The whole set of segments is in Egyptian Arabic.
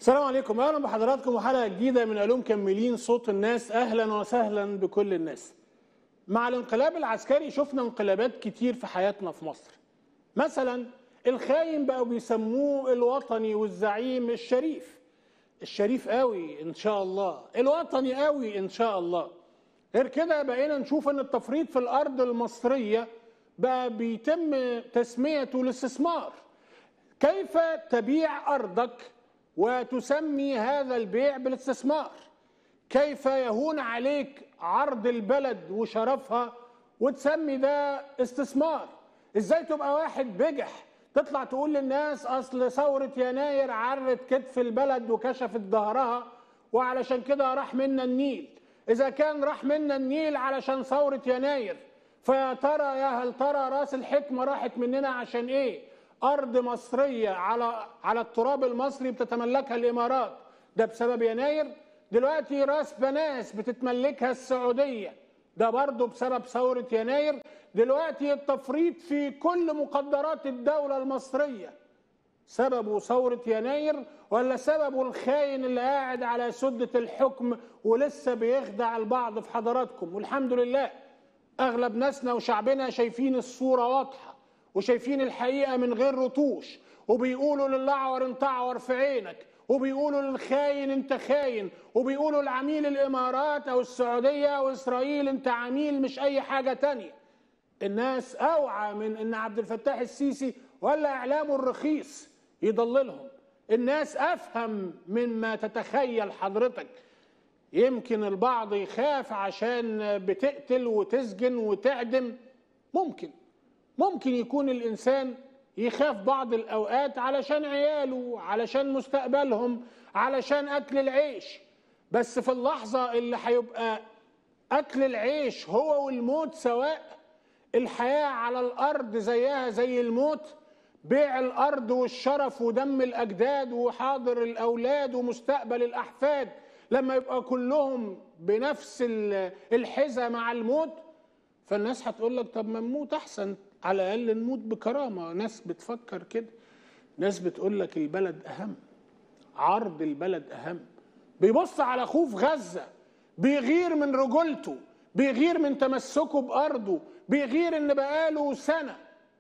السلام عليكم اهلا بحضراتكم وحلقه جديده من علوم كملين صوت الناس اهلا وسهلا بكل الناس مع الانقلاب العسكري شفنا انقلابات كتير في حياتنا في مصر مثلا الخاين بقوا بيسموه الوطني والزعيم الشريف الشريف قوي ان شاء الله الوطني قوي ان شاء الله غير كده بقينا نشوف ان التفريط في الارض المصريه بقى بيتم تسميته الاستثمار كيف تبيع ارضك وتسمي هذا البيع بالاستثمار كيف يهون عليك عرض البلد وشرفها وتسمي ده استثمار ازاي تبقى واحد بجح تطلع تقول للناس اصل ثورة يناير عرت كتف البلد وكشفت ظهرها وعلشان كده راح منا النيل اذا كان راح منا النيل علشان ثورة يناير فيا ترى يا هل ترى راس الحكمة راحت مننا عشان ايه ارض مصريه على على التراب المصري بتتملكها الامارات ده بسبب يناير دلوقتي راس بناس بتتملكها السعوديه ده برضه بسبب ثوره يناير دلوقتي التفريط في كل مقدرات الدوله المصريه سببه ثورة يناير ولا سببه الخاين اللي قاعد على سدة الحكم ولسه بيخدع البعض في حضراتكم والحمد لله أغلب ناسنا وشعبنا شايفين الصورة واضحة وشايفين الحقيقة من غير رطوش وبيقولوا للأعور انت أعور في عينك وبيقولوا للخاين انت خاين وبيقولوا لعميل الإمارات أو السعودية أو إسرائيل انت عميل مش أي حاجة تانية الناس أوعى من أن عبد الفتاح السيسي ولا إعلامه الرخيص يضللهم الناس أفهم مما تتخيل حضرتك يمكن البعض يخاف عشان بتقتل وتسجن وتعدم ممكن ممكن يكون الإنسان يخاف بعض الأوقات علشان عياله علشان مستقبلهم علشان أكل العيش بس في اللحظة اللي هيبقى أكل العيش هو والموت سواء الحياة على الأرض زيها زي الموت بيع الأرض والشرف ودم الأجداد وحاضر الأولاد ومستقبل الأحفاد لما يبقى كلهم بنفس الحزة مع الموت فالناس هتقول لك طب ما نموت أحسن على الاقل نموت بكرامه ناس بتفكر كده ناس بتقول لك البلد اهم عرض البلد اهم بيبص على اخوه في غزه بيغير من رجولته بيغير من تمسكه بارضه بيغير ان بقاله سنه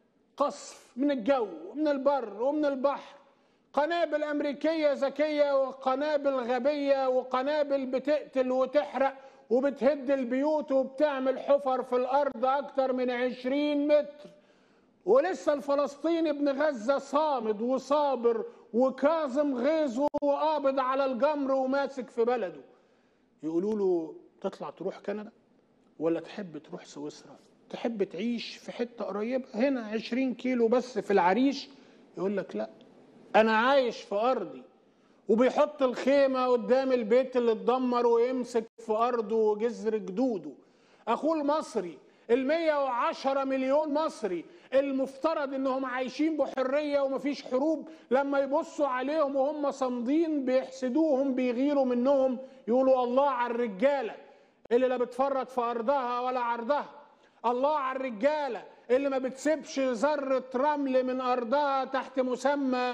قصف من الجو ومن البر ومن البحر قنابل امريكيه ذكيه وقنابل غبيه وقنابل بتقتل وتحرق وبتهد البيوت وبتعمل حفر في الأرض أكتر من عشرين متر ولسه الفلسطيني ابن غزة صامد وصابر وكاظم غيظه وقابض على الجمر وماسك في بلده يقولوا له تطلع تروح كندا ولا تحب تروح سويسرا تحب تعيش في حتة قريبة هنا عشرين كيلو بس في العريش يقول لك لا أنا عايش في أرضي وبيحط الخيمة قدام البيت اللي اتدمر ويمسك في أرضه وجذر جدوده أخوه المصري المية وعشرة مليون مصري المفترض انهم عايشين بحرية ومفيش حروب لما يبصوا عليهم وهم صامدين بيحسدوهم بيغيروا منهم يقولوا الله على الرجالة اللي لا بتفرط في أرضها ولا عرضها الله على الرجالة اللي ما بتسيبش ذرة رمل من أرضها تحت مسمى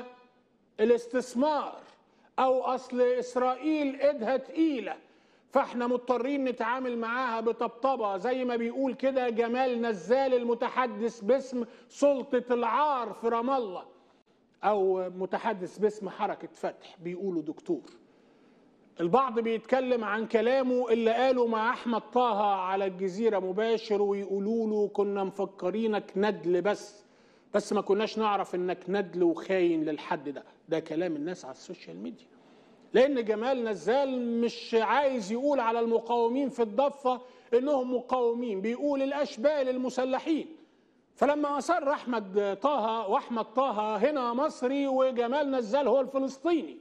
الاستثمار او اصل اسرائيل ايدها تقيله فاحنا مضطرين نتعامل معاها بطبطبه زي ما بيقول كده جمال نزال المتحدث باسم سلطه العار في رام الله او متحدث باسم حركه فتح بيقولوا دكتور البعض بيتكلم عن كلامه اللي قاله مع احمد طه على الجزيره مباشر ويقولوا له كنا مفكرينك ندل بس بس ما كناش نعرف انك ندل وخاين للحد ده ده كلام الناس على السوشيال ميديا لان جمال نزال مش عايز يقول على المقاومين في الضفه انهم مقاومين بيقول الاشبال المسلحين فلما اصر احمد طه واحمد طه هنا مصري وجمال نزال هو الفلسطيني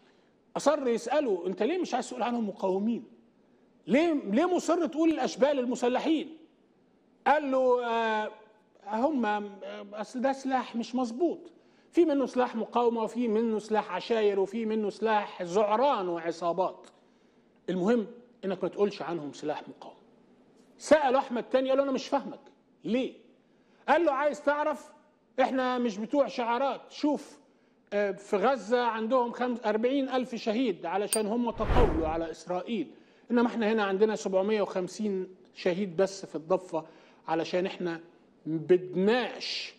اصر يساله انت ليه مش عايز تقول عنهم مقاومين ليه ليه مصر تقول الاشبال المسلحين قال له آه هم اصل ده سلاح مش مظبوط في منه سلاح مقاومه وفي منه سلاح عشاير وفي منه سلاح زعران وعصابات المهم انك ما تقولش عنهم سلاح مقاومه سال احمد تاني قال له انا مش فاهمك ليه قال له عايز تعرف احنا مش بتوع شعارات شوف آه، في غزة عندهم خمس- 40 ألف شهيد علشان هم تطاولوا على إسرائيل إنما إحنا هنا عندنا 750 شهيد بس في الضفة علشان إحنا بدناش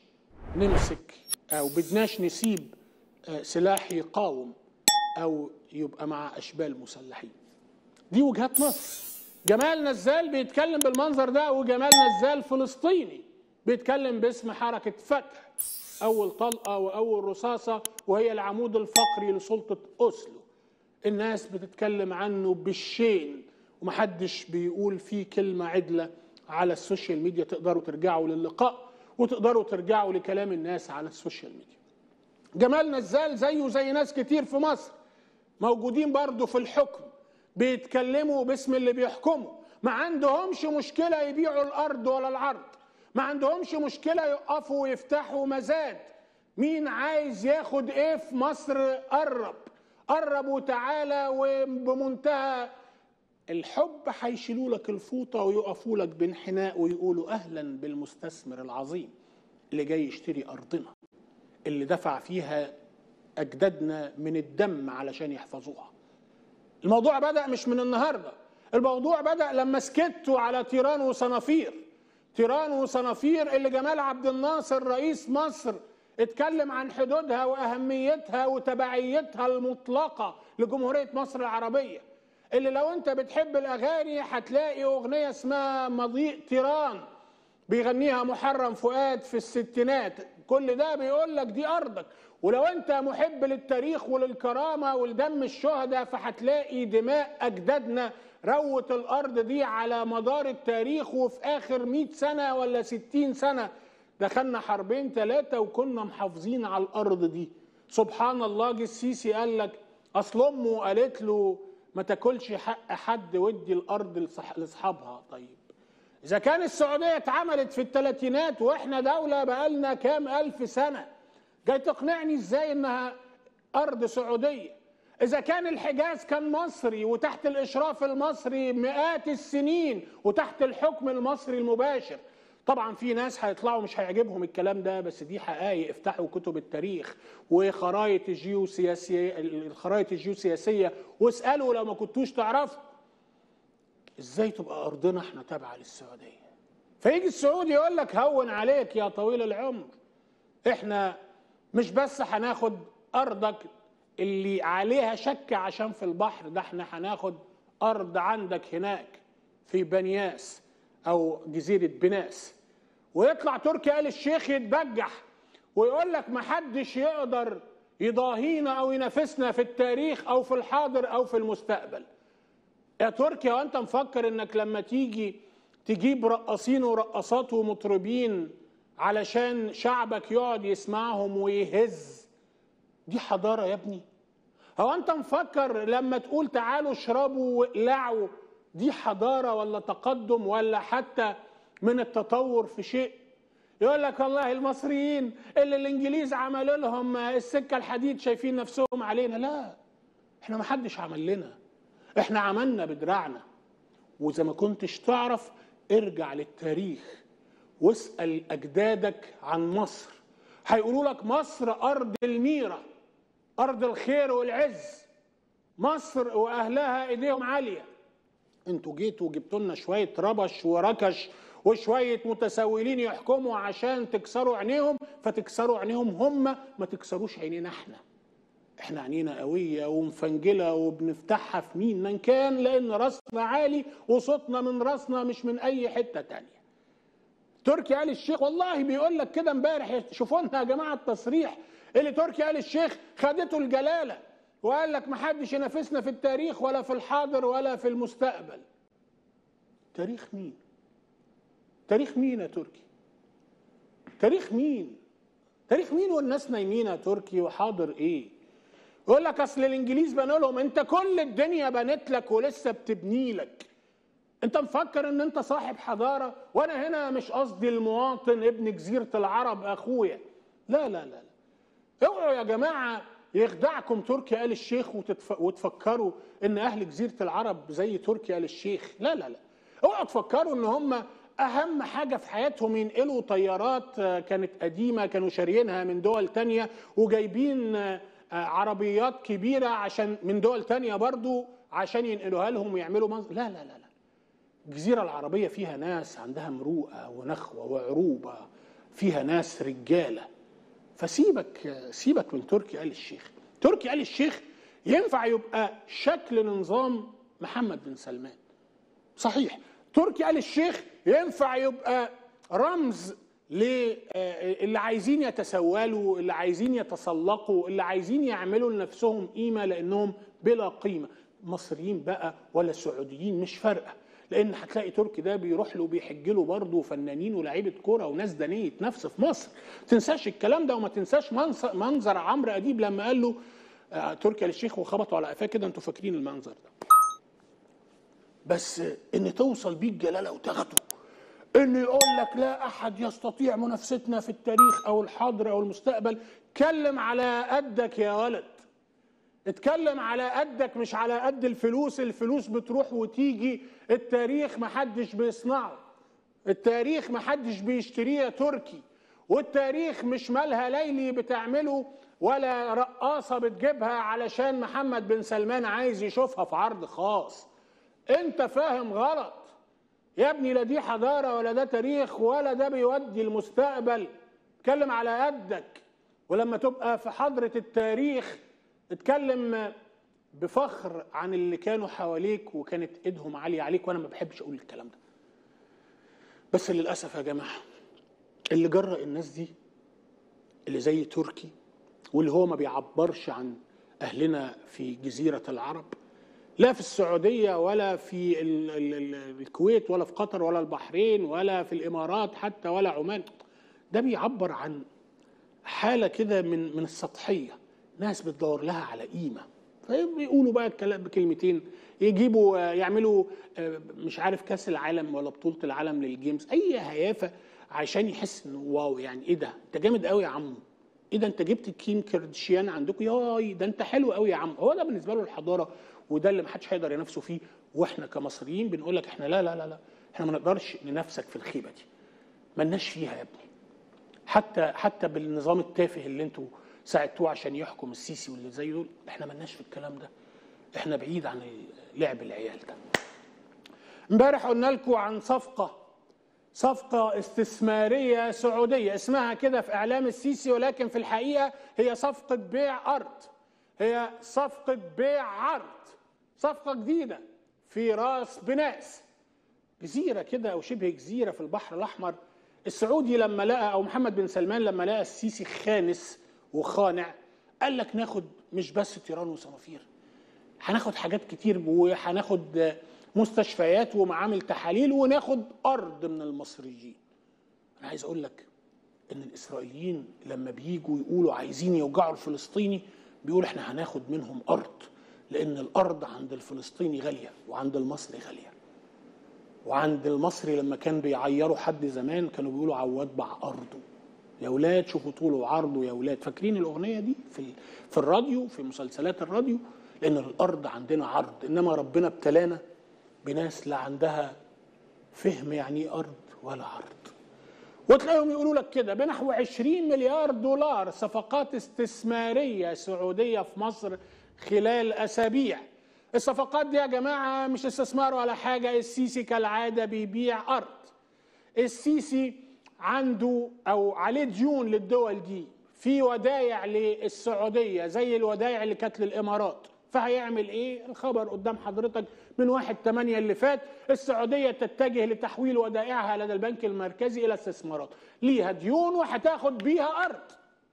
نمسك أو بدناش نسيب آه، سلاح يقاوم أو يبقى مع أشبال مسلحين دي وجهات نظر جمال نزال بيتكلم بالمنظر ده وجمال نزال فلسطيني بيتكلم باسم حركة فتح أول طلقة وأول رصاصة وهي العمود الفقري لسلطة أوسلو الناس بتتكلم عنه بالشين ومحدش بيقول فيه كلمة عدلة على السوشيال ميديا تقدروا ترجعوا للقاء وتقدروا ترجعوا لكلام الناس على السوشيال ميديا جمال نزال زيه زي ناس كتير في مصر موجودين برضه في الحكم بيتكلموا باسم اللي بيحكموا ما عندهمش مشكلة يبيعوا الأرض ولا العرض ما عندهمش مشكلة يقفوا ويفتحوا مزاد مين عايز ياخد ايه في مصر قرب قرب وتعالى وبمنتهى الحب هيشيلوا لك الفوطة ويقفوا لك بانحناء ويقولوا أهلا بالمستثمر العظيم اللي جاي يشتري أرضنا اللي دفع فيها أجدادنا من الدم علشان يحفظوها الموضوع بدأ مش من النهاردة الموضوع بدأ لما سكتوا على تيران وصنافير تيران وصنافير اللي جمال عبد الناصر رئيس مصر اتكلم عن حدودها وأهميتها وتبعيتها المطلقة لجمهورية مصر العربية اللي لو انت بتحب الأغاني هتلاقي أغنية اسمها مضيء تيران بيغنيها محرم فؤاد في الستينات كل ده بيقول لك دي ارضك ولو انت محب للتاريخ وللكرامه ولدم الشهداء فهتلاقي دماء اجدادنا روت الارض دي على مدار التاريخ وفي اخر 100 سنه ولا 60 سنه دخلنا حربين ثلاثه وكنا محافظين على الارض دي سبحان الله جه السيسي قال لك اصل امه قالت له ما تاكلش حق حد ودي الارض لصح- لاصحابها طيب إذا كان السعودية اتعملت في الثلاثينات وإحنا دولة بقالنا كام ألف سنة جاي تقنعني إزاي إنها أرض سعودية إذا كان الحجاز كان مصري وتحت الإشراف المصري مئات السنين وتحت الحكم المصري المباشر طبعا في ناس هيطلعوا مش هيعجبهم الكلام ده بس دي حقائق افتحوا كتب التاريخ وخرايط الجيوسياسية الخرايط الجيوسياسية واسألوا لو ما كنتوش تعرفوا ازاي تبقى ارضنا احنا تابعه للسعوديه فيجي السعودي يقول لك هون عليك يا طويل العمر احنا مش بس هناخد ارضك اللي عليها شك عشان في البحر ده احنا هناخد ارض عندك هناك في بنياس او جزيره بناس ويطلع تركي آل الشيخ يتبجح ويقول لك محدش يقدر يضاهينا او ينافسنا في التاريخ او في الحاضر او في المستقبل يا تركيا وانت مفكر انك لما تيجي تجيب رقاصين ورقصات ومطربين علشان شعبك يقعد يسمعهم ويهز دي حضارة يا ابني هو انت مفكر لما تقول تعالوا اشربوا واقلعوا دي حضارة ولا تقدم ولا حتى من التطور في شيء يقول لك والله المصريين اللي الانجليز عملوا لهم السكة الحديد شايفين نفسهم علينا لا احنا ما حدش عمل لنا احنا عملنا بدراعنا واذا ما كنتش تعرف ارجع للتاريخ واسال اجدادك عن مصر هيقولوا لك مصر ارض الميره ارض الخير والعز مصر واهلها ايديهم عاليه انتوا جيتوا وجبتوا لنا شويه ربش وركش وشويه متسولين يحكموا عشان تكسروا عينيهم فتكسروا عينيهم هم ما تكسروش عينينا احنا احنا عينينا قوية ومفنجلة وبنفتحها في مين من كان لأن راسنا عالي وصوتنا من راسنا مش من أي حتة تانية تركي آل الشيخ والله بيقول لك كده امبارح شوفوا لنا يا جماعة التصريح اللي تركي آل الشيخ خدته الجلالة وقال لك محدش ينافسنا في التاريخ ولا في الحاضر ولا في المستقبل تاريخ مين تاريخ مين يا تركي تاريخ مين تاريخ مين والناس نايمين يا تركي وحاضر ايه يقول لك اصل الانجليز بنوا لهم انت كل الدنيا بنت لك ولسه بتبني لك انت مفكر ان انت صاحب حضاره وانا هنا مش قصدي المواطن ابن جزيره العرب اخويا لا لا لا لا اوعوا يا جماعه يخدعكم تركي آل الشيخ وتتف... وتفكروا ان اهل جزيره العرب زي تركي آل الشيخ لا لا لا اوعوا تفكروا ان هم اهم حاجه في حياتهم ينقلوا طيارات كانت قديمه كانوا شاريينها من دول تانية وجايبين عربيات كبيره عشان من دول تانية برضو عشان ينقلوها لهم ويعملوا منظر لا لا لا لا الجزيره العربيه فيها ناس عندها مروءه ونخوه وعروبه فيها ناس رجاله فسيبك سيبك من تركي آل الشيخ تركي آل الشيخ ينفع يبقى شكل نظام محمد بن سلمان صحيح تركي آل الشيخ ينفع يبقى رمز اللي عايزين يتسولوا اللي عايزين يتسلقوا اللي عايزين يعملوا لنفسهم قيمة لأنهم بلا قيمة مصريين بقى ولا سعوديين مش فارقة لأن هتلاقي تركي ده بيروح له بيحج له برضه فنانين ولاعيبة كورة وناس دنية نفس في مصر تنساش الكلام ده وما تنساش منظر عمرو أديب لما قال له تركي آل الشيخ وخبطوا على قفاه كده انتوا فاكرين المنظر ده بس ان توصل بيه الجلاله وتاخده ان يقول لك لا احد يستطيع منافستنا في التاريخ او الحاضر او المستقبل اتكلم على قدك يا ولد اتكلم على قدك مش على قد الفلوس الفلوس بتروح وتيجي التاريخ محدش بيصنعه التاريخ محدش بيشتريه يا تركي والتاريخ مش مالها ليلي بتعمله ولا رقاصة بتجيبها علشان محمد بن سلمان عايز يشوفها في عرض خاص انت فاهم غلط يا ابني لا دي حضارة ولا ده تاريخ ولا ده بيودي المستقبل اتكلم على قدك ولما تبقى في حضرة التاريخ اتكلم بفخر عن اللي كانوا حواليك وكانت ايدهم عالية عليك وانا ما بحبش اقول الكلام ده بس للأسف يا جماعة اللي جرأ الناس دي اللي زي تركي واللي هو ما بيعبرش عن أهلنا في جزيرة العرب لا في السعودية ولا في ال ال ال الكويت ولا في قطر ولا البحرين ولا في الإمارات حتى ولا عمان ده بيعبر عن حالة كده من من السطحية ناس بتدور لها على قيمة فبيقولوا بقى الكلام بكلمتين يجيبوا يعملوا مش عارف كاس العالم ولا بطولة العالم للجيمز أي هيافة عشان يحس إنه واو يعني إيه ده أنت جامد قوي يا عمو ايه ده انت جبت كيم كاردشيان عندكم ياي ده انت حلو قوي يا عم هو ده بالنسبه له الحضاره وده اللي محدش هيقدر ينافسه فيه واحنا كمصريين بنقول لك احنا لا لا لا لا احنا ما نقدرش ننافسك في الخيبه دي ملناش فيها يا ابني حتى حتى بالنظام التافه اللي انتوا ساعدتوه عشان يحكم السيسي واللي زي دول احنا ملناش في الكلام ده احنا بعيد عن لعب العيال ده امبارح قلنا لكم عن صفقه صفقة استثمارية سعودية اسمها كده في إعلام السيسي ولكن في الحقيقة هي صفقة بيع أرض هي صفقة بيع عرض صفقة جديدة في راس بناس جزيرة كده أو شبه جزيرة في البحر الأحمر السعودي لما لقى أو محمد بن سلمان لما لقى السيسي خانس وخانع قال لك ناخد مش بس طيران وصنافير هناخد حاجات كتير وهناخد مستشفيات ومعامل تحاليل وناخد ارض من المصريين انا عايز اقول لك ان الاسرائيليين لما بييجوا يقولوا عايزين يوجعوا الفلسطيني بيقول احنا هناخد منهم ارض لان الارض عند الفلسطيني غاليه وعند المصري غاليه وعند المصري لما كان بيعيروا حد زمان كانوا بيقولوا عواد باع ارضه يا ولاد شوفوا طوله وعرضه يا ولاد فاكرين الاغنيه دي في في الراديو في مسلسلات الراديو لان الارض عندنا عرض انما ربنا ابتلانا بناس لا عندها فهم يعني ايه ارض ولا عرض وتلاقيهم يقولوا لك كده بنحو 20 مليار دولار صفقات استثماريه سعوديه في مصر خلال اسابيع الصفقات دي يا جماعه مش استثمار ولا حاجه السيسي كالعاده بيبيع ارض السيسي عنده او عليه ديون للدول دي في ودايع للسعوديه زي الودايع اللي كانت للامارات فهيعمل ايه الخبر قدام حضرتك من واحد 8 اللي فات السعوديه تتجه لتحويل ودائعها لدى البنك المركزي الى استثمارات ليها ديون وهتاخد بيها ارض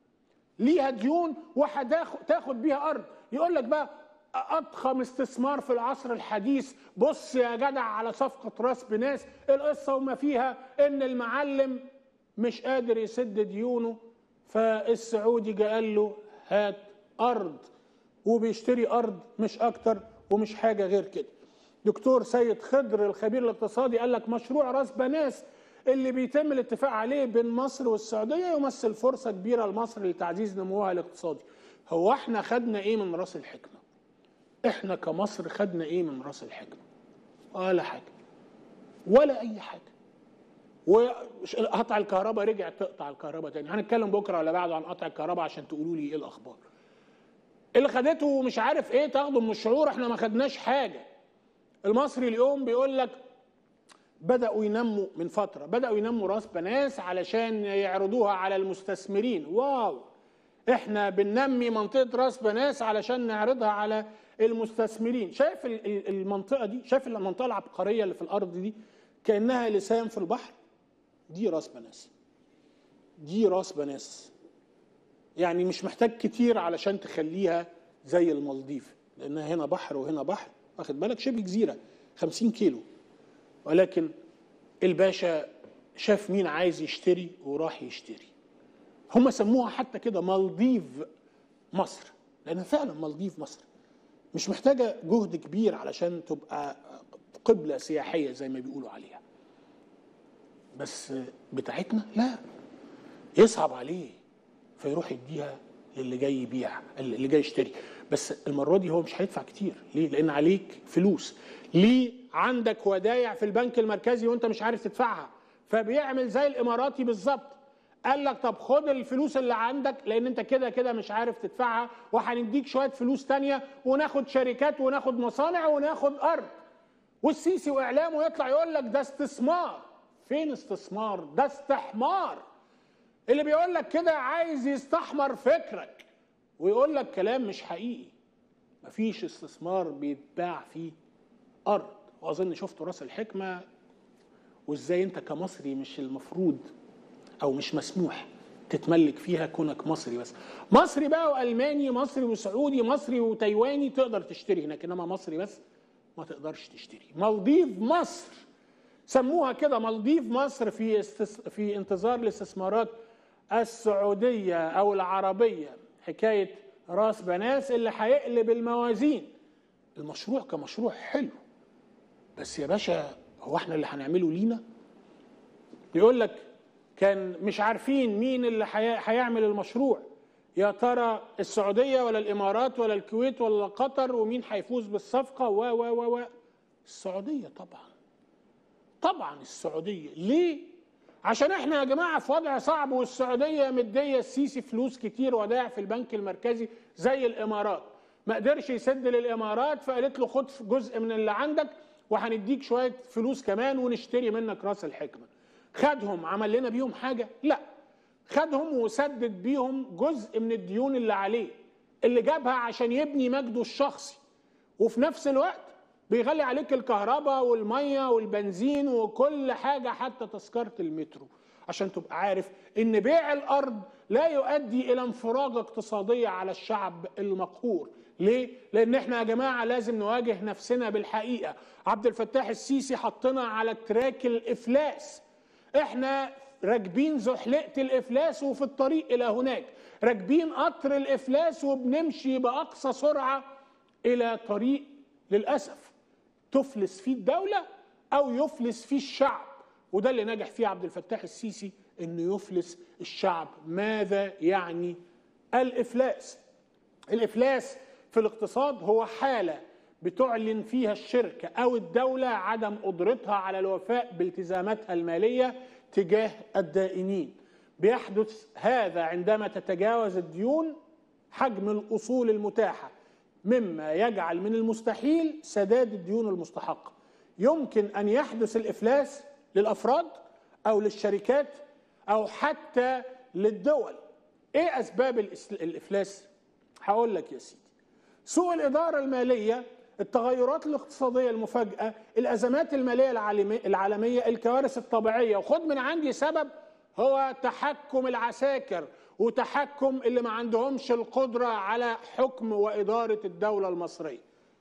ليها ديون وهتاخد بيها ارض يقول لك بقى اضخم استثمار في العصر الحديث بص يا جدع على صفقه راس بناس القصه وما فيها ان المعلم مش قادر يسد ديونه فالسعودي جه قال له هات ارض وبيشتري ارض مش اكتر ومش حاجه غير كده دكتور سيد خضر الخبير الاقتصادي قال لك مشروع راس بناس اللي بيتم الاتفاق عليه بين مصر والسعوديه يمثل فرصه كبيره لمصر لتعزيز نموها الاقتصادي هو احنا خدنا ايه من راس الحكمه احنا كمصر خدنا ايه من راس الحكمه ولا حاجه ولا اي حاجه وقطع الكهرباء رجعت تقطع الكهرباء تاني هنتكلم بكره ولا بعده عن قطع الكهرباء عشان تقولوا لي ايه الاخبار اللي خدته مش عارف ايه تاخده من الشعور احنا ما خدناش حاجه المصري اليوم بيقول لك بدأوا ينموا من فترة بدأوا ينموا راس بناس علشان يعرضوها على المستثمرين واو احنا بننمي منطقة راس بناس علشان نعرضها على المستثمرين شايف المنطقة دي شايف المنطقة العبقرية اللي في الأرض دي كأنها لسان في البحر دي راس بناس دي راس بناس يعني مش محتاج كتير علشان تخليها زي المالديف لأنها هنا بحر وهنا بحر واخد بالك شبه جزيرة 50 كيلو ولكن الباشا شاف مين عايز يشتري وراح يشتري هم سموها حتى كده مالديف مصر لأنها فعلا مالديف مصر مش محتاجة جهد كبير علشان تبقى قبلة سياحية زي ما بيقولوا عليها بس بتاعتنا لا يصعب عليه فيروح يديها للي جاي يبيع اللي جاي يشتري بس المره دي هو مش هيدفع كتير ليه لان عليك فلوس ليه عندك ودايع في البنك المركزي وانت مش عارف تدفعها فبيعمل زي الاماراتي بالظبط قال لك طب خد الفلوس اللي عندك لان انت كده كده مش عارف تدفعها وهنديك شويه فلوس تانية وناخد شركات وناخد مصانع وناخد ارض والسيسي واعلامه يطلع يقول لك ده استثمار فين استثمار ده استحمار اللي بيقول لك كده عايز يستحمر فكرك ويقول لك كلام مش حقيقي مفيش استثمار بيتباع فيه ارض واظن شفتوا راس الحكمه وازاي انت كمصري مش المفروض او مش مسموح تتملك فيها كونك مصري بس مصري بقى والماني مصري وسعودي مصري وتايواني تقدر تشتري هناك انما مصري بس ما تقدرش تشتري مالديف مصر سموها كده مالديف مصر في استس... في انتظار الاستثمارات السعوديه او العربيه حكايه راس بناس اللي هيقلب الموازين المشروع كمشروع حلو بس يا باشا هو احنا اللي هنعمله لينا يقول لك كان مش عارفين مين اللي هيعمل المشروع يا ترى السعوديه ولا الامارات ولا الكويت ولا قطر ومين هيفوز بالصفقه و و و السعوديه طبعا طبعا السعوديه ليه عشان احنا يا جماعه في وضع صعب والسعوديه مديه السيسي فلوس كتير ودائع في البنك المركزي زي الامارات ما قدرش يسد للامارات فقالت له خد جزء من اللي عندك وهنديك شويه فلوس كمان ونشتري منك راس الحكمه خدهم عمل لنا بيهم حاجه لا خدهم وسدد بيهم جزء من الديون اللي عليه اللي جابها عشان يبني مجده الشخصي وفي نفس الوقت بيغلي عليك الكهرباء والميه والبنزين وكل حاجه حتى تذكره المترو عشان تبقى عارف ان بيع الارض لا يؤدي الى انفراجه اقتصاديه على الشعب المقهور ليه لان احنا يا جماعه لازم نواجه نفسنا بالحقيقه عبد الفتاح السيسي حطنا على تراك الافلاس احنا راكبين زحلقه الافلاس وفي الطريق الى هناك راكبين قطر الافلاس وبنمشي باقصى سرعه الى طريق للاسف تفلس فيه الدوله او يفلس فيه الشعب وده اللي نجح فيه عبد الفتاح السيسي انه يفلس الشعب ماذا يعني الافلاس الافلاس في الاقتصاد هو حاله بتعلن فيها الشركه او الدوله عدم قدرتها على الوفاء بالتزاماتها الماليه تجاه الدائنين بيحدث هذا عندما تتجاوز الديون حجم الاصول المتاحه مما يجعل من المستحيل سداد الديون المستحقه يمكن ان يحدث الافلاس للافراد او للشركات او حتى للدول ايه اسباب الافلاس هقول لك يا سيدي سوء الاداره الماليه التغيرات الاقتصاديه المفاجئه الازمات الماليه العالميه الكوارث الطبيعيه وخد من عندي سبب هو تحكم العساكر وتحكم اللي ما عندهمش القدره على حكم واداره الدوله المصريه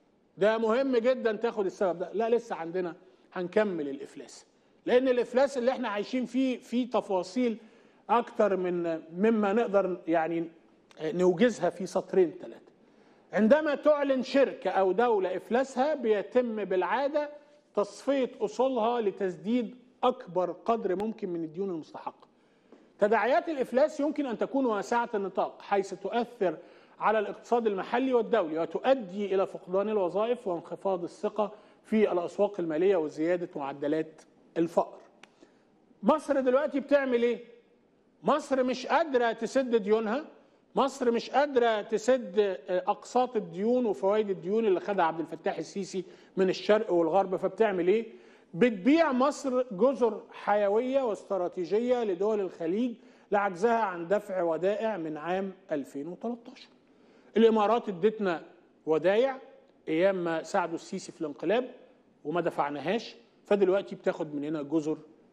ده مهم جدا تاخد السبب ده لا لسه عندنا هنكمل الافلاس لان الافلاس اللي احنا عايشين فيه فيه تفاصيل اكتر من مما نقدر يعني نوجزها في سطرين ثلاثه عندما تعلن شركه او دوله افلاسها بيتم بالعاده تصفيه اصولها لتسديد اكبر قدر ممكن من الديون المستحقه تداعيات الافلاس يمكن ان تكون واسعه النطاق حيث تؤثر على الاقتصاد المحلي والدولي وتؤدي الى فقدان الوظائف وانخفاض الثقه في الاسواق الماليه وزياده معدلات الفقر. مصر دلوقتي بتعمل ايه مصر مش قادره تسد ديونها مصر مش قادره تسد اقساط الديون وفوائد الديون اللي خدها عبد الفتاح السيسي من الشرق والغرب فبتعمل ايه بتبيع مصر جزر حيويه واستراتيجيه لدول الخليج لعجزها عن دفع ودائع من عام 2013 الامارات ادتنا ودايع ايام ما ساعدوا السيسي في الانقلاب وما دفعناهاش فدلوقتي بتاخد مننا جزر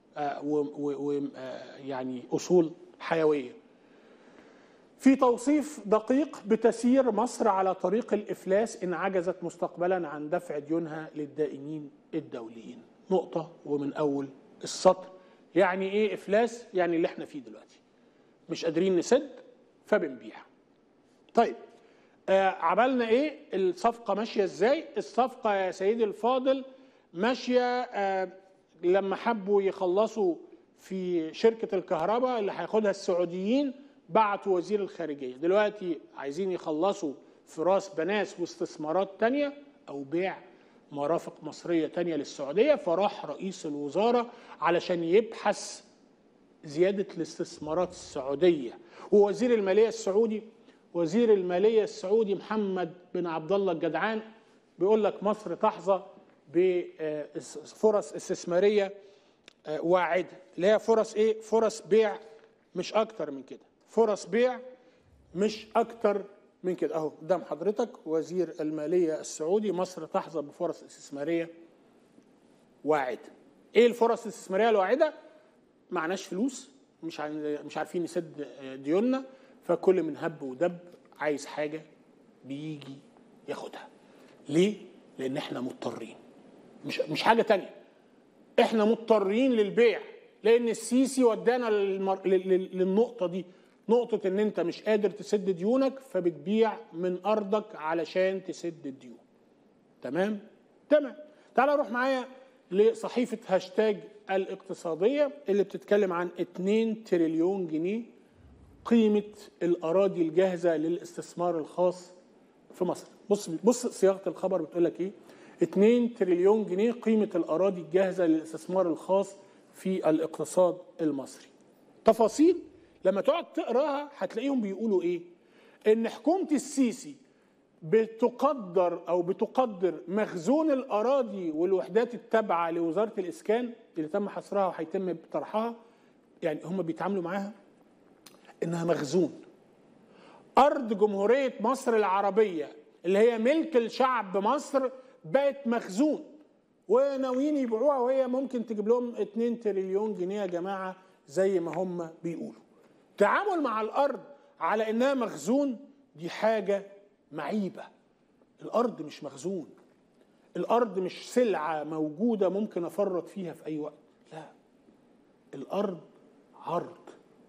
ويعني اصول حيويه في توصيف دقيق بتسير مصر على طريق الافلاس ان عجزت مستقبلا عن دفع ديونها للدائنين الدوليين نقطه ومن اول السطر يعني ايه افلاس يعني اللي احنا فيه دلوقتي مش قادرين نسد فبنبيع طيب آه عملنا ايه الصفقه ماشيه ازاي الصفقه يا سيدي الفاضل ماشيه آه لما حبوا يخلصوا في شركه الكهرباء اللي هياخدها السعوديين بعتوا وزير الخارجيه دلوقتي عايزين يخلصوا في راس بناس واستثمارات تانية او بيع مرافق مصريه تانية للسعوديه فراح رئيس الوزاره علشان يبحث زياده الاستثمارات السعوديه ووزير الماليه السعودي وزير الماليه السعودي محمد بن عبد الله الجدعان بيقول لك مصر تحظى بفرص استثماريه واعده اللي هي فرص ايه فرص بيع مش اكتر من كده فرص بيع مش اكتر من كده اهو قدام حضرتك وزير الماليه السعودي مصر تحظى بفرص استثماريه واعده ايه الفرص الاستثماريه الواعده معناش فلوس مش مش عارفين نسد ديوننا فكل من هب ودب عايز حاجه بيجي ياخدها ليه لان احنا مضطرين مش مش حاجه تانية احنا مضطرين للبيع لان السيسي ودانا للمر... للنقطه دي نقطه ان انت مش قادر تسد ديونك فبتبيع من ارضك علشان تسد الديون تمام تمام تعال روح معايا لصحيفه هاشتاج الاقتصاديه اللي بتتكلم عن 2 تريليون جنيه قيمه الاراضي الجاهزه للاستثمار الخاص في مصر بص بص صياغه الخبر بتقول لك ايه 2 تريليون جنيه قيمه الاراضي الجاهزه للاستثمار الخاص في الاقتصاد المصري تفاصيل لما تقعد تقراها هتلاقيهم بيقولوا ايه ان حكومه السيسي بتقدر او بتقدر مخزون الاراضي والوحدات التابعه لوزاره الاسكان اللي تم حصرها وهيتم طرحها يعني هم بيتعاملوا معاها انها مخزون ارض جمهوريه مصر العربيه اللي هي ملك الشعب مصر بقت مخزون وناويين يبيعوها وهي ممكن تجيب لهم 2 تريليون جنيه يا جماعه زي ما هم بيقولوا تعامل مع الارض على انها مخزون دي حاجه معيبه الارض مش مخزون الارض مش سلعه موجوده ممكن افرط فيها في اي وقت لا الارض عرض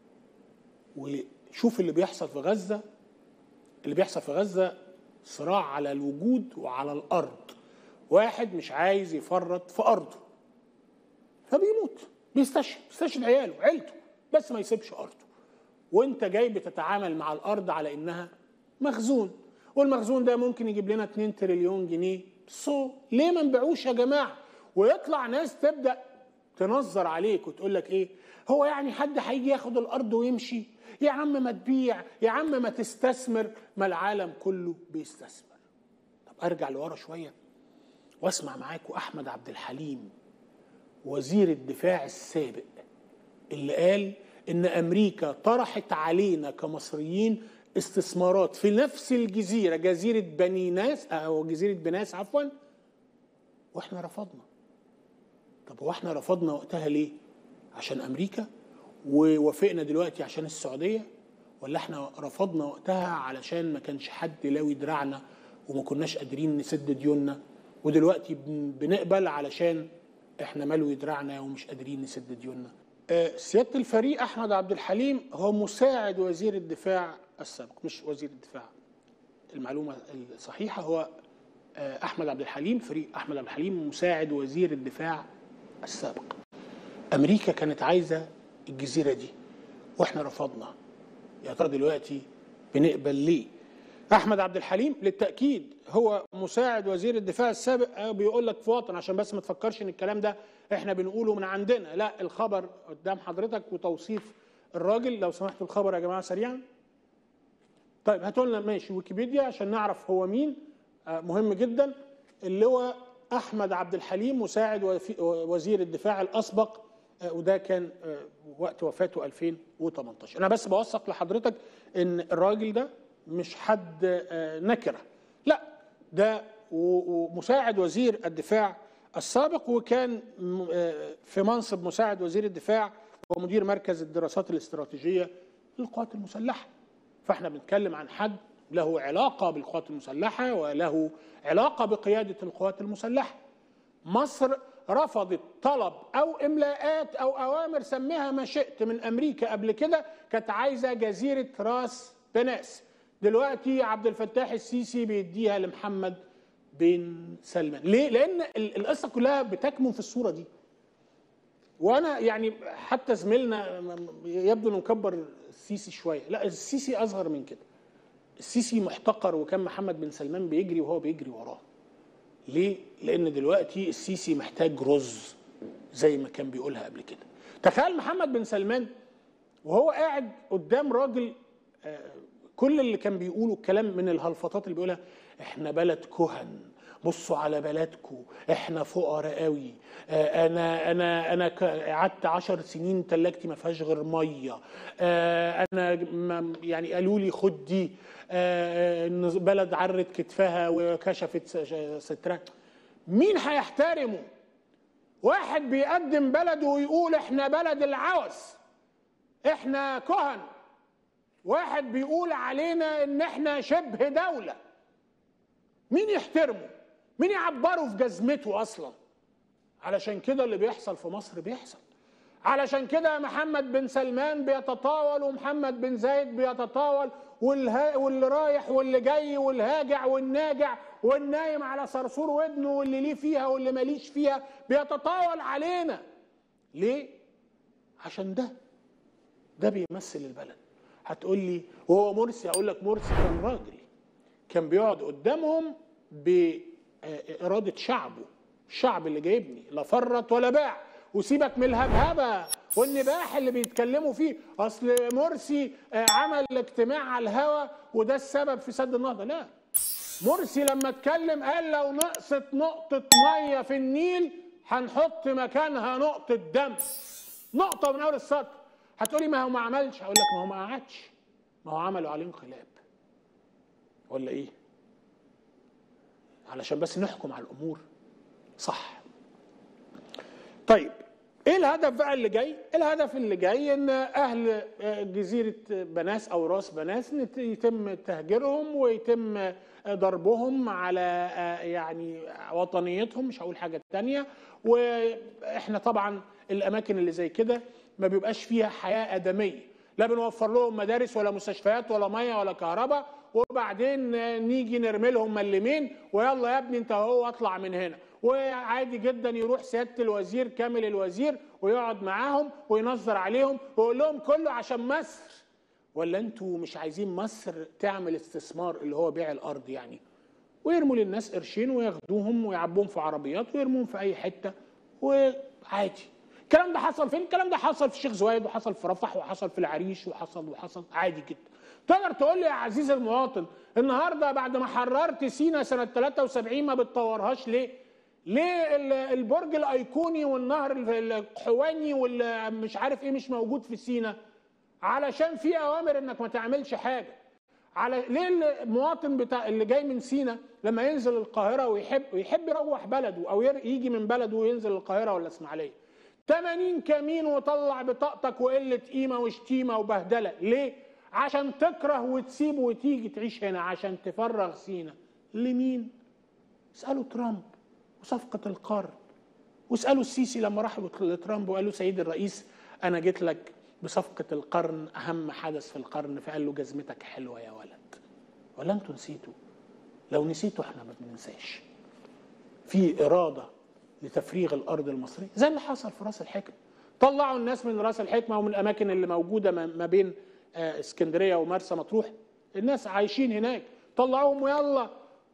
وشوف اللي بيحصل في غزه اللي بيحصل في غزه صراع على الوجود وعلى الارض واحد مش عايز يفرط في ارضه فبيموت بيستشهد بيستشهد عياله عيلته بس ما يسيبش ارضه وانت جاي بتتعامل مع الارض على انها مخزون والمخزون ده ممكن يجيب لنا 2 تريليون جنيه سو ليه ما نبيعوش يا جماعه ويطلع ناس تبدا تنظر عليك وتقول لك ايه هو يعني حد هيجي ياخد الارض ويمشي يا عم ما تبيع يا عم ما تستثمر ما العالم كله بيستثمر طب ارجع لورا شويه واسمع معاكم احمد عبد الحليم وزير الدفاع السابق اللي قال ان امريكا طرحت علينا كمصريين استثمارات في نفس الجزيره جزيره بني ناس او جزيره بناس عفوا واحنا رفضنا طب هو احنا رفضنا وقتها ليه عشان امريكا ووافقنا دلوقتي عشان السعوديه ولا احنا رفضنا وقتها علشان ما كانش حد لاوي دراعنا وما كناش قادرين نسد ديوننا ودلوقتي بنقبل علشان احنا ملوي دراعنا ومش قادرين نسد ديوننا سياده الفريق احمد عبد الحليم هو مساعد وزير الدفاع السابق مش وزير الدفاع المعلومه الصحيحه هو احمد عبد الحليم فريق احمد عبد الحليم مساعد وزير الدفاع السابق امريكا كانت عايزه الجزيره دي واحنا رفضنا يا ترى دلوقتي بنقبل ليه احمد عبد الحليم للتاكيد هو مساعد وزير الدفاع السابق بيقول لك في وطن عشان بس ما تفكرش ان الكلام ده احنا بنقوله من عندنا لا الخبر قدام حضرتك وتوصيف الراجل لو سمحتوا الخبر يا جماعه سريعا طيب هاتوا لنا ماشي ويكيبيديا عشان نعرف هو مين آه مهم جدا اللي هو احمد عبد الحليم مساعد وزير الدفاع الاسبق آه وده كان آه وقت وفاته 2018 انا بس بوثق لحضرتك ان الراجل ده مش حد نكره لا ده ومساعد وزير الدفاع السابق وكان في منصب مساعد وزير الدفاع ومدير مركز الدراسات الاستراتيجيه للقوات المسلحه فاحنا بنتكلم عن حد له علاقه بالقوات المسلحه وله علاقه بقياده القوات المسلحه مصر رفضت طلب او املاءات او اوامر سميها ما شئت من امريكا قبل كده كانت عايزه جزيره راس بناس دلوقتي عبد الفتاح السيسي بيديها لمحمد بن سلمان ليه لان القصه كلها بتكمن في الصوره دي وانا يعني حتى زميلنا يبدو انه مكبر السيسي شويه لا السيسي اصغر من كده السيسي محتقر وكان محمد بن سلمان بيجري وهو بيجري وراه ليه لان دلوقتي السيسي محتاج رز زي ما كان بيقولها قبل كده تخيل محمد بن سلمان وهو قاعد قدام راجل كل اللي كان بيقوله الكلام من الهلفطات اللي بيقولها احنا بلد كهن بصوا على بلدكم احنا فقراء قوي انا انا انا قعدت عشر سنين تلاجتي ما فيهاش غير ميه انا يعني قالوا لي خد دي بلد عرت كتفها وكشفت سترها مين هيحترمه واحد بيقدم بلده ويقول احنا بلد العوس احنا كهن واحد بيقول علينا ان احنا شبه دولة مين يحترمه مين يعبره في جزمته اصلا علشان كده اللي بيحصل في مصر بيحصل علشان كده محمد بن سلمان بيتطاول ومحمد بن زايد بيتطاول والها واللي رايح واللي جاي والهاجع والناجع والنايم على صرصور ودنه واللي ليه فيها واللي ماليش فيها بيتطاول علينا ليه عشان ده ده بيمثل البلد هتقول لي وهو مرسي اقول لك مرسي كان راجل كان بيقعد قدامهم بإرادة شعبه الشعب اللي جايبني لا فرط ولا باع وسيبك من الهبهبه والنباح اللي بيتكلموا فيه اصل مرسي عمل اجتماع على الهوا وده السبب في سد النهضه لا مرسي لما اتكلم قال لو نقصت نقطه ميه في النيل هنحط مكانها نقطه دم نقطه من اول السطر هتقولي ما هو ما عملش هقول لك ما هو ما قعدش ما هو عملوا عليه انقلاب ولا ايه علشان بس نحكم على الامور صح طيب ايه الهدف بقى اللي جاي الهدف اللي جاي ان اهل جزيره بناس او راس بناس يتم تهجيرهم ويتم ضربهم على يعني وطنيتهم مش هقول حاجه تانية واحنا طبعا الاماكن اللي زي كده ما بيبقاش فيها حياه ادميه لا بنوفر لهم مدارس ولا مستشفيات ولا ميه ولا كهرباء وبعدين نيجي نرمي لهم ملمين ويلا يا ابني انت هو اطلع من هنا وعادي جدا يروح سياده الوزير كامل الوزير ويقعد معاهم وينظر عليهم ويقول لهم كله عشان مصر ولا انتوا مش عايزين مصر تعمل استثمار اللي هو بيع الارض يعني ويرموا للناس قرشين وياخدوهم ويعبوهم في عربيات ويرموهم في اي حته وعادي الكلام ده حصل فين؟ الكلام ده حصل في الشيخ زويد وحصل في رفح وحصل في العريش وحصل وحصل عادي جدا. تقدر تقول لي يا عزيزي المواطن النهارده بعد ما حررت سينا سنه 73 ما بتطورهاش ليه؟ ليه البرج الايقوني والنهر الحواني واللي مش عارف ايه مش موجود في سينا؟ علشان في اوامر انك ما تعملش حاجه. على ليه المواطن بتاع اللي جاي من سينا لما ينزل القاهره ويحب ويحب يروح بلده او يجي من بلده وينزل القاهره ولا اسماعيليه 80 كمين وطلع بطاقتك وقله قيمه وشتيمه وبهدله ليه عشان تكره وتسيب وتيجي تعيش هنا عشان تفرغ سينا لمين اسالوا ترامب وصفقه القرن واسالوا السيسي لما راح لترامب وقال له سيدي الرئيس انا جيت لك بصفقه القرن اهم حدث في القرن فقال له جزمتك حلوه يا ولد ولا انتوا نسيتوا لو نسيتوا احنا ما بننساش في اراده لتفريغ الارض المصريه زي اللي حصل في راس الحكمه طلعوا الناس من راس الحكمه ومن الاماكن اللي موجوده ما بين اسكندريه ومرسى مطروح الناس عايشين هناك طلعوهم ويلا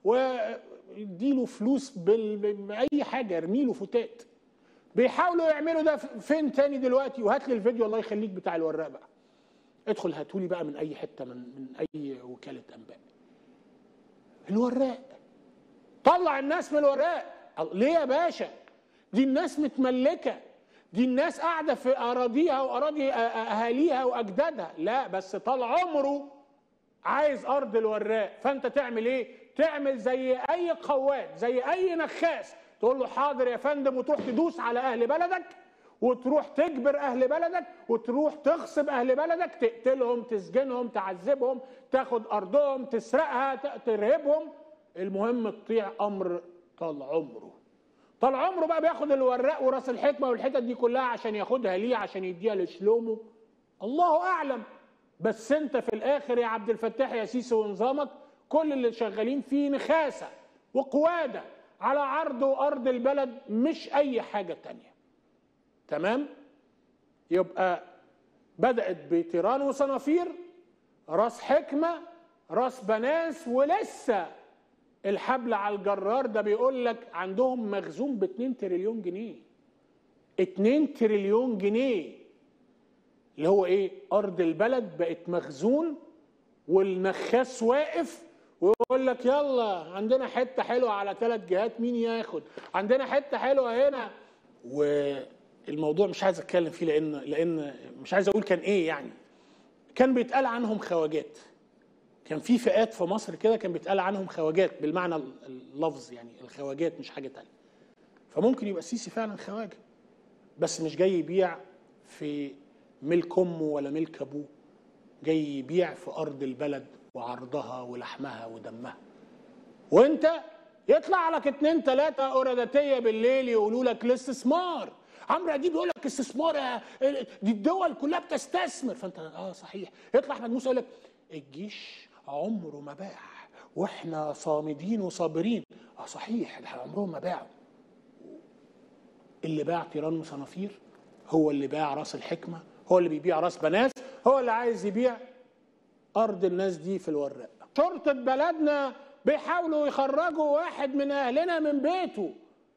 ويديله فلوس بال- باي حاجه ارمي له فتات بيحاولوا يعملوا ده فين تاني دلوقتي وهات لي الفيديو الله يخليك بتاع الوراق بقى ادخل هاتولي بقى من اي حته من من اي وكاله انباء الوراق طلع الناس من الوراق ليه يا باشا دي الناس متملكه دي الناس قاعده في اراضيها واراضي أ- أ- اهاليها واجدادها لا بس طال عمره عايز ارض الوراق فانت تعمل ايه تعمل زي اي قواد زي اي نخاس تقول له حاضر يا فندم وتروح تدوس على اهل بلدك وتروح تجبر اهل بلدك وتروح تغصب اهل بلدك تقتلهم تسجنهم تعذبهم تاخد ارضهم تسرقها ت- ترهبهم المهم تطيع امر طال عمره طال عمره بقى بياخد الوراق وراس الحكمه والحتت دي كلها عشان ياخدها ليه عشان يديها لشلومه الله اعلم بس انت في الاخر يا عبد الفتاح يا سيسي ونظامك كل اللي شغالين فيه نخاسه وقواده على عرض وارض البلد مش اي حاجه تانية تمام يبقى بدات بتيران وصنافير راس حكمه راس بناس ولسه الحبل على الجرار ده بيقول لك عندهم مخزون ب 2 تريليون جنيه 2 تريليون جنيه اللي هو ايه ارض البلد بقت مخزون والنخاس واقف ويقول لك يلا عندنا حته حلوه على ثلاث جهات مين ياخد عندنا حته حلوه هنا والموضوع مش عايز اتكلم فيه لان لان مش عايز اقول كان ايه يعني كان بيتقال عنهم خواجات كان في فئات في مصر كده كان بيتقال عنهم خواجات بالمعنى اللفظ يعني الخواجات مش حاجه تانية فممكن يبقى السيسي فعلا خواجه بس مش جاي يبيع في ملك امه ولا ملك ابوه جاي يبيع في ارض البلد وعرضها ولحمها ودمها وانت يطلع لك اتنين تلاته اورداتيه بالليل يقولوا لك الاستثمار عمرو اديب يقول لك استثمار آه، دي الدول كلها بتستثمر فانت اه صحيح يطلع احمد موسى يقول لك الجيش عمره ما باع واحنا صامدين وصابرين اه صحيح ده عمرهم ما باعوا اللي باع تيران وصنافير هو اللي باع راس الحكمه هو اللي بيبيع راس بناس هو اللي عايز يبيع ارض الناس دي في الوراق شرطه بلدنا بيحاولوا يخرجوا واحد من اهلنا من بيته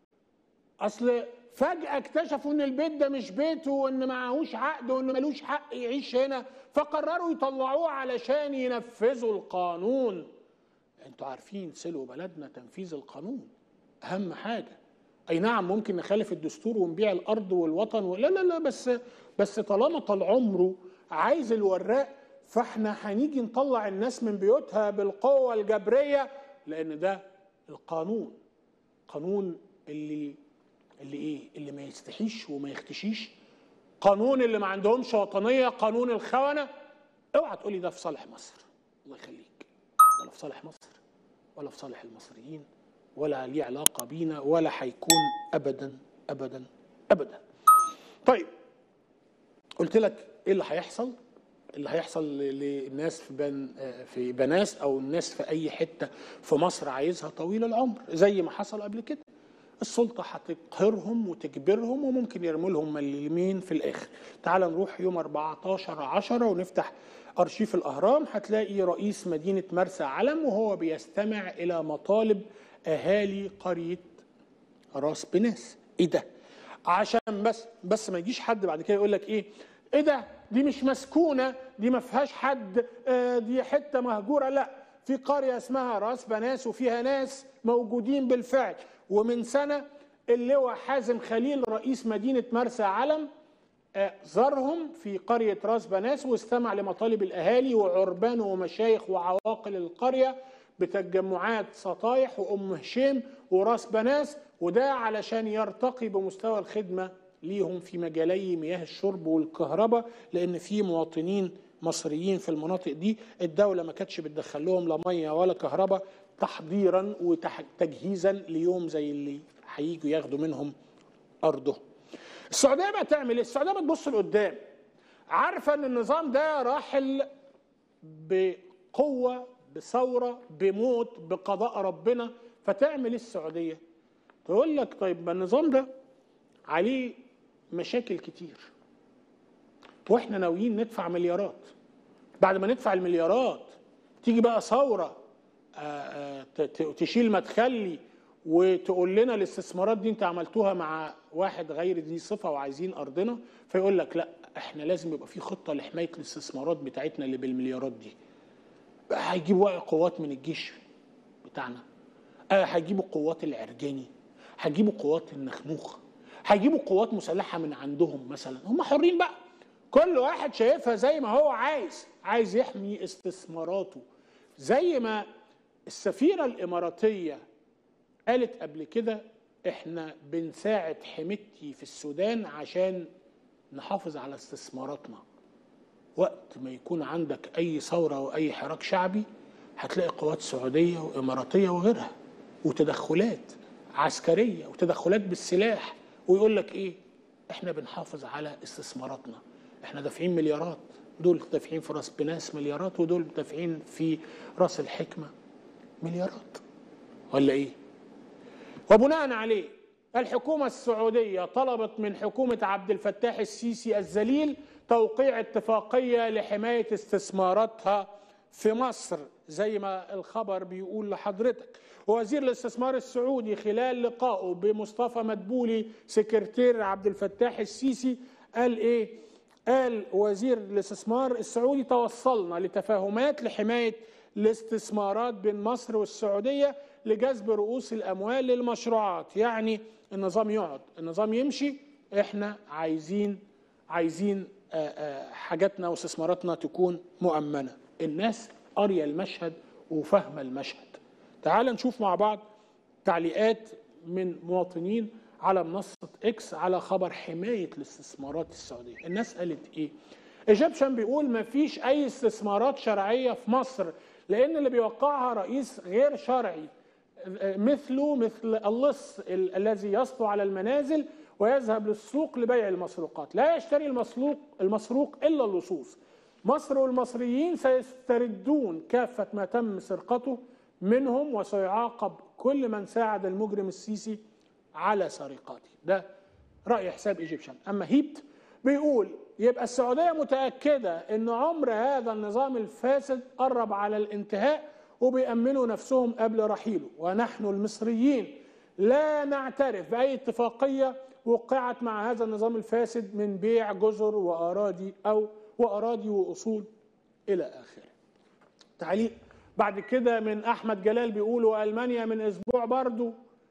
اصل فجاه اكتشفوا ان البيت ده مش بيته وان معهوش عقد وان ملوش حق يعيش هنا فقرروا يطلعوه علشان ينفذوا القانون انتوا عارفين سلو بلدنا تنفيذ القانون اهم حاجه اي نعم ممكن نخالف الدستور ونبيع الارض والوطن و... لا لا لا بس بس طالما طال عمره عايز الوراق فاحنا هنيجي نطلع الناس من بيوتها بالقوه الجبريه لان ده القانون قانون اللي اللي ايه اللي ما يستحيش وما يختشيش قانون اللي ما عندهمش وطنيه قانون الخونه اوعى تقولي ده في صالح مصر الله يخليك ده لا في صالح مصر ولا في صالح المصريين ولا ليه علاقه بينا ولا هيكون ابدا ابدا ابدا طيب قلت لك ايه اللي هيحصل اللي هيحصل للناس في بن في بناس او الناس في اي حته في مصر عايزها طويل العمر زي ما حصل قبل كده السلطه هتقهرهم وتجبرهم وممكن يرموا لهم مليمين في الاخر تعال نروح يوم 14 10 ونفتح ارشيف الاهرام هتلاقي رئيس مدينه مرسى علم وهو بيستمع الى مطالب اهالي قريه راس بناس ايه ده عشان بس بس ما يجيش حد بعد كده يقول لك ايه ايه ده دي مش مسكونه دي ما فيهاش حد آه دي حته مهجوره لا في قريه اسمها راس بناس وفيها ناس موجودين بالفعل ومن سنه اللواء حازم خليل رئيس مدينه مرسى علم آه زارهم في قريه راس بناس واستمع لمطالب الاهالي وعربان ومشايخ وعواقل القريه بتجمعات سطايح وام هشيم وراس بناس وده علشان يرتقي بمستوى الخدمه ليهم في مجالي مياه الشرب والكهرباء لان في مواطنين مصريين في المناطق دي الدوله ما كانتش بتدخل لهم لا ميه ولا كهرباء تحضيرا وتجهيزا ليوم زي اللي هيجوا ياخدوا منهم ارضهم. السعوديه بقى تعمل ايه؟ السعوديه بتبص لقدام عارفه ان النظام ده راحل بقوه بثوره بموت بقضاء ربنا فتعمل ايه السعوديه؟ تقول لك طيب ما النظام ده عليه مشاكل كتير واحنا ناويين ندفع مليارات بعد ما ندفع المليارات تيجي بقى ثوره آه، ت- ت- تشيل مدخلي وتقول لنا الاستثمارات دي انت عملتوها مع واحد غير ذي صفه وعايزين ارضنا فيقول لك لا احنا لازم يبقى في خطه لحمايه الاستثمارات بتاعتنا اللي بالمليارات دي بقى هيجيبوا قوات من الجيش بتاعنا آه هيجيبوا قوات العرجاني هيجيبوا قوات النخنوخ هيجيبوا قوات مسلحه من عندهم مثلا هم حرين بقى كل واحد شايفها زي ما هو عايز عايز يحمي استثماراته زي ما السفيره الاماراتيه قالت قبل كده احنا بنساعد حميتي في السودان عشان نحافظ على استثماراتنا وقت ما يكون عندك اي ثوره او اي حراك شعبي هتلاقي قوات سعوديه واماراتيه وغيرها وتدخلات عسكريه وتدخلات بالسلاح ويقول لك ايه احنا بنحافظ على استثماراتنا احنا دافعين مليارات دول دافعين في راس بناس مليارات ودول دافعين في راس الحكمه مليارات ولا ايه وبناء عليه الحكومة السعودية طلبت من حكومة عبد الفتاح السيسي الذليل توقيع اتفاقية لحماية استثماراتها في مصر زي ما الخبر بيقول لحضرتك وزير الاستثمار السعودي خلال لقائه بمصطفى مدبولي سكرتير عبد الفتاح السيسي قال ايه قال وزير الاستثمار السعودي توصلنا لتفاهمات لحماية الاستثمارات بين مصر والسعودية لجذب رؤوس الأموال للمشروعات يعني النظام يقعد النظام يمشي احنا عايزين عايزين آه، آه، حاجاتنا واستثماراتنا تكون مؤمنة الناس قارية المشهد وفاهمة المشهد تعال نشوف مع بعض تعليقات من مواطنين على منصة اكس على خبر حماية الاستثمارات السعودية الناس قالت ايه ايجيبشن بيقول ما فيش اي استثمارات شرعية في مصر لان اللي بيوقعها رئيس غير شرعي مثله مثل اللص ال- الذي يسطو على المنازل ويذهب للسوق لبيع المسروقات لا يشتري المسروق المسروق الا اللصوص مصر والمصريين سيستردون كافة ما تم سرقته منهم وسيعاقب كل من ساعد المجرم السيسي على سرقاته ده رأي حساب ايجيبشن اما هيبت بيقول يبقى السعودية متأكدة ان عمر هذا النظام الفاسد قرب على الانتهاء وبيأمنوا نفسهم قبل رحيله ونحن المصريين لا نعترف بأي اتفاقية وقعت مع هذا النظام الفاسد من بيع جزر وأراضي أو وأراضي وأصول إلى آخره تعليق بعد كده من أحمد جلال بيقول وألمانيا من أسبوع برضو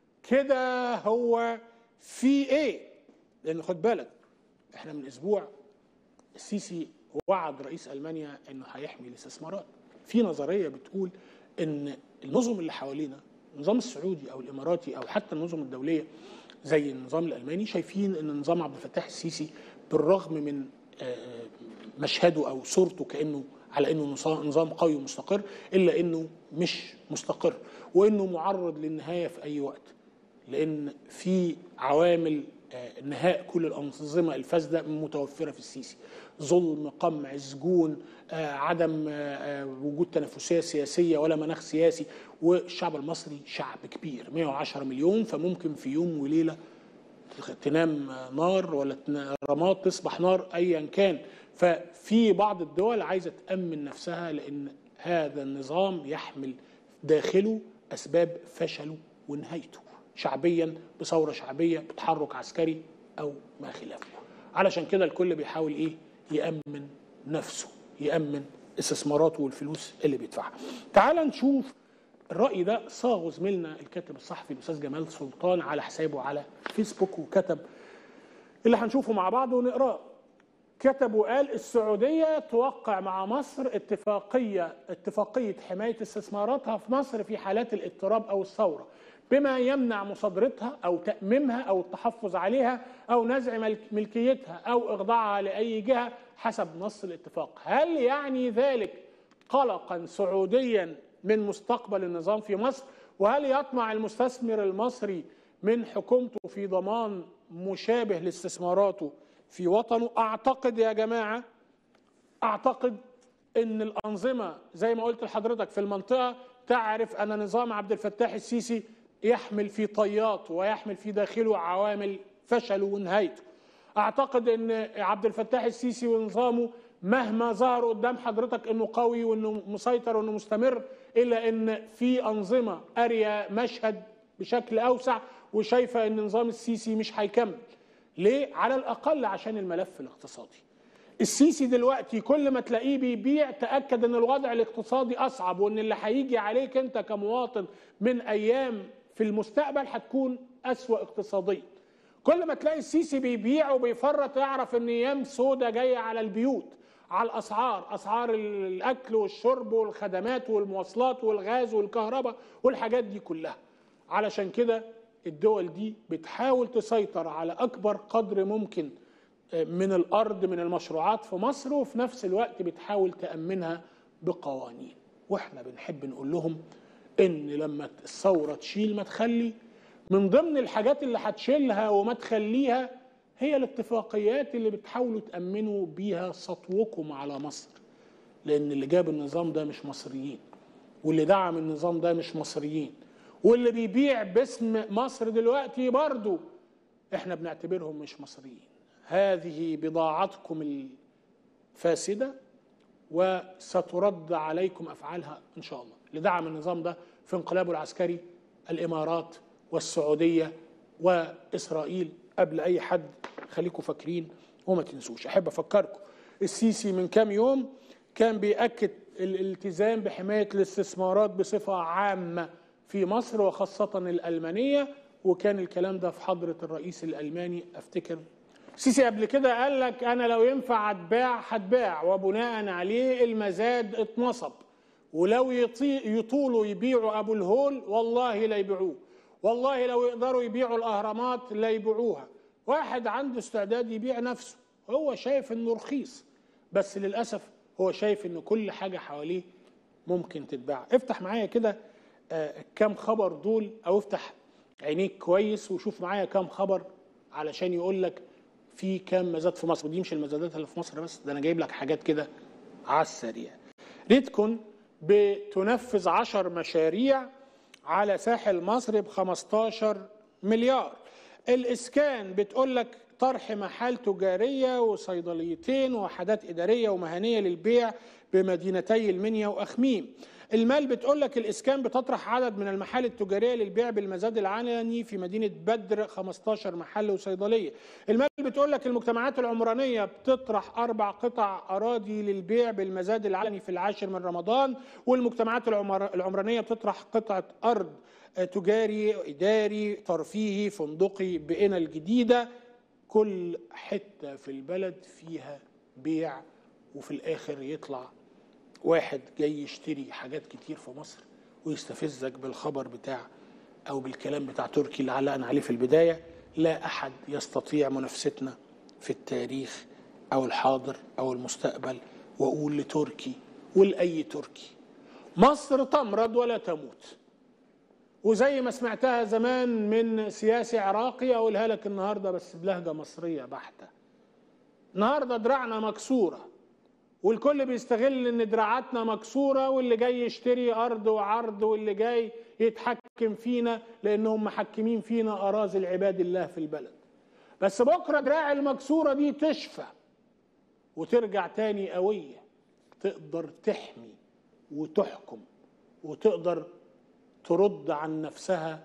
كده هو في إيه لأن خد بالك إحنا من أسبوع السيسي وعد رئيس المانيا انه هيحمي الاستثمارات في نظريه بتقول ان النظم اللي حوالينا النظام السعودي او الاماراتي او حتى النظم الدوليه زي النظام الالماني شايفين ان نظام عبد الفتاح السيسي بالرغم من آه، مشهده او صورته كانه على انه نظام نظام قوي ومستقر الا انه مش مستقر وانه معرض للنهايه في اي وقت لان في عوامل آه، نهاء كل الانظمه الفاسده متوفره في السيسي ظلم قمع سجون آه، عدم آه، آه، وجود تنافسيه سياسيه ولا مناخ سياسي والشعب المصري شعب كبير 110 مليون فممكن في يوم وليله تنام نار ولا تن- رماد تصبح نار ايا كان ففي بعض الدول عايزه تامن نفسها لان هذا النظام يحمل داخله اسباب فشله ونهايته شعبيا بثوره شعبيه بتحرك عسكري او ما خلافه علشان كده الكل بيحاول ايه يامن نفسه يامن استثماراته والفلوس اللي بيدفعها تعال نشوف الرأي ده صاغه زميلنا الكاتب الصحفي الأستاذ جمال سلطان على حسابه على فيسبوك وكتب اللي هنشوفه مع بعض ونقراه كتب وقال السعودية توقع مع مصر اتفاقية اتفاقية حماية استثماراتها في مصر في حالات الاضطراب أو الثورة بما يمنع مصادرتها أو تأميمها أو التحفظ عليها أو نزع ملك- ملكيتها أو إخضاعها لأي جهة حسب نص الاتفاق هل يعني ذلك قلقا سعوديا من مستقبل النظام في مصر وهل يطمع المستثمر المصري من حكومته في ضمان مشابه لاستثماراته في وطنه اعتقد يا جماعه اعتقد ان الانظمه زي ما قلت لحضرتك في المنطقه تعرف ان نظام عبد الفتاح السيسي يحمل في طياته ويحمل في داخله عوامل فشله ونهايته اعتقد ان عبد الفتاح السيسي ونظامه مهما ظهر قدام حضرتك انه قوي وانه مسيطر وانه مستمر إلا أن في أنظمة قارية مشهد بشكل أوسع وشايفة أن نظام السيسي مش هيكمل ليه؟ على الأقل عشان الملف الاقتصادي السيسي دلوقتي كل ما تلاقيه بيبيع تأكد أن الوضع الاقتصادي أصعب وأن اللي هيجي عليك أنت كمواطن من أيام في المستقبل هتكون أسوأ اقتصاديا كل ما تلاقي السيسي بيبيع وبيفرط يعرف ان ايام سودة جايه على البيوت على الاسعار اسعار الاكل والشرب والخدمات والمواصلات والغاز والكهرباء والحاجات دي كلها علشان كده الدول دي بتحاول تسيطر على اكبر قدر ممكن من الارض من المشروعات في مصر وفي نفس الوقت بتحاول تامنها بقوانين واحنا بنحب نقول لهم ان لما الثوره تشيل ما تخلي من ضمن الحاجات اللي هتشيلها وما تخليها هي الاتفاقيات اللي بتحاولوا تأمنوا بيها سطوكم على مصر لأن اللي جاب النظام ده مش مصريين واللي دعم النظام ده مش مصريين واللي بيبيع باسم مصر دلوقتي برضو احنا بنعتبرهم مش مصريين هذه بضاعتكم الفاسدة وسترد عليكم أفعالها إن شاء الله لدعم النظام ده في انقلابه العسكري الإمارات والسعودية وإسرائيل قبل أي حد خليكم فاكرين وما تنسوش أحب أفكركم السيسي من كام يوم كان بيأكد الالتزام بحماية الاستثمارات بصفة عامة في مصر وخاصة الألمانية وكان الكلام ده في حضرة الرئيس الألماني أفتكر السيسي قبل كده قال لك أنا لو ينفع أتباع هتباع وبناء عليه المزاد اتنصب ولو يطولوا يبيعوا أبو الهول والله لا يبيعوه والله لو يقدروا يبيعوا الاهرامات لا يبيعوها واحد عنده استعداد يبيع نفسه هو شايف انه رخيص بس للاسف هو شايف ان كل حاجه حواليه ممكن تتباع افتح معايا كده آه كام خبر دول او افتح عينيك كويس وشوف معايا كام خبر علشان يقول لك في كام مزاد في مصر ودي مش المزادات اللي في مصر بس ده انا جايب لك حاجات كده على السريع ريتكون بتنفذ عشر مشاريع على ساحل مصر ب 15 مليار الاسكان بتقول لك طرح محال تجاريه وصيدليتين ووحدات اداريه ومهنيه للبيع بمدينتي المنيا واخميم المال بتقول لك الاسكان بتطرح عدد من المحال التجاريه للبيع بالمزاد العلني في مدينه بدر 15 محل وصيدليه المال بتقول لك المجتمعات العمرانيه بتطرح اربع قطع اراضي للبيع بالمزاد العلني في العاشر من رمضان والمجتمعات العمرانيه بتطرح قطعه ارض تجاري اداري ترفيهي فندقي بقنا الجديده كل حته في البلد فيها بيع وفي الاخر يطلع واحد جاي يشتري حاجات كتير في مصر ويستفزك بالخبر بتاع او بالكلام بتاع تركي اللي علقنا عليه في البدايه لا احد يستطيع منافستنا في التاريخ او الحاضر او المستقبل واقول لتركي ولاي تركي مصر تمرض ولا تموت وزي ما سمعتها زمان من سياسي عراقي اقولها لك النهارده بس بلهجه مصريه بحته النهارده دراعنا مكسوره والكل بيستغل ان دراعاتنا مكسوره واللي جاي يشتري ارض وعرض واللي جاي يتحكم فينا لانهم محكمين فينا اراذل عباد الله في البلد بس بكره دراع المكسوره دي تشفى وترجع تاني قويه تقدر تحمي وتحكم وتقدر ترد عن نفسها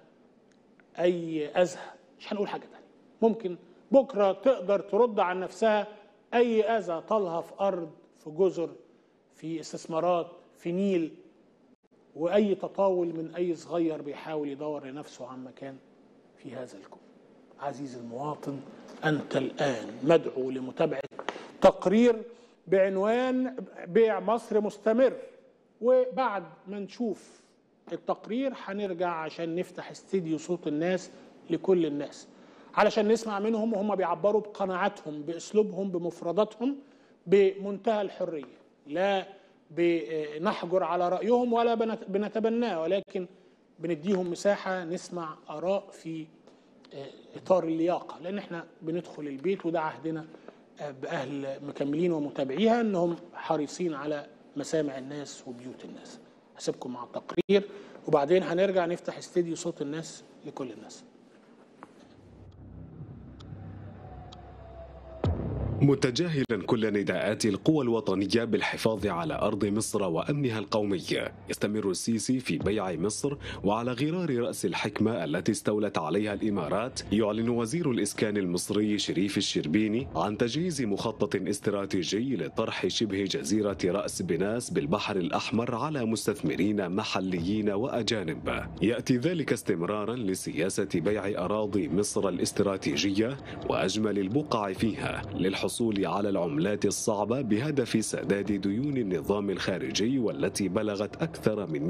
اي اذى مش هنقول حاجه تانية ممكن بكره تقدر ترد عن نفسها اي اذى طالها في ارض في جزر في استثمارات في نيل واي تطاول من اي صغير بيحاول يدور لنفسه عن مكان في هذا الكون عزيزي المواطن انت الان مدعو لمتابعه تقرير بعنوان بيع مصر مستمر وبعد ما نشوف التقرير هنرجع عشان نفتح استديو صوت الناس لكل الناس علشان نسمع منهم وهم بيعبروا بقناعاتهم باسلوبهم بمفرداتهم بمنتهى الحريه لا بنحجر على رايهم ولا بنتبناه ولكن بنديهم مساحه نسمع اراء في اطار اللياقه لان احنا بندخل البيت وده عهدنا باهل مكملين ومتابعيها انهم حريصين على مسامع الناس وبيوت الناس هسيبكم مع التقرير وبعدين هنرجع نفتح استديو صوت الناس لكل الناس متجاهلا كل نداءات القوى الوطنية بالحفاظ على أرض مصر وأمنها القومي يستمر السيسي في بيع مصر وعلى غرار رأس الحكمة التي استولت عليها الإمارات يعلن وزير الإسكان المصري شريف الشربيني عن تجهيز مخطط استراتيجي لطرح شبه جزيرة رأس بناس بالبحر الأحمر على مستثمرين محليين وأجانب يأتي ذلك استمرارا لسياسة بيع أراضي مصر الاستراتيجية وأجمل البقع فيها للحصول الحصول على العملات الصعبة بهدف سداد ديون النظام الخارجي والتي بلغت أكثر من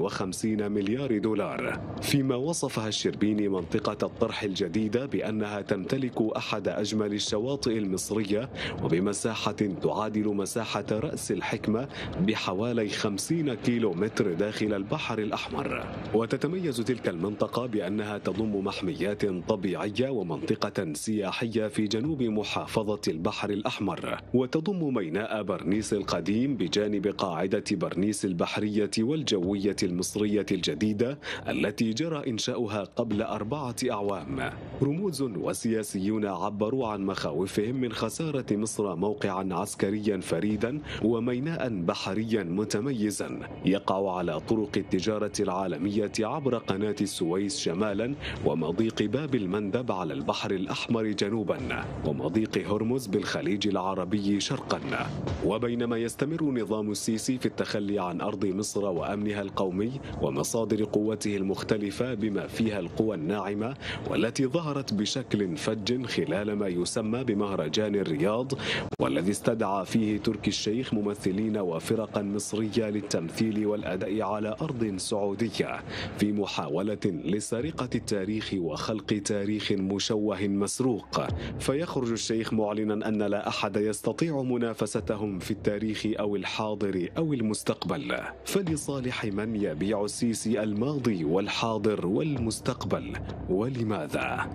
150 مليار دولار فيما وصفها الشربيني منطقة الطرح الجديدة بأنها تمتلك أحد أجمل الشواطئ المصرية وبمساحة تعادل مساحة رأس الحكمة بحوالي 50 كيلو متر داخل البحر الأحمر وتتميز تلك المنطقة بأنها تضم محميات طبيعية ومنطقة سياحية في جنوب محافظة البحر البحر الأحمر وتضم ميناء برنيس القديم بجانب قاعدة برنيس البحرية والجوية المصرية الجديدة التي جرى إنشاؤها قبل أربعة أعوام رموز وسياسيون عبروا عن مخاوفهم من خسارة مصر موقعا عسكريا فريدا وميناء بحريا متميزا يقع على طرق التجارة العالمية عبر قناة السويس شمالا ومضيق باب المندب على البحر الأحمر جنوبا ومضيق هرمز بالخليج العربي شرقا وبينما يستمر نظام السيسي في التخلي عن أرض مصر وأمنها القومي ومصادر قوته المختلفة بما فيها القوى الناعمة والتي ظهرت بشكل فج خلال ما يسمى بمهرجان الرياض والذي استدعى فيه تركي الشيخ ممثلين وفرقا مصرية للتمثيل والأداء على أرض سعودية في محاولة لسرقة التاريخ وخلق تاريخ مشوه مسروق فيخرج الشيخ معلنا أن لا أحد يستطيع منافستهم في التاريخ أو الحاضر أو المستقبل فلصالح من يبيع السيسي الماضي والحاضر والمستقبل ولماذا؟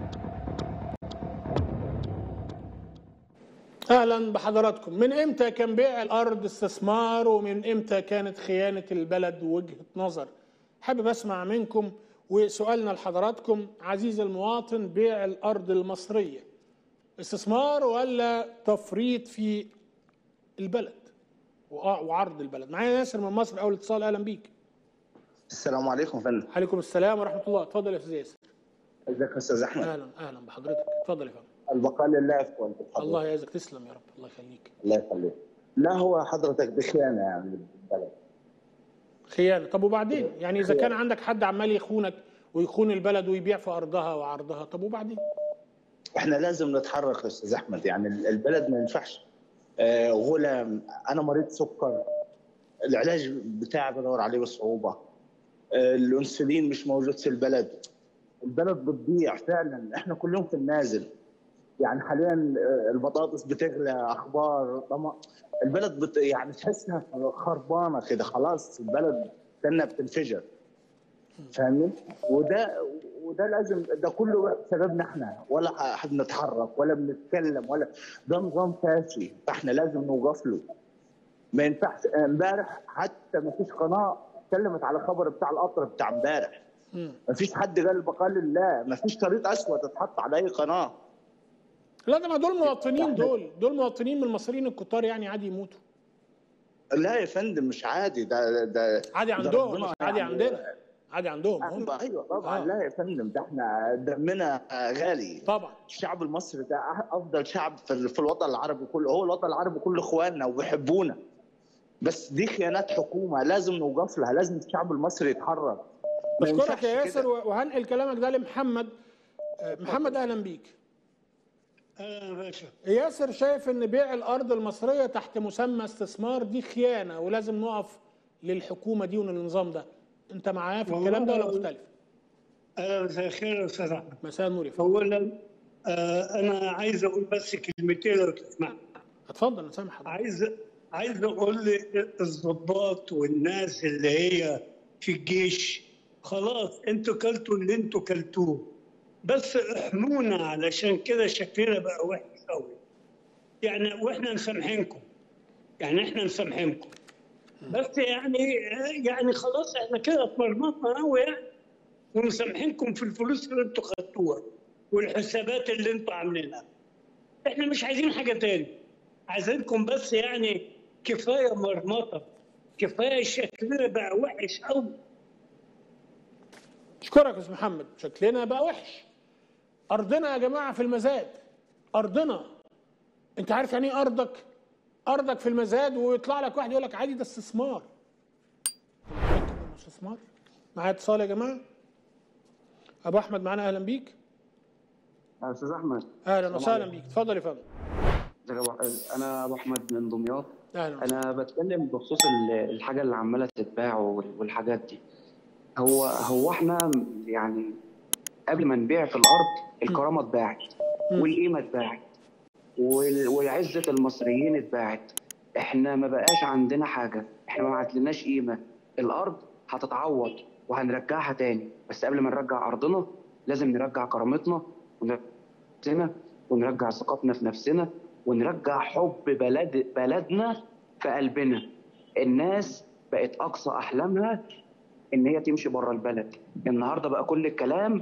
اهلا بحضراتكم من امتى كان بيع الارض استثمار ومن امتى كانت خيانه البلد وجهه نظر حابب اسمع منكم وسؤالنا لحضراتكم عزيزي المواطن بيع الارض المصريه استثمار ولا تفريط في البلد وعرض البلد معايا ياسر من مصر اول اتصال اهلا بيك السلام عليكم يا فندم عليكم السلام ورحمه الله اتفضل يا استاذ ياسر ازيك يا استاذ احمد اهلا اهلا بحضرتك اتفضل يا فندم البقاء لله يا الله يعزك تسلم يا رب الله يخليك الله يخليك لا هو حضرتك بخيانه يعني البلد خيانه طب وبعدين يعني اذا كان عندك حد عمال يخونك ويخون البلد ويبيع في ارضها وعرضها طب وبعدين احنا لازم نتحرك يا استاذ احمد يعني البلد ما ينفعش آه غلام انا مريض سكر العلاج بتاعي بدور عليه بصعوبه آه الانسولين مش موجود في البلد البلد بتضيع فعلا احنا كل يوم في النازل يعني حاليا البطاطس بتغلى اخبار طمع البلد بت يعني تحسها خربانه كده خلاص البلد كانها بتنفجر فاهمني وده وده لازم ده كله سببنا احنا ولا حد نتحرك ولا بنتكلم ولا ده نظام فاشي فاحنا لازم نوقف له ما ينفعش امبارح حتى ما فيش قناه اتكلمت على خبر بتاع القطر بتاع امبارح ما فيش حد قال بقال الله ما فيش طريق اسود اتحط على اي قناه لا ده ما دول مواطنين دول دول مواطنين من المصريين الكتار يعني عادي يموتوا لا يا فندم مش عادي ده ده عادي عندهم مش عادي يعني عندنا عادي عندهم هم ايوه طبعا آه. لا يا فندم ده احنا دمنا غالي طبعا الشعب المصري ده افضل شعب في الوطن العربي كله هو الوطن العربي كله اخواننا وبيحبونا بس دي خيانات حكومه لازم نوقف لها لازم الشعب المصري يتحرك بشكرك يا ياسر وهنقل كلامك ده لمحمد محمد اهلا بيك اهلا باشا ياسر شايف ان بيع الارض المصريه تحت مسمى استثمار دي خيانه ولازم نقف للحكومه دي وللنظام ده انت معايا في الكلام ده ولا مختلف؟ اهلا مساء الخير يا استاذ احمد مساء النور يا اولا آه انا عايز اقول بس كلمتين لو تسمح اتفضل انا سامح عايز عايز اقول للضباط والناس اللي هي في الجيش خلاص انتوا كلتوا اللي انتوا كلتوه بس احمونا علشان كده شكلنا بقى وحش قوي يعني واحنا مسامحينكم يعني احنا مسامحينكم بس يعني يعني خلاص احنا كده اتمرمطنا قوي يعني ومسامحينكم في الفلوس اللي انتوا خدتوها والحسابات اللي انتوا عاملينها احنا مش عايزين حاجه تاني عايزينكم بس يعني كفايه مرمطه كفايه شكلنا بقى وحش قوي اشكرك يا استاذ محمد شكلنا بقى وحش ارضنا يا جماعه في المزاد ارضنا انت عارف يعني ايه ارضك ارضك في المزاد ويطلع لك واحد يقول لك عادي ده استثمار متأكد إنه استثمار معايا اتصال يا جماعه ابو احمد معانا اهلا بيك يا استاذ احمد اهلا السلام وسهلا عليكم. بيك اتفضل يا فندم ازيك يا أبو- انا ابو احمد من دمياط اهلا انا بتكلم بخصوص ال- الحاجه اللي عماله تتباع وال- والحاجات دي هو هو احنا يعني قبل ما نبيع في الارض الكرامه اتباعت مم. والقيمه اتباعت وال- وعزه المصريين اتباعت احنا ما بقاش عندنا حاجه احنا ما عادلناش قيمه الارض هتتعوض وهنرجعها تاني بس قبل ما نرجع ارضنا لازم نرجع كرامتنا ونفسنا ونرجع ثقتنا في نفسنا ونرجع حب بلد بلدنا في قلبنا الناس بقت اقصى احلامها ان هي تمشي بره البلد النهارده بقى كل الكلام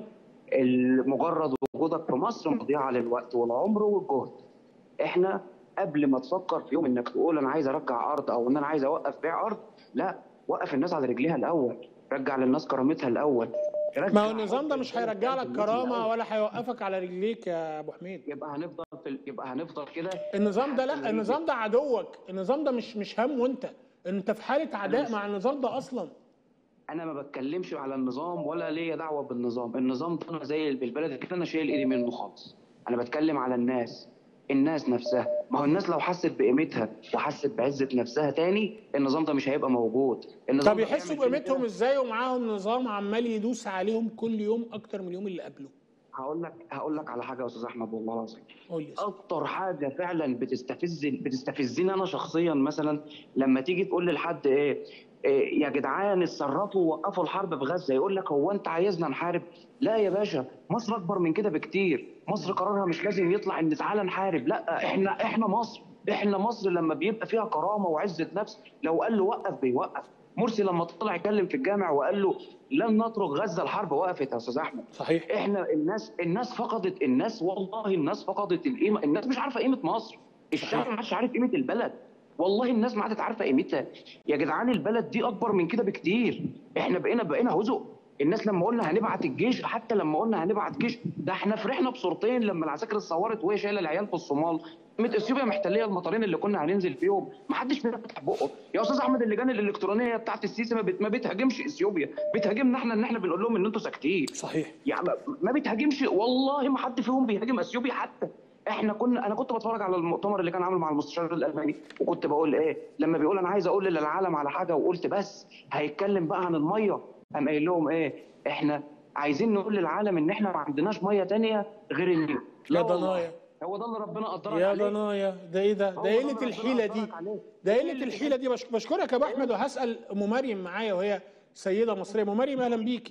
مجرد وجودك في مصر مضيعه للوقت والعمر والجهد احنا قبل ما تفكر في يوم انك تقول انا عايز ارجع ارض او ان انا عايز اوقف بيع ارض لا وقف الناس على رجليها الاول رجع للناس كرامتها الاول رجع ما هو النظام ده حب مش البلد هيرجع لك للناس كرامه الأول. ولا هيوقفك على رجليك يا ابو حميد يبقى هنفضل في ال- يبقى هنفضل كده النظام ده لحد ما لا يجي- النظام ده عدوك النظام ده مش مش هم وانت انت في حاله عداء مش- مع النظام ده اصلا انا ما بتكلمش على النظام ولا ليا دعوه بالنظام النظام ده انا زي بالبلد كده انا شايل ايدي منه خالص انا بتكلم على الناس الناس نفسها ما هو الناس لو حست بقيمتها وحست بعزه نفسها تاني النظام ده مش هيبقى موجود النظام طب ده يحسوا بيعمل فينا بقيمتهم كده. ازاي ومعاهم نظام عمال يدوس عليهم كل يوم اكتر من اليوم اللي قبله هقول لك هقول لك على حاجه يا استاذ احمد والله العظيم قول لي اكتر حاجه فعلا بتستفز بتستفزني انا شخصيا مثلا لما تيجي تقول لحد ايه, إيه يا جدعان اتصرفوا وقفوا الحرب في غزه يقول لك هو انت عايزنا نحارب لا يا باشا مصر اكبر من كده بكتير مصر قرارها مش لازم يطلع ان تعالى نحارب لا احنا احنا مصر احنا مصر لما بيبقى فيها كرامه وعزه نفس لو قال له وقف بيوقف مرسي لما طلع يتكلم في الجامع وقال له لن نترك غزه الحرب وقفت يا استاذ احمد صحيح احنا الناس الناس فقدت الناس والله الناس فقدت القيمه الناس مش عارفه قيمه مصر الشعب ما عادش عارف قيمه البلد والله الناس ما عادت عارفه قيمتها يا جدعان البلد دي اكبر من كده بكتير احنا بقينا بقينا هزق الناس لما قلنا هنبعت الجيش حتى لما قلنا هنبعت جيش ده احنا فرحنا بصورتين لما العساكر اتصورت وهي شايله العيال في الصومال قامت اثيوبيا محتليه المطارين اللي كنا هننزل فيهم ما حدش فينا فتح بقه يا استاذ احمد اللجان الالكترونيه بتاعت السيسي ما, بت... ما بتهاجمش اثيوبيا بتهاجمنا احنا ان احنا بنقول لهم ان انتوا ساكتين صحيح يعني ما- ما بيتهاجمش والله ما حد فيهم بيهاجم اثيوبيا حتى احنا كنا انا كنت بتفرج على المؤتمر اللي كان عامله مع المستشار الالماني وكنت بقول ايه لما بيقول انا عايز اقول للعالم على حاجه وقلت بس هيتكلم بقى عن الميه قام قايل لهم ايه احنا عايزين نقول للعالم ان احنا ما عندناش ميه تانية غير النيل لا يا والله. ضنايا هو ده اللي ربنا قدرك يا عليه ضنايا ده ايه ده هو ده ده قله ربنا الحيله دي قدرك عليه. ده قله الحيله دي بش- بشكرك يا ابو احمد وهسال ام مريم معايا وهي سيده مصريه ام مريم اهلا بيكي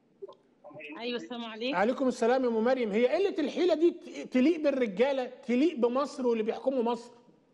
ايوه السلام عليكم عليكم السلام يا ام مريم هي قله الحيله دي ت- تليق بالرجاله تليق بمصر واللي بيحكموا مصر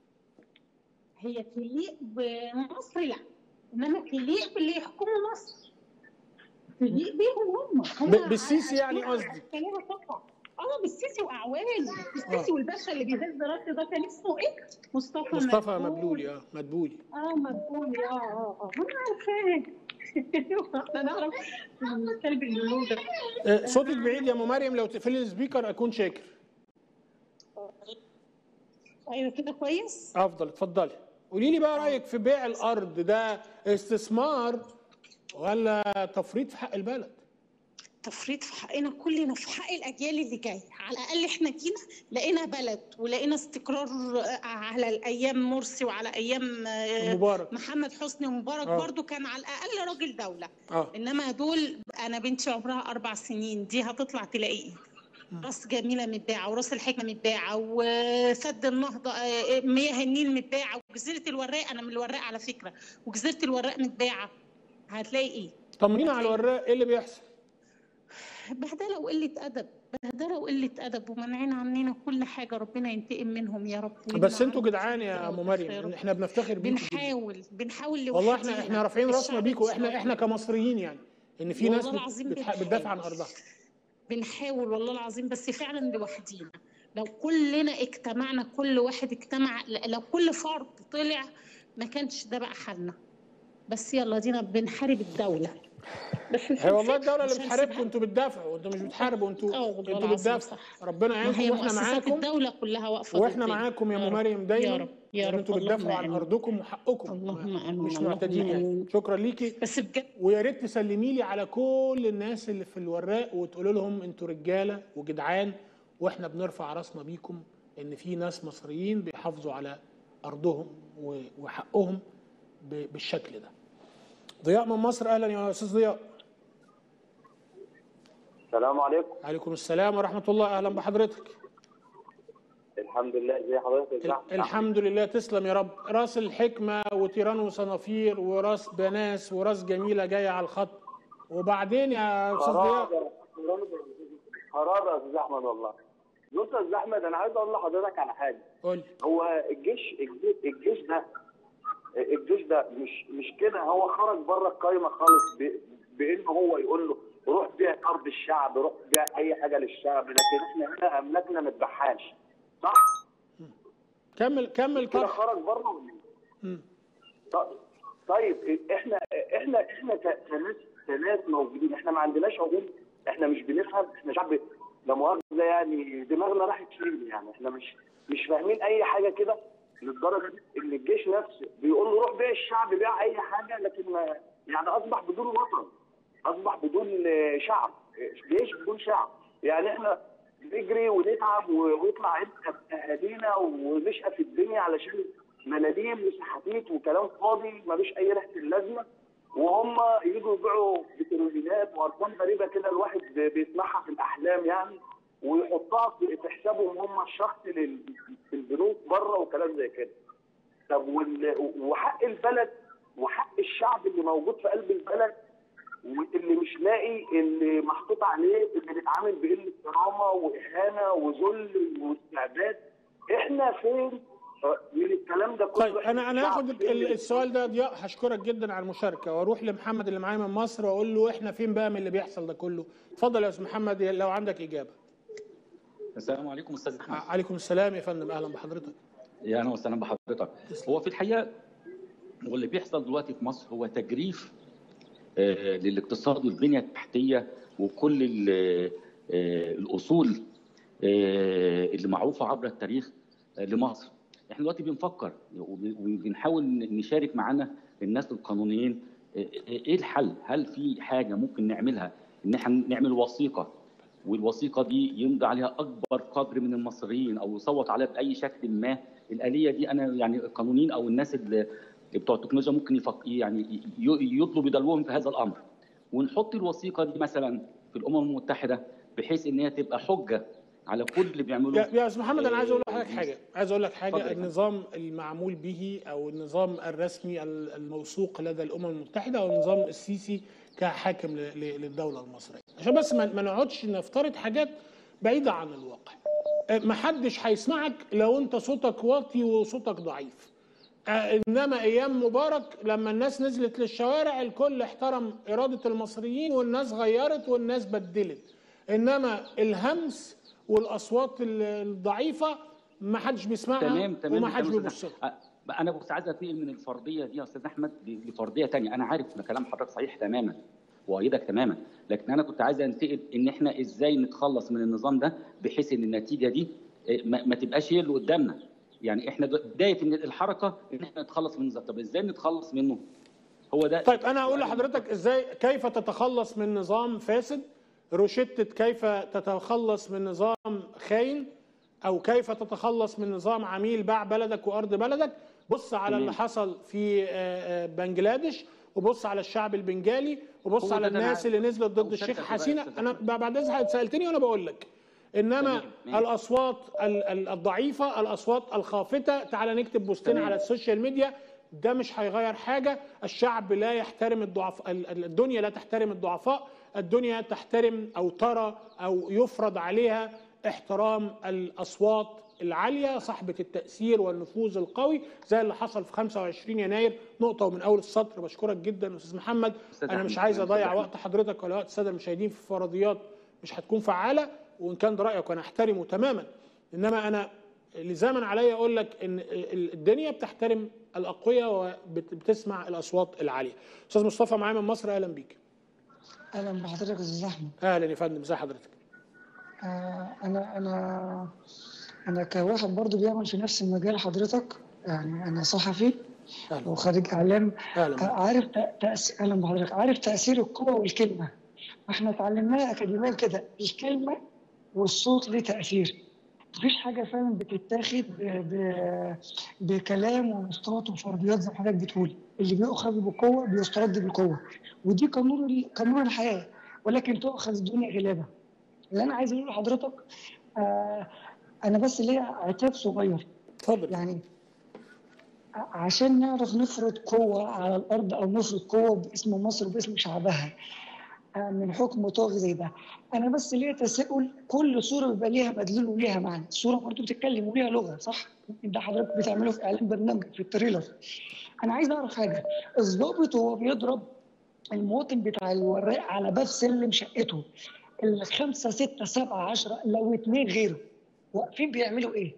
هي تليق بمصر لا انما تليق باللي يحكموا مصر تليق بيهم هم هم ب- بالسيسي يعني أشكال- قصدي. أشكالها طبعا اه بالسيسي واعوانه السيسي والباشا اللي بيهز راسه ده كان اسمه ايه؟ مصطفى مصطفى مدبولي اه مدبولي اه مدبولي اه اه اه انا عارفاه احنا نعرف الكلب اللولو ده آه، صوتك بعيد يا ام مريم لو تقفلي السبيكر اكون شاكر ايوه كده كويس افضل اتفضلي قولي لي بقى رايك في بيع الارض ده استثمار ولا تفريط في حق البلد تفريط في حقنا كلنا في حق الاجيال اللي جايه على الاقل احنا جينا لقينا بلد ولقينا استقرار على الايام مرسي وعلى ايام آه، مبارك محمد حسني ومبارك آه. برضو كان على الاقل راجل دوله اه انما دول انا بنتي عمرها اربع سنين دي هتطلع تلاقي ايه راس جميله متباعه وراس الحكمه متباعه وسد النهضه آه، مياه النيل متباعه وجزيره الوراق انا من الوراق على فكره وجزيره الوراق متباعه هتلاقي ايه طمنينا على الوراق ايه اللي بيحصل بهدله وقله ادب بهدله وقله ادب ومنعين عننا كل حاجه ربنا ينتقم منهم يا رب ويمنع بس انتوا عنهم جدعان يا ام مريم يا رب. احنا بنفتخر بيكم جداً. بنحاول بنحاول والله احنا لوحدينا. احنا رافعين راسنا الشعب بيكم احنا المصري. احنا كمصريين يعني ان في ناس والله العظيم بت- بتح- بنحاول. بتدافع عن ارضها بنحاول والله العظيم بس فعلا لوحدينا لو كلنا اجتمعنا كل واحد اجتمع لو كل فرد طلع ما كانش ده بقى حالنا بس يلا دينا بنحارب الدولة بس مش هي والله هنسيبها، الدوله اللي مش بتحاربكم هنسيبها. انتوا بتدافعوا انتوا مش بتحاربوا انتوا اه والله انتوا العظيم بتدافعوا صح. ربنا ما يعينكم هي واحنا مؤسسات معاكم الدولة كلها واقفة واحنا ضدنا. معاكم يا يا ام رب. مريم يا دايما رب يا لان رب انتوا بتدافعوا اللهم عن آمين. ارضكم وحقكم اللهم آمين. مش اللهم معتدين يعني آمين. شكرا ليكي بس بجد ويا ريت تسلمي لي على كل الناس اللي في الوراق وتقولوا لهم انتوا رجاله وجدعان واحنا بنرفع راسنا بيكم ان في ناس مصريين بيحافظوا على ارضهم و- وحقهم ب- بالشكل ده. ضياء من مصر اهلا يا استاذ ضياء. السلام عليكم عليكم السلام ورحمه الله اهلا بحضرتك. الحمد لله ازي حضرتك ال- ازي الحمد لله تسلم يا رب راس الحكمه وتيران وصنافير وراس بناس وراس جميله جايه على الخط وبعدين يا استاذ ضياء خرابه خرابه يا استاذ احمد والله بص يا استاذ احمد انا عايز اقول لحضرتك على حاجه قول لي. هو الجيش الجيش, الجيش ده الجيش ده مش مش كده هو خرج بره القايمه خالص ب- بانه هو يقول له روح بيع ارض الشعب روح بيع اي حاجه للشعب لكن احنا هنا املاكنا ما تبيعهاش صح؟ كمل كمل كده طرح خرج بره ولا إيه؟ مم. ط- طيب احنا احنا احنا ك- كناس كناس موجودين احنا ما عندناش عقول احنا مش بنفهم احنا شعب لا مؤاخذه يعني دماغنا راحت فين يعني احنا مش مش فاهمين اي حاجه كده للدرجه دي ان الجيش نفسه بيقول له روح بيع الشعب بيع اي حاجه لكن ما يعني اصبح بدون وطن اصبح بدون آه، شعب جيش بدون شعب يعني احنا نجري ونتعب و- ويطلع عبء اهالينا ونشقى في الدنيا علشان ملاليم وسحاتيت وكلام فاضي ملوش اي ريحه اللازمه وهم يجوا يبيعوا بترولينات وارقام غريبه كده الواحد بيسمعها في الاحلام يعني ويحطها في في حسابهم هم الشخصي لل- في البنوك بره وكلام زي كده. طب وال- وحق البلد وحق الشعب اللي موجود في قلب البلد واللي مش لاقي اللي محطوط عليه اللي بيتعامل بقله كرامه واهانه وذل واستعباد احنا فين من الكلام ده كله طيب انا انا الشعب هاخد فين ال- من- السؤال ده ضياء هشكرك جدا على المشاركه واروح لمحمد اللي معايا من مصر واقول له احنا فين بقى من اللي بيحصل ده كله اتفضل يا استاذ محمد لو عندك اجابه السلام عليكم استاذ احمد ع- عليكم السلام يا فندم اهلا بحضرتك يا اهلا وسهلا بحضرتك هو في الحقيقه هو اللي بيحصل دلوقتي في مصر هو تجريف آه، للاقتصاد والبنيه التحتيه وكل ال- آه، الاصول آه، اللي معروفه عبر التاريخ آه، لمصر احنا دلوقتي بنفكر وب- وبنحاول نشارك معانا الناس القانونيين آه، ايه الحل هل في حاجه ممكن نعملها ان احنا نعمل وثيقه والوثيقه دي يمضي عليها اكبر قدر من المصريين او يصوت عليها باي شكل ما الاليه دي انا يعني القانونيين او الناس اللي بتوع التكنولوجيا ممكن يفك يعني ي- يطلبوا يدلوهم في هذا الامر ونحط الوثيقه دي مثلا في الامم المتحده بحيث ان هي تبقى حجه على كل اللي بيعملوه يا يا استاذ محمد انا عايز اقول آه، لحضرتك حاجه عايز اقول لك حاجه اتفضل يا فندم. النظام المعمول به او النظام الرسمي ال- الموثوق لدى الامم المتحده او النظام السيسي كحاكم ل- ل- للدوله المصريه عشان بس ما ما نقعدش نفترض حاجات بعيده عن الواقع ما حدش هيسمعك لو انت صوتك واطي وصوتك ضعيف آه، انما ايام مبارك لما الناس نزلت للشوارع الكل احترم اراده المصريين والناس غيرت والناس بدلت انما الهمس والاصوات ال- الضعيفه ما حدش بيسمعها تمام تمام وما حدش تمام بيبص أستاذ أحمد. أ- انا بس عايز انتقل من الفرضيه دي يا استاذ احمد ل- لفرضيه تانية انا عارف ان كلام حضرتك صحيح تماما وايدك تماما لكن انا كنت عايز انتقل ان احنا ازاي نتخلص من النظام ده بحيث ان النتيجه دي إيه، ما ما تبقاش هي اللي قدامنا يعني احنا د- بدايه من الحركه ان احنا نتخلص من النظام طب ازاي نتخلص منه هو ده طيب انا هقول لحضرتك ازاي كيف تتخلص من نظام فاسد روشتة كيف تتخلص من نظام خاين او كيف تتخلص من نظام عميل باع بلدك وارض بلدك بص على اللي حصل في آه، آه، بنجلاديش وبص على الشعب البنجالي وبص هو على ده اللي الناس أنا- اللي نزلت ضد أو الشيخ صدق بقى حسينه يا أستاذ انا أحمد. بعد اذنك سالتني وانا بقول لك انما تمام، ماشي. الاصوات ال- ال- الضعيفه الاصوات الخافته تعال نكتب بوستين تمام. على السوشيال ميديا ده مش هيغير حاجه الشعب لا يحترم الضعفاء ال- ال- الدنيا لا تحترم الضعفاء الدنيا تحترم او ترى او يفرض عليها احترام الاصوات العاليه صاحبه التاثير والنفوذ القوي زي اللي حصل في 25 يناير نقطه ومن اول السطر بشكرك جدا استاذ محمد أستاذ انا أحمد، مش عايز أستاذ اضيع أحمد. وقت حضرتك ولا وقت الساده المشاهدين في فرضيات مش هتكون فعاله وان كان ده رايك وانا احترمه تماما انما انا لزاما عليا اقول لك ان ال- الدنيا بتحترم الاقوياء وبتسمع الاصوات العاليه استاذ مصطفى معايا من مصر اهلا بيك اهلا بحضرتك يا استاذ احمد اهلا يا فندم ازي حضرتك آه، انا انا انا كواحد برضو بيعمل في نفس المجال حضرتك يعني انا صحفي اهلا وخريج اعلام اهلا آه، بيك. عارف تأثير اهلا بحضرتك عارف تاثير القوه والكلمه احنا اتعلمناها اكاديميا كده الكلمه والصوت ليه تاثير مفيش حاجه فعلا بتتاخد ب... ب... بكلام ومسطات وفرضيات زي ما حضرتك بتقول اللي بيؤخذ بقوه بيسترد بالقوه ودي قانون ال- قانون الحياه ولكن تؤخذ الدنيا غلابه اللي انا عايز اقوله لحضرتك آه انا بس ليا عتاب صغير اتفضل يعني ع- عشان نعرف نفرض قوة على الأرض أو نفرض قوة باسم مصر وباسم شعبها آه، من حكم طاغي زي ده أنا بس ليا تساؤل كل صورة بيبقى ليها مدلول وليها معنى الصورة برضه بتتكلم وليها لغة صح؟ ده حضرتك بتعمله في إعلان برنامج في التريلر أنا عايز أعرف حاجة الضابط وهو بيضرب المواطن بتاع الوراق على باب سلم شقته الخمسة ستة سبعة عشرة لو اتنين غيره واقفين بيعملوا إيه؟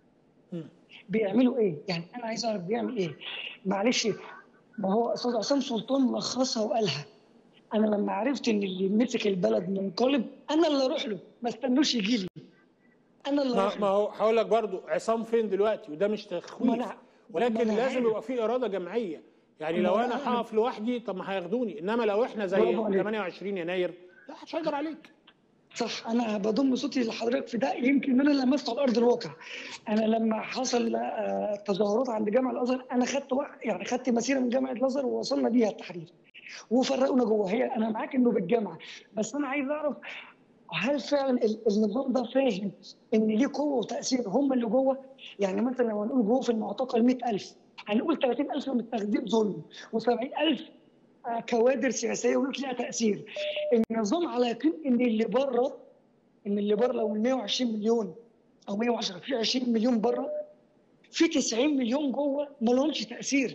بيعملوا ايه؟ يعني انا عايز اعرف بيعمل ايه؟ معلش ما هو استاذ عصام سلطان لخصها وقالها انا لما عرفت ان اللي مسك البلد منقلب انا اللي اروح له ما استنوش يجي لي انا اللي ما, اروح ما له هو هقول لك برضو عصام فين دلوقتي وده مش ما تخويف أنا- ما ولكن أنا لازم عارف. يبقى في اراده جماعيه يعني ما لو أنا انا عارف. هقف لوحدي طب ما هياخدوني انما لو احنا زي برافو عليك. 28 يناير لا محدش هيقدر عليك صح انا بضم صوتي لحضرتك في ده يمكن انا لمسته على ارض الواقع انا لما حصل آه، تظاهرات عند جامع الازهر انا خدت وق- يعني خدت مسيره من جامعه الازهر ووصلنا بيها التحرير وفرقونا جوه هي انا معاك انه بالجامعه بس انا عايز اعرف هل فعلا ال- النظام ده فاهم ان ليه قوه وتاثير هم اللي جوه يعني مثلا لو هنقول جوه في المعتقل 100000 هنقول 30000 متاخدين ظلم و70000 كوادر سياسيه ولك لها تاثير النظام على يقين ان اللي بره ان اللي بره لو ال 120 مليون او 110 في 20 مليون بره في 90 مليون جوه ما لهمش تاثير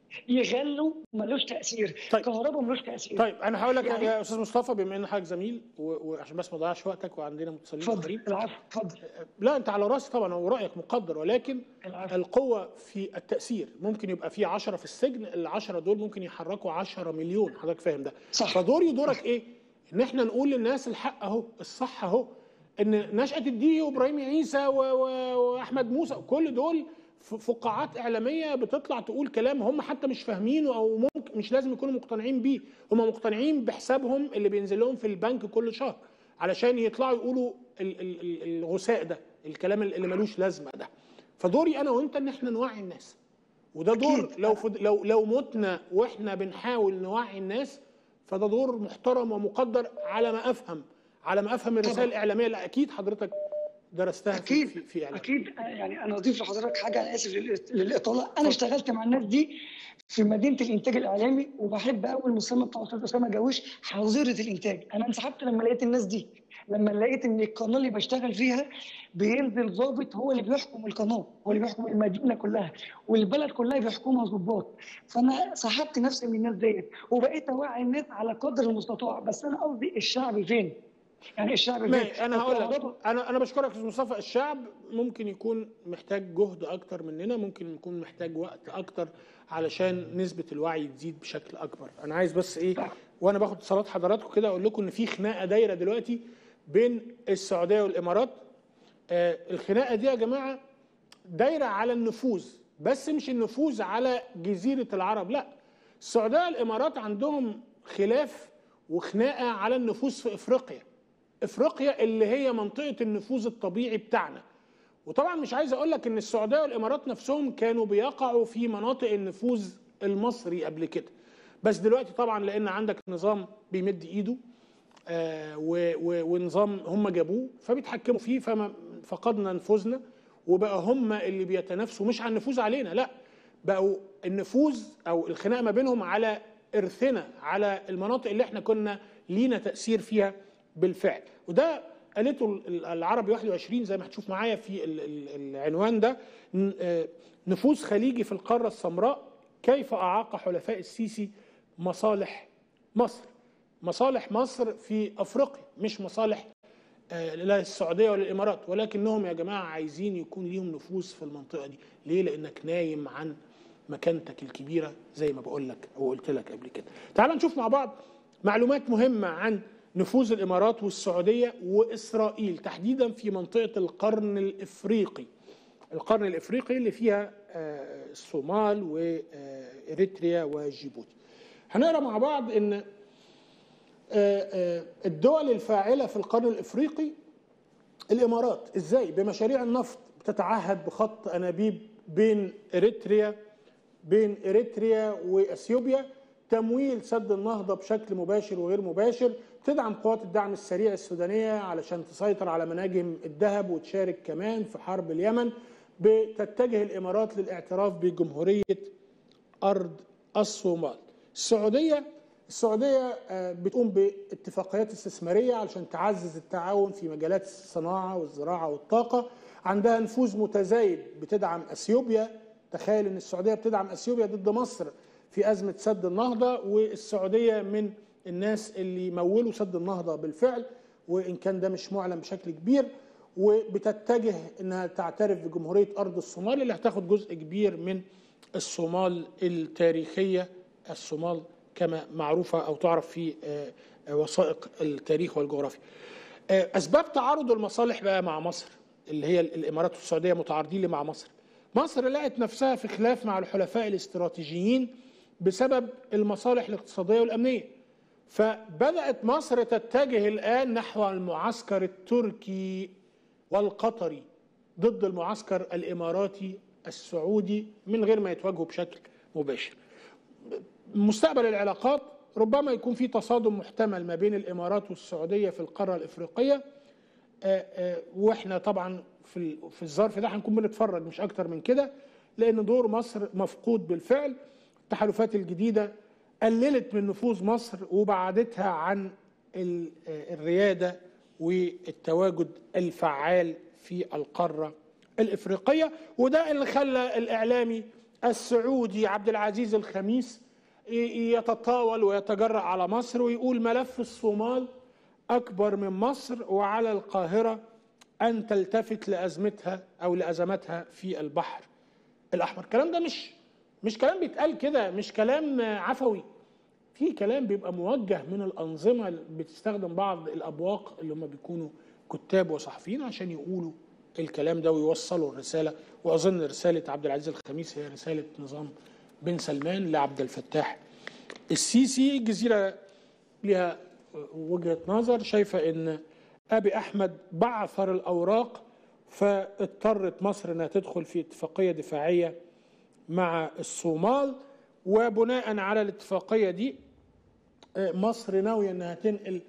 يغلوا ملوش تاثير طيب. كهرباء ملوش تاثير طيب انا هقول لك يعني- يا استاذ مصطفى بما ان حضرتك زميل و- وعشان بس ما اضيعش وقتك وعندنا متصلين اتفضل اخرين العفو اتفضل لا انت على راسي طبعا ورايك مقدر ولكن العفو القوة في التأثير ممكن يبقى في 10 في السجن العشرة دول ممكن يحركوا 10 مليون حضرتك فاهم ده صح. فدوري ودورك ايه ان احنا نقول للناس الحق اهو الصح اهو ان نشأة الدي وابراهيم عيسى و... و... واحمد موسى كل دول ف- فقاعات اعلاميه بتطلع تقول كلام هم حتى مش فاهمينه او ممكن مش لازم يكونوا مقتنعين بيه هم مقتنعين بحسابهم اللي بينزل لهم في البنك كل شهر علشان يطلعوا يقولوا ال- ال- ال- الغثاء ده الكلام اللي ملوش لازمه ده فدوري انا وانت ان احنا نوعي الناس وده دور أكيد. لو فض... لو لو متنا واحنا بنحاول نوعي الناس فده دور محترم ومقدر على ما افهم على ما افهم الرسائل طبعا. الاعلاميه اللي اكيد حضرتك درستها في اكيد في, في إعلام. اكيد يعني انا اضيف لحضرتك حاجه انا اسف للإط- للاطاله انا اشتغلت مع الناس دي في مدينه الانتاج الاعلامي وبحب قوي المسمى بتاع استاذ اسامه جاويش حظيره الانتاج انا انسحبت لما لقيت الناس دي لما لقيت ان القناه اللي بشتغل فيها بينزل ضابط هو اللي بيحكم القناه هو اللي بيحكم المدينه كلها والبلد كلها بيحكمها ضباط فانا سحبت نفسي من الناس ديت وبقيت اوعي الناس على قدر المستطاع بس انا قصدي الشعب فين؟ يعني الشعب فين؟ ما انا هقول لك الكهرباء- انا انا بشكرك يا استاذ مصطفى الشعب ممكن يكون محتاج جهد اكتر مننا ممكن يكون محتاج وقت اكتر علشان نسبه الوعي تزيد بشكل اكبر انا عايز بس ايه وانا باخد اتصالات حضراتكم كده اقول لكم ان في خناقه دايره دلوقتي بين السعوديه والامارات آه الخناقه دي يا جماعه دايره على النفوذ بس مش النفوذ على جزيره العرب لا السعوديه والامارات عندهم خلاف وخناقه على النفوذ في افريقيا افريقيا اللي هي منطقه النفوذ الطبيعي بتاعنا وطبعا مش عايز اقول لك ان السعوديه والامارات نفسهم كانوا بيقعوا في مناطق النفوذ المصري قبل كده بس دلوقتي طبعا لان عندك نظام بيمد ايده آه و- و- ونظام هم جابوه فبيتحكموا فيه فما فقدنا نفوذنا وبقى هم اللي بيتنافسوا مش على النفوذ علينا لا بقوا النفوذ او الخناقه ما بينهم على ارثنا على المناطق اللي احنا كنا لينا تاثير فيها بالفعل وده قالته ال- العربي 21 زي ما هتشوف معايا في ال- ال- العنوان ده ن- آه، نفوذ خليجي في القاره السمراء كيف اعاق حلفاء السيسي مصالح مصر مصالح مصر في افريقيا مش مصالح آه، لا السعوديه ولا الامارات ولكنهم يا جماعه عايزين يكون ليهم نفوذ في المنطقه دي ليه لانك نايم عن مكانتك الكبيره زي ما بقول لك او قلت لك قبل كده تعال نشوف مع بعض معلومات مهمه عن نفوذ الامارات والسعوديه واسرائيل تحديدا في منطقه القرن الافريقي القرن الافريقي اللي فيها آه، الصومال واريتريا وجيبوتي هنقرا مع بعض ان آه، آه، الدول الفاعله في القرن الافريقي الامارات ازاي بمشاريع النفط بتتعهد بخط انابيب بين اريتريا بين اريتريا واثيوبيا تمويل سد النهضه بشكل مباشر وغير مباشر تدعم قوات الدعم السريع السودانيه علشان تسيطر على مناجم الذهب وتشارك كمان في حرب اليمن بتتجه الامارات للاعتراف بجمهوريه ارض الصومال السعوديه السعوديه آه، بتقوم باتفاقيات استثماريه علشان تعزز التعاون في مجالات الصناعه والزراعه والطاقه عندها نفوذ متزايد بتدعم اثيوبيا تخيل ان السعوديه بتدعم اثيوبيا ضد مصر في ازمه سد النهضه والسعوديه من الناس اللي مولوا سد النهضه بالفعل وان كان ده مش معلن بشكل كبير وبتتجه انها تعترف بجمهوريه ارض الصومال اللي هتاخد جزء كبير من الصومال التاريخيه الصومال كما معروفه او تعرف في آه، آه، وثائق التاريخ والجغرافيا. آه، اسباب تعارض المصالح بقى مع مصر اللي هي الامارات والسعوديه متعارضين مع مصر. مصر لقت نفسها في خلاف مع الحلفاء الاستراتيجيين بسبب المصالح الاقتصاديه والامنيه. فبدات مصر تتجه الان نحو المعسكر التركي والقطري ضد المعسكر الاماراتي السعودي من غير ما يتواجهوا بشكل مباشر. مستقبل العلاقات ربما يكون في تصادم محتمل ما بين الامارات والسعوديه في القاره الافريقيه آه، آه، واحنا طبعا في ال- في الظرف ده هنكون بنتفرج مش اكتر من كده لان دور مصر مفقود بالفعل التحالفات الجديده قللت من نفوذ مصر وبعدتها عن ال- آه، الرياده والتواجد الفعال في القاره الافريقيه وده اللي خلى الاعلامي السعودي عبد العزيز الخميس ي- يتطاول ويتجرأ على مصر ويقول ملف الصومال اكبر من مصر وعلى القاهره ان تلتفت لازمتها او لازماتها في البحر الاحمر الكلام ده مش مش كلام بيتقال كده مش كلام عفوي في كلام بيبقى موجه من الانظمه اللي بتستخدم بعض الابواق اللي هم بيكونوا كتاب وصحفيين عشان يقولوا الكلام ده ويوصلوا الرساله واظن رساله عبد العزيز الخميس هي رساله نظام بن سلمان لعبد الفتاح السيسي الجزيره لها وجهه نظر شايفه ان ابي احمد بعثر الاوراق فاضطرت مصر انها تدخل في اتفاقيه دفاعيه مع الصومال وبناء على الاتفاقيه دي آه، مصر ناويه انها تنقل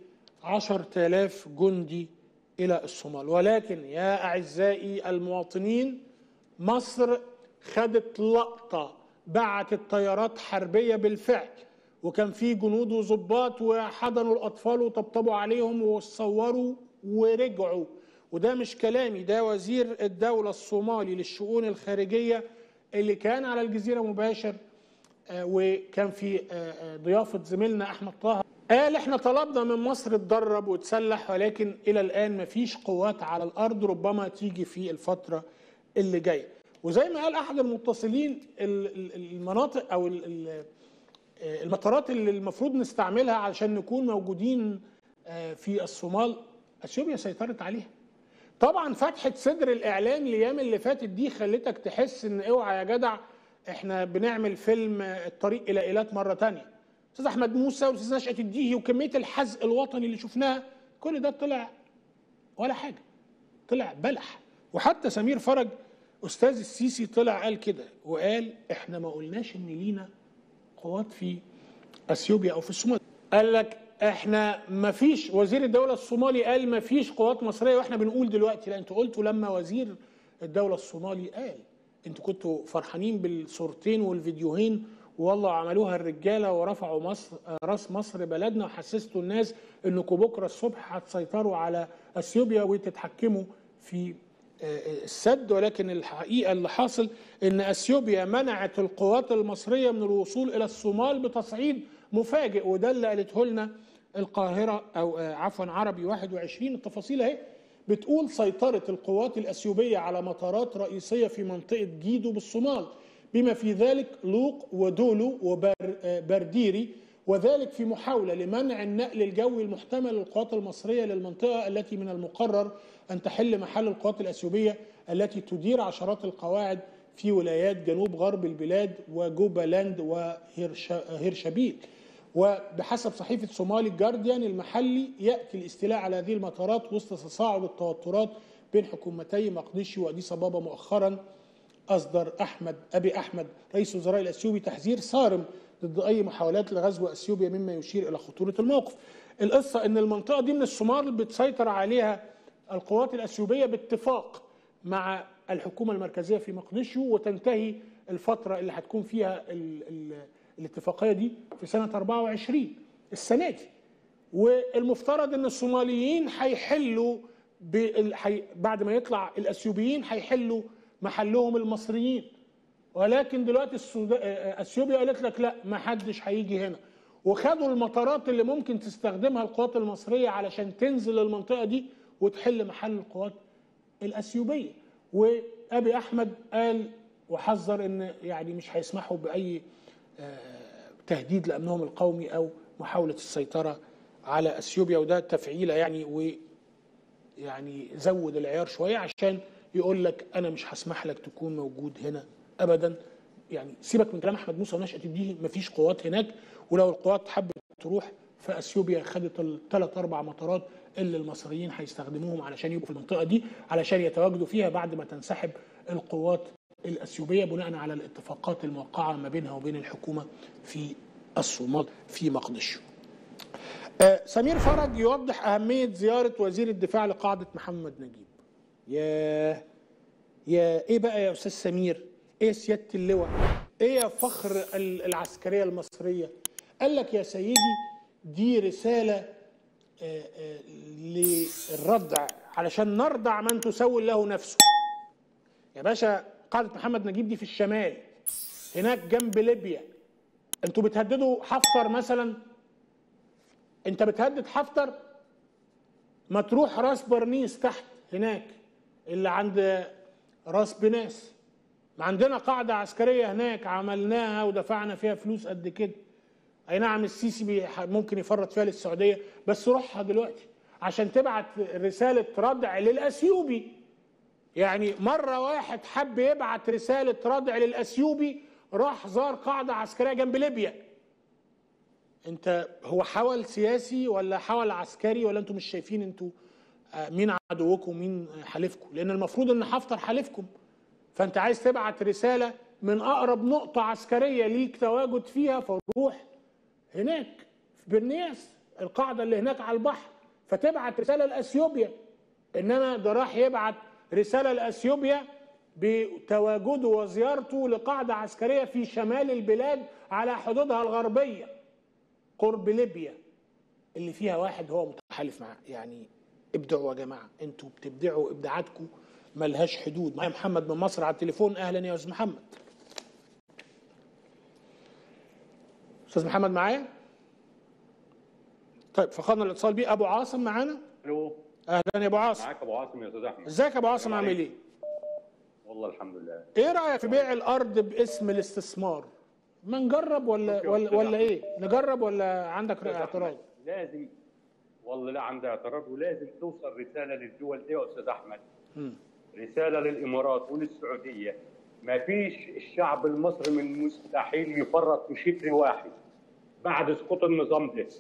10000 جندي الى الصومال ولكن يا اعزائي المواطنين مصر خدت لقطه بعتت طيارات حربيه بالفعل وكان في جنود وظباط وحضنوا الاطفال وطبطبوا عليهم وصوروا ورجعوا وده مش كلامي ده وزير الدوله الصومالي للشؤون الخارجيه اللي كان على الجزيره مباشر آه، وكان في آه، آه، ضيافه زميلنا احمد طه قال احنا طلبنا من مصر تدرب وتسلح ولكن الى الان مفيش قوات على الارض ربما تيجي في الفتره اللي جايه وزي ما قال احد المتصلين ال- ال- المناطق او ال- ال- آه، المطارات اللي المفروض نستعملها علشان نكون موجودين آه، في الصومال اثيوبيا سيطرت عليها طبعا فتحة صدر الاعلام الايام اللي فاتت دي خلتك تحس ان اوعى يا جدع احنا بنعمل فيلم آه، الطريق الى ايلات مره تانية استاذ احمد موسى واستاذ نشأة الديهي وكميه الحزق الوطني اللي شفناها كل ده طلع ولا حاجه طلع بلح وحتى سمير فرج استاذ السيسي طلع قال كده وقال احنا ما قلناش ان لينا قوات في اثيوبيا او في الصومال قال لك احنا ما فيش وزير الدوله الصومالي قال ما فيش قوات مصريه واحنا بنقول دلوقتي لا انتوا قلتوا لما وزير الدوله الصومالي قال انتوا كنتوا فرحانين بالصورتين والفيديوهين والله عملوها الرجاله ورفعوا مصر راس مصر بلدنا وحسستوا الناس انكم بكره الصبح هتسيطروا على اثيوبيا وتتحكموا في السد ولكن الحقيقه اللي حاصل ان اثيوبيا منعت القوات المصريه من الوصول الى الصومال بتصعيد مفاجئ وده اللي قالته لنا القاهره او آه، عفوا عربي 21 التفاصيل اهي بتقول سيطرة القوات الأثيوبية على مطارات رئيسية في منطقة جيدو بالصومال بما في ذلك لوق ودولو وبرديري وذلك في محاولة لمنع النقل الجوي المحتمل للقوات المصرية للمنطقة التي من المقرر أن تحل محل القوات الأثيوبية التي تدير عشرات القواعد في ولايات جنوب غرب البلاد وجوبالاند وهيرشابيل وبحسب صحيفة صومالي جارديان المحلي يأتي الاستيلاء على هذه المطارات وسط تصاعد التوترات بين حكومتي مقديشي وأديس أبابا مؤخرا أصدر أحمد أبي أحمد رئيس وزراء الأثيوبي تحذير صارم ضد أي محاولات لغزو أثيوبيا مما يشير إلى خطورة الموقف القصة أن المنطقة دي من الصومال بتسيطر عليها القوات الأثيوبية باتفاق مع الحكومة المركزية في مقديشو وتنتهي الفترة اللي هتكون فيها ال ال الاتفاقية دي في سنة 24 السنة دي والمفترض ان الصوماليين هيحلوا حي... بعد ما يطلع الاثيوبيين هيحلوا محلهم المصريين ولكن دلوقتي السود... اثيوبيا قالت لك لا ما حدش هيجي هنا وخدوا المطارات اللي ممكن تستخدمها القوات المصريه علشان تنزل المنطقه دي وتحل محل القوات الاثيوبيه وابي احمد قال وحذر ان يعني مش هيسمحوا باي تهديد لامنهم القومي او محاوله السيطره على اثيوبيا وده تفعيله يعني و يعني زود العيار شويه عشان يقول لك انا مش هسمح لك تكون موجود هنا ابدا يعني سيبك من كلام احمد موسى ونشأة الدين مفيش قوات هناك ولو القوات حبت تروح فاثيوبيا خدت الثلاث اربع مطارات اللي المصريين هيستخدموهم علشان يبقوا في المنطقه دي علشان يتواجدوا فيها بعد ما تنسحب القوات الاثيوبيه بناء على الاتفاقات الموقعه ما بينها وبين الحكومه في الصومال في مقدشو. آه سمير فرج يوضح اهميه زياره وزير الدفاع لقاعده محمد نجيب. يا يا ايه بقى يا استاذ سمير؟ ايه سياده اللواء؟ ايه يا فخر العسكريه المصريه؟ قال لك يا سيدي دي رساله آه آه للردع علشان نرضع من تسول له نفسه. يا باشا قاعدة محمد نجيب دي في الشمال هناك جنب ليبيا انتوا بتهددوا حفتر مثلا انت بتهدد حفتر ما تروح راس برنيس تحت هناك اللي عند راس بناس ما عندنا قاعدة عسكرية هناك عملناها ودفعنا فيها فلوس قد كده اي نعم السيسي ممكن يفرط فيها للسعودية بس روحها دلوقتي عشان تبعت رسالة ردع للأثيوبي يعني مرة واحد حب يبعت رسالة ردع للأثيوبي راح زار قاعدة عسكرية جنب ليبيا انت هو حول سياسي ولا حول عسكري ولا انتوا مش شايفين انتوا مين عدوكم ومين حليفكم لان المفروض ان حفتر حليفكم فانت عايز تبعت رسالة من اقرب نقطة عسكرية ليك تواجد فيها فروح هناك في برنياس القاعدة اللي هناك على البحر فتبعت رسالة لأثيوبيا انما ده راح يبعت رسالة لأثيوبيا بتواجده وزيارته لقاعدة عسكرية في شمال البلاد على حدودها الغربية قرب ليبيا اللي فيها واحد هو متحالف معاه يعني ابدعوا يا جماعة انتوا بتبدعوا ابداعاتكم ملهاش حدود معايا محمد من مصر على التليفون اهلا يا استاذ محمد استاذ محمد معايا طيب فقدنا الاتصال بيه ابو عاصم معانا الو اهلا يا ابو عاصم معاك ابو عاصم يا استاذ احمد ازيك يا ابو عاصم عامل ايه والله الحمد لله ايه رايك في بيع الارض باسم الاستثمار ما نجرب ولا ولا, ولا ايه نجرب ولا عندك اعتراض لازم والله لا عندي اعتراض ولازم توصل رساله للدول دي يا استاذ احمد م. رساله للامارات وللسعوديه ما فيش الشعب المصري من مستحيل يفرط في شبر واحد بعد سقوط النظام ده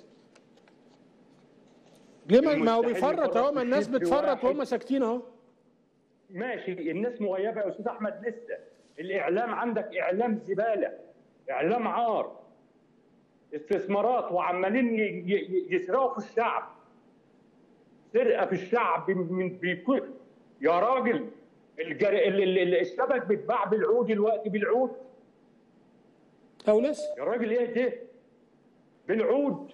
ليه ما هو بيفرط اهو ما الناس بتفرط وهم ساكتين اهو ماشي الناس مغيبه يا استاذ احمد لسه الاعلام عندك اعلام زباله اعلام عار استثمارات وعمالين يسرقوا في الشعب سرقه في الشعب من بيكون يا راجل الجر... السمك بيتباع بالعود دلوقتي بالعود او لسه يا راجل ايه ده بالعود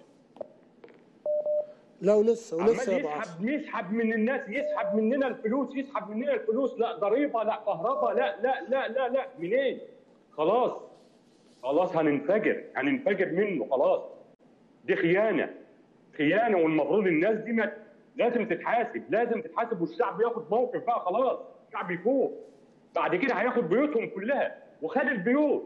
لو لسه ولسه عمال يسحب يسحب من الناس يسحب مننا الفلوس يسحب مننا الفلوس لا ضريبه لا كهرباء لا لا لا لا لا منين؟ خلاص خلاص هننفجر هننفجر منه خلاص دي خيانه خيانه والمفروض الناس دي ما لازم تتحاسب لازم تتحاسب والشعب ياخد موقف بقى خلاص الشعب يفوق بعد كده هياخد بيوتهم كلها وخد البيوت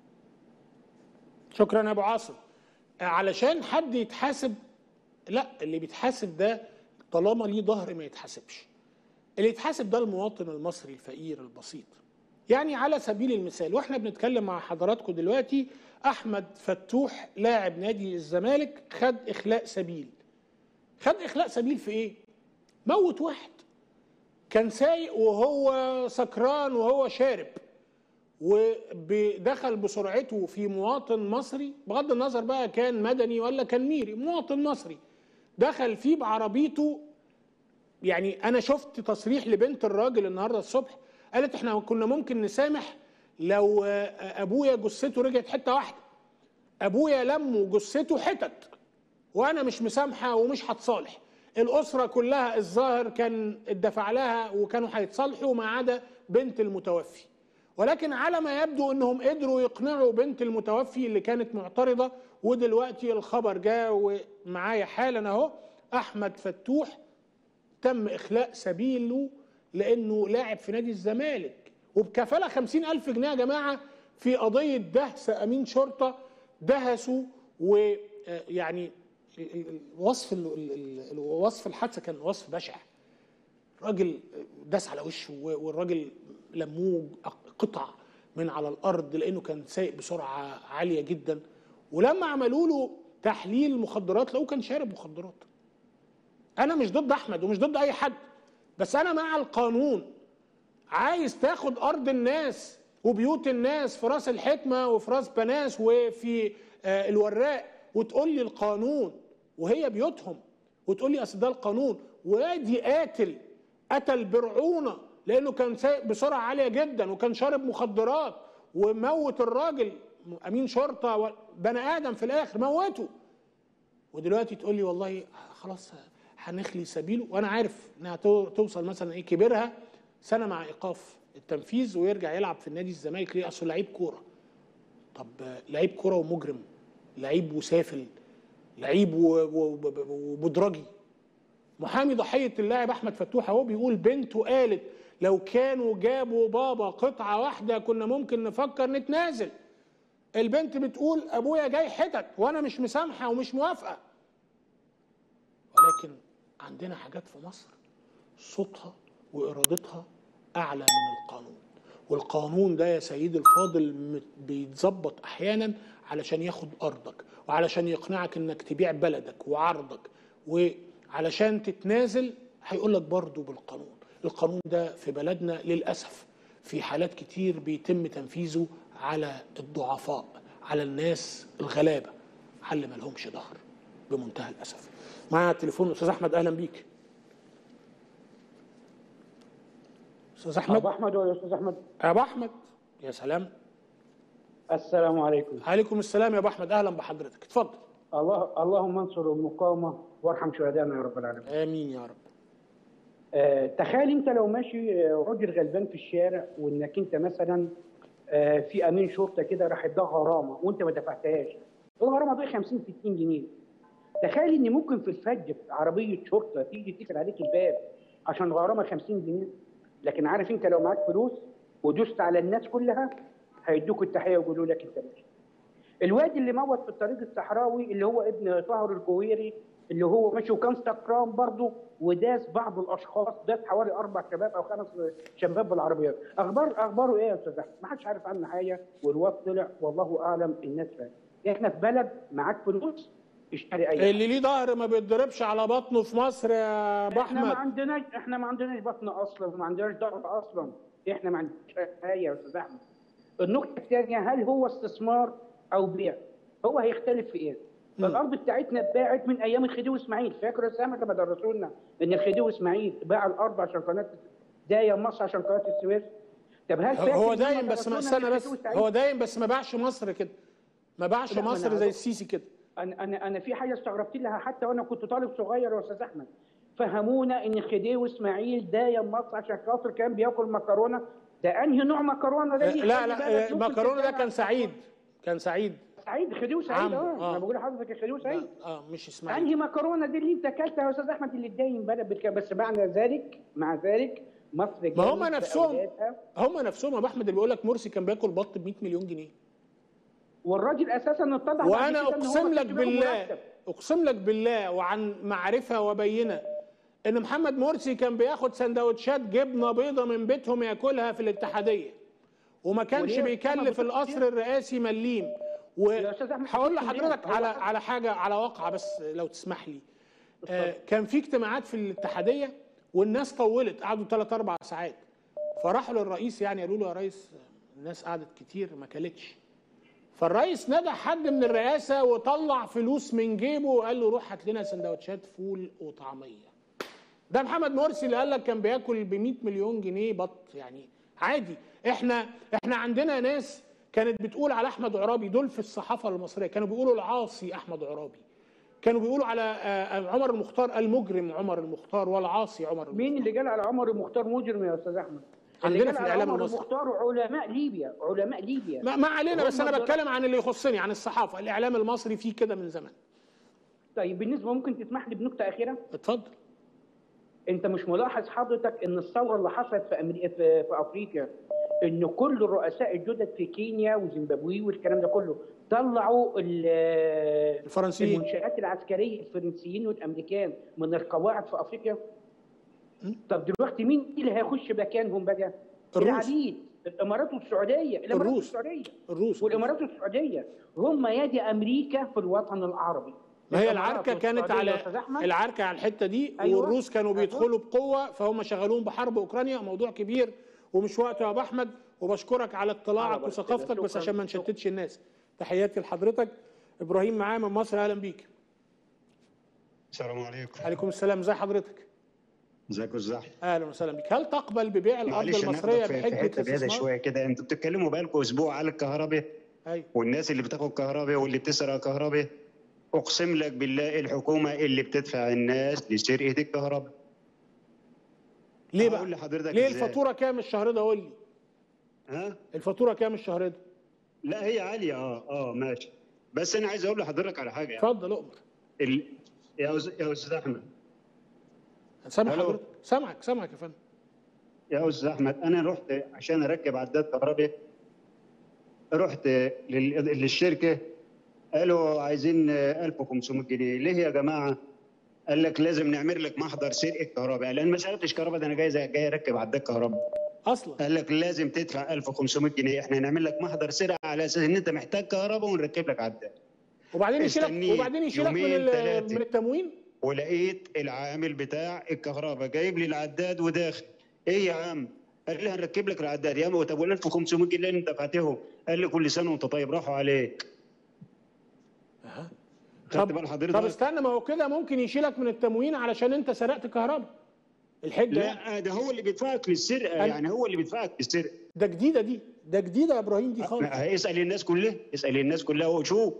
شكرا يا ابو عاصم علشان حد يتحاسب لا اللي بيتحاسب ده طالما ليه ظهر ما يتحاسبش اللي يتحاسب ده المواطن المصري الفقير البسيط يعني على سبيل المثال واحنا بنتكلم مع حضراتكم دلوقتي احمد فتوح لاعب نادي الزمالك خد اخلاء سبيل خد اخلاء سبيل في ايه موت واحد كان سايق وهو سكران وهو شارب ودخل بسرعته في مواطن مصري بغض النظر بقى كان مدني ولا كان ميري مواطن مصري دخل فيه بعربيته يعني انا شفت تصريح لبنت الراجل النهارده الصبح قالت احنا كنا ممكن نسامح لو ابويا جثته رجعت حته واحده ابويا لموا جثته حتت وانا مش مسامحه ومش هتصالح الاسره كلها الظاهر كان اتدفع لها وكانوا هيتصالحوا ما عدا بنت المتوفي ولكن على ما يبدو انهم قدروا يقنعوا بنت المتوفي اللي كانت معترضه ودلوقتي الخبر جاء ومعايا حالا اهو احمد فتوح تم اخلاء سبيله لانه لاعب في نادي الزمالك وبكفاله خمسين الف جنيه يا جماعه في قضيه دهس امين شرطه دهسوا ويعني وصف وصف الحادثه كان وصف بشع راجل داس على وشه والراجل لموه قطع من على الارض لانه كان سايق بسرعه عاليه جدا ولما عملوا له تحليل مخدرات لقوه كان شارب مخدرات انا مش ضد احمد ومش ضد اي حد بس انا مع القانون عايز تاخد ارض الناس وبيوت الناس في راس الحكمه وفي راس بناس وفي آه الوراق وتقول لي القانون وهي بيوتهم وتقول لي اصل ده القانون وادي قاتل قتل برعونه لانه كان سايق بسرعه عاليه جدا وكان شارب مخدرات وموت الراجل امين شرطه بني ادم في الاخر موته ودلوقتي تقول لي والله خلاص هنخلي سبيله وانا عارف انها توصل مثلا ايه كبرها سنه مع ايقاف التنفيذ ويرجع يلعب في النادي الزمالك ليه اصله لعيب كوره طب لعيب كوره ومجرم لعيب وسافل لعيب وبدرجي محامي ضحيه اللاعب احمد فتوح اهو بيقول بنته قالت لو كانوا جابوا بابا قطعه واحده كنا ممكن نفكر نتنازل البنت بتقول ابويا جاي حتت وانا مش مسامحه ومش موافقه ولكن عندنا حاجات في مصر صوتها وارادتها اعلى من القانون والقانون ده يا سيدي الفاضل بيتظبط احيانا علشان ياخد ارضك وعلشان يقنعك انك تبيع بلدك وعرضك وعلشان تتنازل هيقول لك برضه بالقانون القانون ده في بلدنا للاسف في حالات كتير بيتم تنفيذه على الضعفاء على الناس الغلابه على اللي مالهمش ظهر بمنتهى الاسف معايا التليفون استاذ احمد اهلا بيك استاذ احمد ابو احمد ولا استاذ احمد ابو احمد يا سلام السلام عليكم عليكم السلام يا ابو احمد اهلا بحضرتك اتفضل الله اللهم انصر المقاومه وارحم شهدائنا يا رب العالمين امين يا رب آه تخيل انت لو ماشي راجل غلبان في الشارع وانك انت مثلا آه في امين شرطه كده راح يديها غرامه وانت ما دفعتهاش الغرامه دي 50 60 جنيه تخيل ان ممكن في الفجر عربيه شرطه تيجي تقفل عليك الباب عشان غرامه 50 جنيه لكن عارف انت لو معاك فلوس ودوست على الناس كلها هيدوك التحيه ويقولوا لك انت ماشي الواد اللي موت في الطريق الصحراوي اللي هو ابن طاهر الجويري اللي هو ماشي وكان سكران برضه وداس بعض الاشخاص داس حوالي اربع شباب او خمس شباب بالعربيات اخبار اخباره ايه يا استاذ احمد؟ ما حدش عارف عنه حاجه والواد طلع والله اعلم الناس فاهم احنا في بلد معاك فلوس اشتري اي اللي ليه ظهر ما بيتضربش على بطنه في مصر يا ابو احنا ما احمد عندناش احنا ما عندناش بطن اصلا وما عندناش ظهر اصلا احنا ما عندناش حاجه يا استاذ احمد النقطه الثانيه هل هو استثمار او بيع؟ هو هيختلف في ايه؟ الارض بتاعتنا اتباعت من ايام الخديوي اسماعيل فاكر يا سامر لما درسوا لنا ان الخديوي اسماعيل باع الارض عشان قناه دايم مصر عشان قناه السويس طب هل فاكر هو إن دايم هم بس ما درسوا لنا استنى بس الخديوي إسماعيل؟ هو دايم بس ما باعش مصر كده ما باعش لا، ما مصر أنا زي هقول- السيسي كده انا انا انا في حاجه استغربت لها حتى وانا كنت طالب صغير يا استاذ احمد فهمونا ان خديوي اسماعيل دايم مصر عشان خاطر كان بياكل مكرونه ده انهي نوع مكرونه ده لا لا المكرونه ده كان سعيد كان سعيد سعيد خديوي سعيد عم، اه آه. انا بقول لحضرتك يا خديوي سعيد اه مش اسماعيل انهي مكرونه دي اللي انت اكلتها يا استاذ احمد اللي اتدين بقى بالك- بس مع ذلك مع ذلك مصر ما هم جابت نفسهم بأولادها، هم نفسهم يا ابو احمد اللي بيقول لك مرسي كان بياكل بط ب 100 مليون جنيه والراجل اساسا اتضح بعد وانا كده إن هو اقسم ما لك كانش بياخد بالله مرتب. اقسم لك بالله وعن معرفه وبينه ان محمد مرسي كان بياخد سندوتشات جبنه بيضه من بيتهم ياكلها في الاتحاديه وما كانش وليه؟ بيكلف أما بتقول القصر الرئاسي مليم يا أستاذ أحمد وهقول بتقول ليه؟ لحضرتك هو على أصلاً- على حاجه على واقعه بس لو تسمح لي آه كان في اجتماعات في الاتحاديه والناس طولت قعدوا ثلاث اربع ساعات فراحوا للرئيس يعني قالوا له يا ريس الناس قعدت كتير ما كلتش فالرئيس ندى حد من الرئاسه وطلع فلوس من جيبه وقال له روح هات لنا سندوتشات فول وطعميه ده محمد مرسي اللي قال لك كان بياكل ب 100 مليون جنيه بط يعني عادي احنا احنا عندنا ناس كانت بتقول على احمد عرابي دول في الصحافه المصريه كانوا بيقولوا العاصي احمد عرابي كانوا بيقولوا على آه، آه، عمر المختار المجرم عمر المختار والعاصي عمر المختار مين اللي قال على عمر المختار مجرم يا استاذ احمد؟ اللي عندنا قال في على الإعلام عمر المصري. المختار علماء ليبيا علماء ليبيا ما, ما علينا بس هم انا دول- بتكلم عن اللي يخصني عن الصحافه الاعلام المصري فيه كده من زمان طيب بالنسبه ممكن تسمح لي بنكته اخيره؟ اتفضل انت مش ملاحظ حضرتك ان الثوره اللي حصلت في أمريكا في, في افريقيا ان كل الرؤساء الجدد في كينيا وزيمبابوي والكلام ده كله طلعوا ال- الفرنسيين. المنشآت العسكريه الفرنسيين والامريكان من القواعد في افريقيا طب دلوقتي مين اللي هيخش مكانهم بقى؟ الروس. العبيد الامارات والسعوديه الامارات الروس. والسعوديه الروس والامارات والسعوديه هم يد امريكا في الوطن العربي ما هي الإمارات العركه كانت والسعودية على يا أستاذ أحمد. العركه على الحته دي أيوة. والروس كانوا أيوة. بيدخلوا بقوه فهم شغالون بحرب اوكرانيا موضوع كبير ومش وقته يا ابو احمد وبشكرك على اطلاعك على بركة وثقافتك الله. بس شكراً. عشان ما نشتتش الناس تحياتي لحضرتك ابراهيم معايا من مصر اهلا بيك السلام عليكم عليكم السلام ازي حضرتك ازيكم ازاي اهلا وسهلا بك هل تقبل ببيع الارض معلش انا المصريه هاخدك في في بحجه حته بعيده الاستثمار شويه كده انتوا بتتكلموا بقالكم اسبوع على الكهرباء ايوه والناس اللي بتاخد كهرباء واللي بتسرق كهرباء اقسم لك بالله الحكومه اللي بتدفع الناس لسرقه الكهرباء ليه بقى هقول لحضرتك ليه إزاي. الفاتوره كام الشهر ده قول لي ها الفاتوره كام الشهر ده لا هي عاليه اه اه ماشي بس انا عايز اقول لحضرتك على حاجه يعني. اتفضل اؤمر ال... يا أز- يا استاذ احمد سامع ألو. حضرتك سامعك سامعك يا فندم يا استاذ احمد انا رحت عشان اركب عداد كهرباء رحت لل- للشركه قالوا عايزين 1500 جنيه ليه يا جماعه قال لك لازم نعمل لك محضر سرقه كهرباء لان ما سالتش كهرباء ده انا جاي جاي اركب عداد كهرباء اصلا قال لك لازم تدفع 1500 جنيه احنا هنعمل لك محضر سرقه على اساس ان انت محتاج كهرباء ونركب لك عداد وبعدين يشيلك استنيه وبعدين يشيلك من يومين، ال- تلاتة. من التموين ولقيت العامل بتاع الكهرباء جايب لي العداد وداخل ايه يا عم قال لي هنركب لك العداد يا عم طب وال 1500 جنيه اللي انت دفعتهم قال لي كل سنه وانت طيب راحوا عليك خدت بال حضرتك طب استنى ما هو كده ممكن يشيلك من التموين علشان انت سرقت كهرباء الحجه يعني. لا ده هو اللي بيدفعك للسرقه أنا- يعني هو اللي بيدفعك للسرقه ده جديده دي ده جديده يا ابراهيم دي خالص اسال الناس كلها اسال الناس كلها وشوف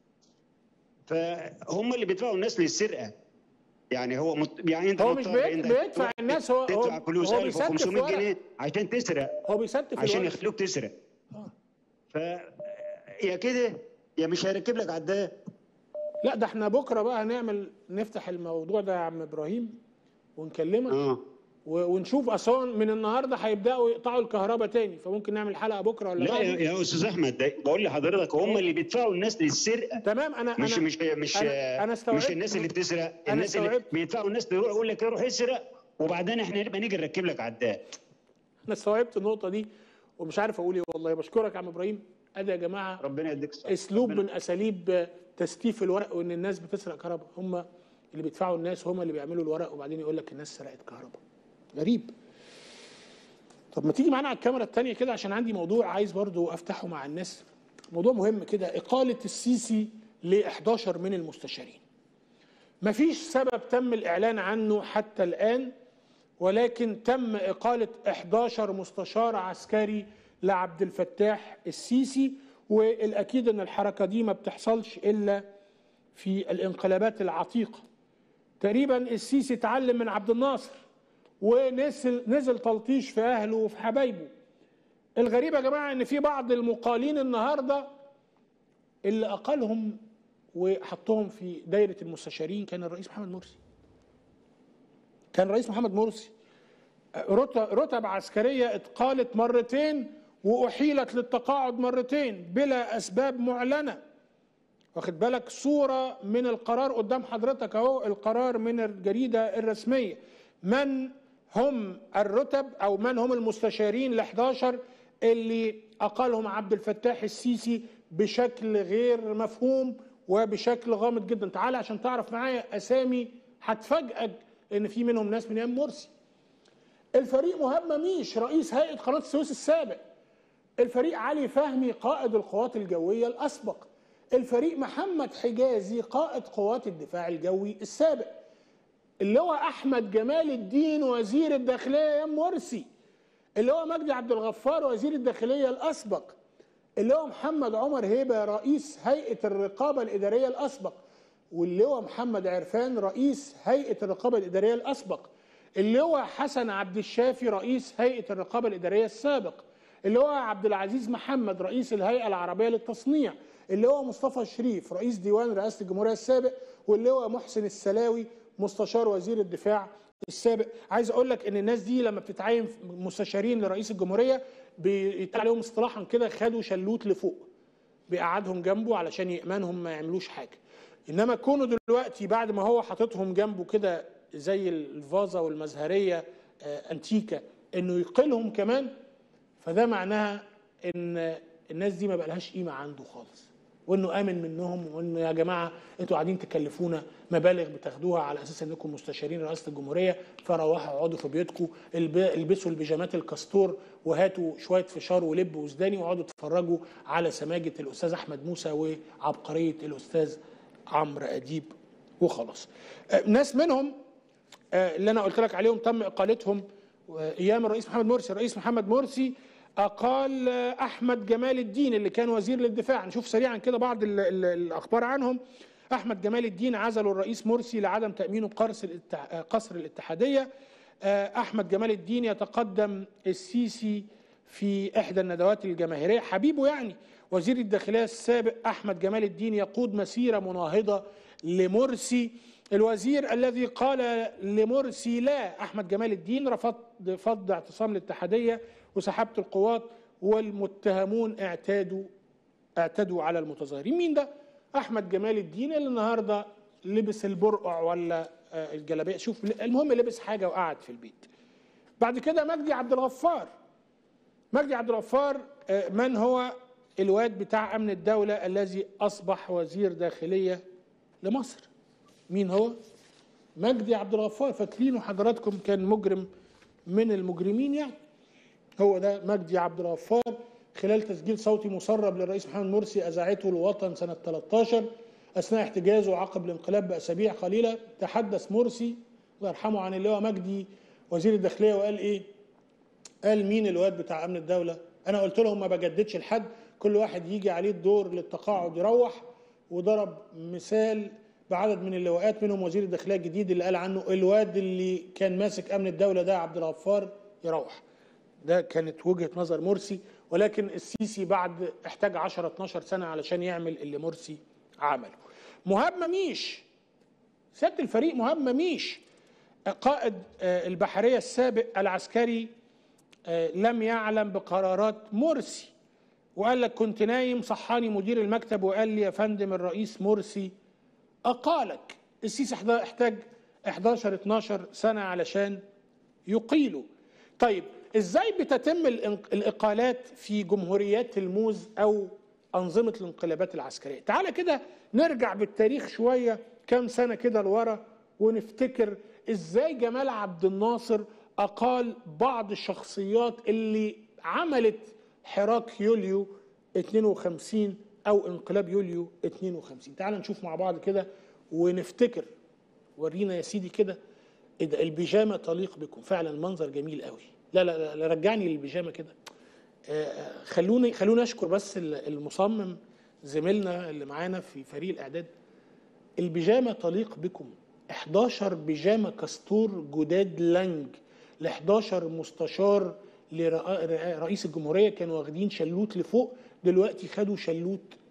فهم اللي بيدفعوا الناس للسرقه يعني هو مط... يعني انت هو مش مضطر بيد- انك بيدفع تروح الناس، هو- تدفع هو- فلوس هو بيستف 1500 ورق. جنيه عشان تسرق هو بيستف عشان الورق. يخلوك تسرق ف يا كده يا مش هيركب لك عداد لا ده احنا بكره بقى هنعمل نفتح الموضوع ده يا عم ابراهيم ونكلمك اه و- ونشوف اصلا من النهارده هيبداوا يقطعوا الكهرباء تاني فممكن نعمل حلقه بكره ولا لا بعد. يا, يا استاذ احمد ده بقول لحضرتك هم اللي بيدفعوا الناس للسرقه تمام انا مش أنا مش مش انا, أنا استوعبت مش الناس اللي بتسرق أنا الناس اللي استوعبت. بيدفعوا الناس تروح يقول لك روح اسرق وبعدين احنا نبقى نيجي نركب لك عداد انا استوعبت النقطه دي ومش عارف اقول ايه والله بشكرك يا عم ابراهيم ادي يا جماعه ربنا يديك الصحة. اسلوب ربنا- من اساليب تستيف الورق وان الناس بتسرق كهرباء هم اللي بيدفعوا الناس هم اللي بيعملوا الورق وبعدين يقول لك الناس سرقت كهرباء غريب طب ما تيجي معانا على الكاميرا التانية كده عشان عندي موضوع عايز برضو افتحه مع الناس موضوع مهم كده اقالة السيسي ل 11 من المستشارين مفيش سبب تم الاعلان عنه حتى الان ولكن تم اقالة 11 مستشار عسكري لعبد الفتاح السيسي والاكيد ان الحركة دي ما بتحصلش الا في الانقلابات العتيقة تقريبا السيسي اتعلم من عبد الناصر ونزل نزل تلطيش في اهله وفي حبايبه الغريب يا جماعه ان في بعض المقالين النهارده اللي اقلهم وحطهم في دايره المستشارين كان الرئيس محمد مرسي كان الرئيس محمد مرسي رتب, رتب عسكريه اتقالت مرتين واحيلت للتقاعد مرتين بلا اسباب معلنه واخد بالك صوره من القرار قدام حضرتك اهو القرار من الجريده الرسميه من هم الرتب او من هم المستشارين ال 11 اللي اقلهم عبد الفتاح السيسي بشكل غير مفهوم وبشكل غامض جدا تعالى عشان تعرف معايا اسامي هتفاجئك ان في منهم ناس من ايام مرسي الفريق مهاب مميش رئيس هيئه قناه السويس السابق الفريق علي فهمي قائد القوات الجويه الاسبق الفريق محمد حجازي قائد قوات الدفاع الجوي السابق اللي هو احمد جمال الدين وزير الداخليه ايام مرسي اللي هو مجدي عبد الغفار وزير الداخليه الاسبق اللي هو محمد عمر هيبه رئيس هيئه الرقابه الاداريه الاسبق واللي هو محمد عرفان رئيس هيئه الرقابه الاداريه الاسبق اللي هو حسن عبد الشافي رئيس هيئه الرقابه الاداريه السابق اللي هو عبد العزيز محمد رئيس الهيئه العربيه للتصنيع اللي هو مصطفى شريف رئيس ديوان رئاسه الجمهوريه السابق واللي هو محسن السلاوي مستشار وزير الدفاع السابق عايز اقول لك ان الناس دي لما بتتعين مستشارين لرئيس الجمهوريه بيتقال عليهم اصطلاحا كده خدوا شلوت لفوق بيقعدهم جنبه علشان يامنهم ما يعملوش حاجه انما كونه دلوقتي بعد ما هو حاططهم جنبه كده زي الفازه والمزهريه آه، انتيكا انه يقلهم كمان فده معناها ان الناس دي ما بقالهاش قيمه عنده خالص وانه امن منهم وانه يا جماعه انتوا قاعدين تكلفونا مبالغ بتاخدوها على اساس انكم مستشارين رئاسه الجمهوريه فروحوا اقعدوا في بيوتكم الب- البسوا البيجامات الكاستور وهاتوا شويه فشار ولب وسوداني واقعدوا تتفرجوا على سماجه الاستاذ احمد موسى وعبقريه الاستاذ عمرو اديب وخلاص آه، ناس منهم آه، اللي انا قلت لك عليهم تم اقالتهم آه، ايام الرئيس محمد مرسي الرئيس محمد مرسي اقال آه، احمد جمال الدين اللي كان وزير للدفاع نشوف سريعا كده بعض ال ال الاخبار عنهم احمد جمال الدين عزله الرئيس مرسي لعدم تامينه قرص الاتح... آه، قصر الاتحاديه آه، احمد جمال الدين يتقدم السيسي في احدى الندوات الجماهيريه حبيبه يعني وزير الداخليه السابق احمد جمال الدين يقود مسيره مناهضه لمرسي الوزير الذي قال لمرسي لا احمد جمال الدين رفض فض اعتصام الاتحاديه وسحبت القوات والمتهمون اعتادوا اعتدوا على المتظاهرين مين ده احمد جمال الدين اللي النهارده لبس البرقع ولا آه، الجلابيه شوف المهم لبس حاجه وقعد في البيت بعد كده مجدي عبد الغفار مجدي عبد الغفار آه، من هو الواد بتاع امن الدوله الذي اصبح وزير داخليه لمصر مين هو مجدي عبد الغفار فاكرينه حضراتكم كان مجرم من المجرمين يعني هو ده مجدي عبد الغفار خلال تسجيل صوتي مسرب للرئيس محمد مرسي اذاعته الوطن سنه 13 اثناء احتجازه عقب الانقلاب باسابيع قليله تحدث مرسي الله يرحمه عن اللي هو مجدي وزير الداخليه وقال ايه؟ قال مين الواد بتاع امن الدوله؟ انا قلت لهم ما بجددش لحد كل واحد يجي عليه الدور للتقاعد يروح وضرب مثال بعدد من اللواءات منهم وزير الداخليه الجديد اللي قال عنه الواد اللي كان ماسك امن الدوله ده عبد الغفار يروح ده كانت وجهه نظر مرسي ولكن السيسي بعد احتاج 10 12 سنه علشان يعمل اللي مرسي عمله مهاب مميش سياده الفريق مهاب مميش قائد آه، البحريه السابق العسكري آه، لم يعلم بقرارات مرسي وقال لك كنت نايم صحاني مدير المكتب وقال لي يا فندم الرئيس مرسي أقالك السيسي احدا- احتاج 11 12 سنة علشان يقيله طيب ازاي بتتم الانق- الإقالات في جمهوريات الموز أو أنظمة الانقلابات العسكرية تعالى كده نرجع بالتاريخ شوية كام سنة كده لورا ونفتكر ازاي جمال عبد الناصر أقال بعض الشخصيات اللي عملت حراك يوليو 52 او انقلاب يوليو 52 تعال نشوف مع بعض كده ونفتكر ورينا يا سيدي كده إيه ده البيجامه تليق بكم فعلا منظر جميل قوي لا لا لا, لا رجعني للبيجامه كده آه، آه، خلوني خلوني اشكر بس ال- المصمم زميلنا اللي معانا في فريق الاعداد البيجامه تليق بكم 11 بيجامه كاستور جداد لانج ل 11 مستشار لرئيس الجمهوريه كانوا واخدين شلوت لفوق دلوقتي خدوا شلوت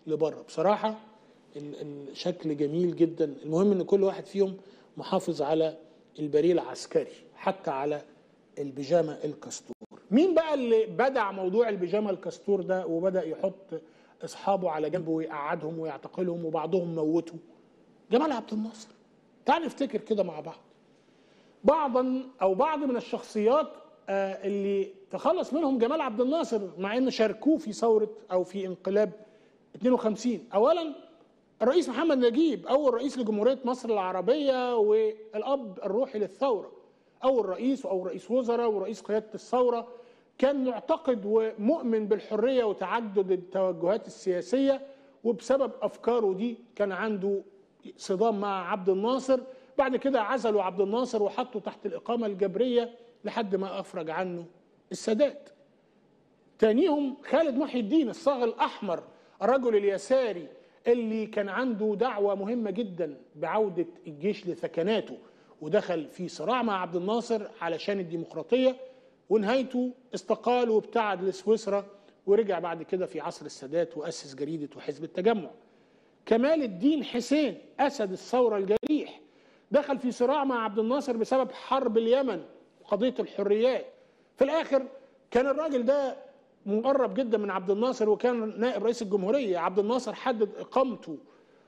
لبره بصراحه ال- الشكل جميل جدا المهم ان كل واحد فيهم محافظ على البريل العسكري حتى على البيجامه الكستور مين بقى اللي بدع موضوع البيجامه الكستور ده وبدا يحط اصحابه على جنبه ويقعدهم ويعتقلهم وبعضهم موته جمال عبد الناصر تعال نفتكر كده مع بعض بعضا او بعض من الشخصيات آه، اللي تخلص منهم جمال عبد الناصر مع انه شاركوه في ثوره او في انقلاب 52 اولا الرئيس محمد نجيب اول رئيس لجمهوريه مصر العربيه والاب الروحي للثوره اول رئيس واول رئيس وزراء ورئيس قياده الثوره كان معتقد ومؤمن بالحريه وتعدد التوجهات السياسيه وبسبب افكاره دي كان عنده صدام مع عبد الناصر بعد كده عزلوا عبد الناصر وحطوا تحت الاقامه الجبريه لحد ما افرج عنه السادات تانيهم خالد محي الدين الصاغ الأحمر الرجل اليساري اللي كان عنده دعوة مهمة جدا بعودة الجيش لثكناته ودخل في صراع مع عبد الناصر علشان الديمقراطية ونهايته استقال وابتعد لسويسرا ورجع بعد كده في عصر السادات وأسس جريدة وحزب التجمع كمال الدين حسين أسد الثورة الجريح دخل في صراع مع عبد الناصر بسبب حرب اليمن وقضية الحريات في الآخر كان الراجل ده مقرب جدا من عبد الناصر وكان نائب رئيس الجمهورية عبد الناصر حدد إقامته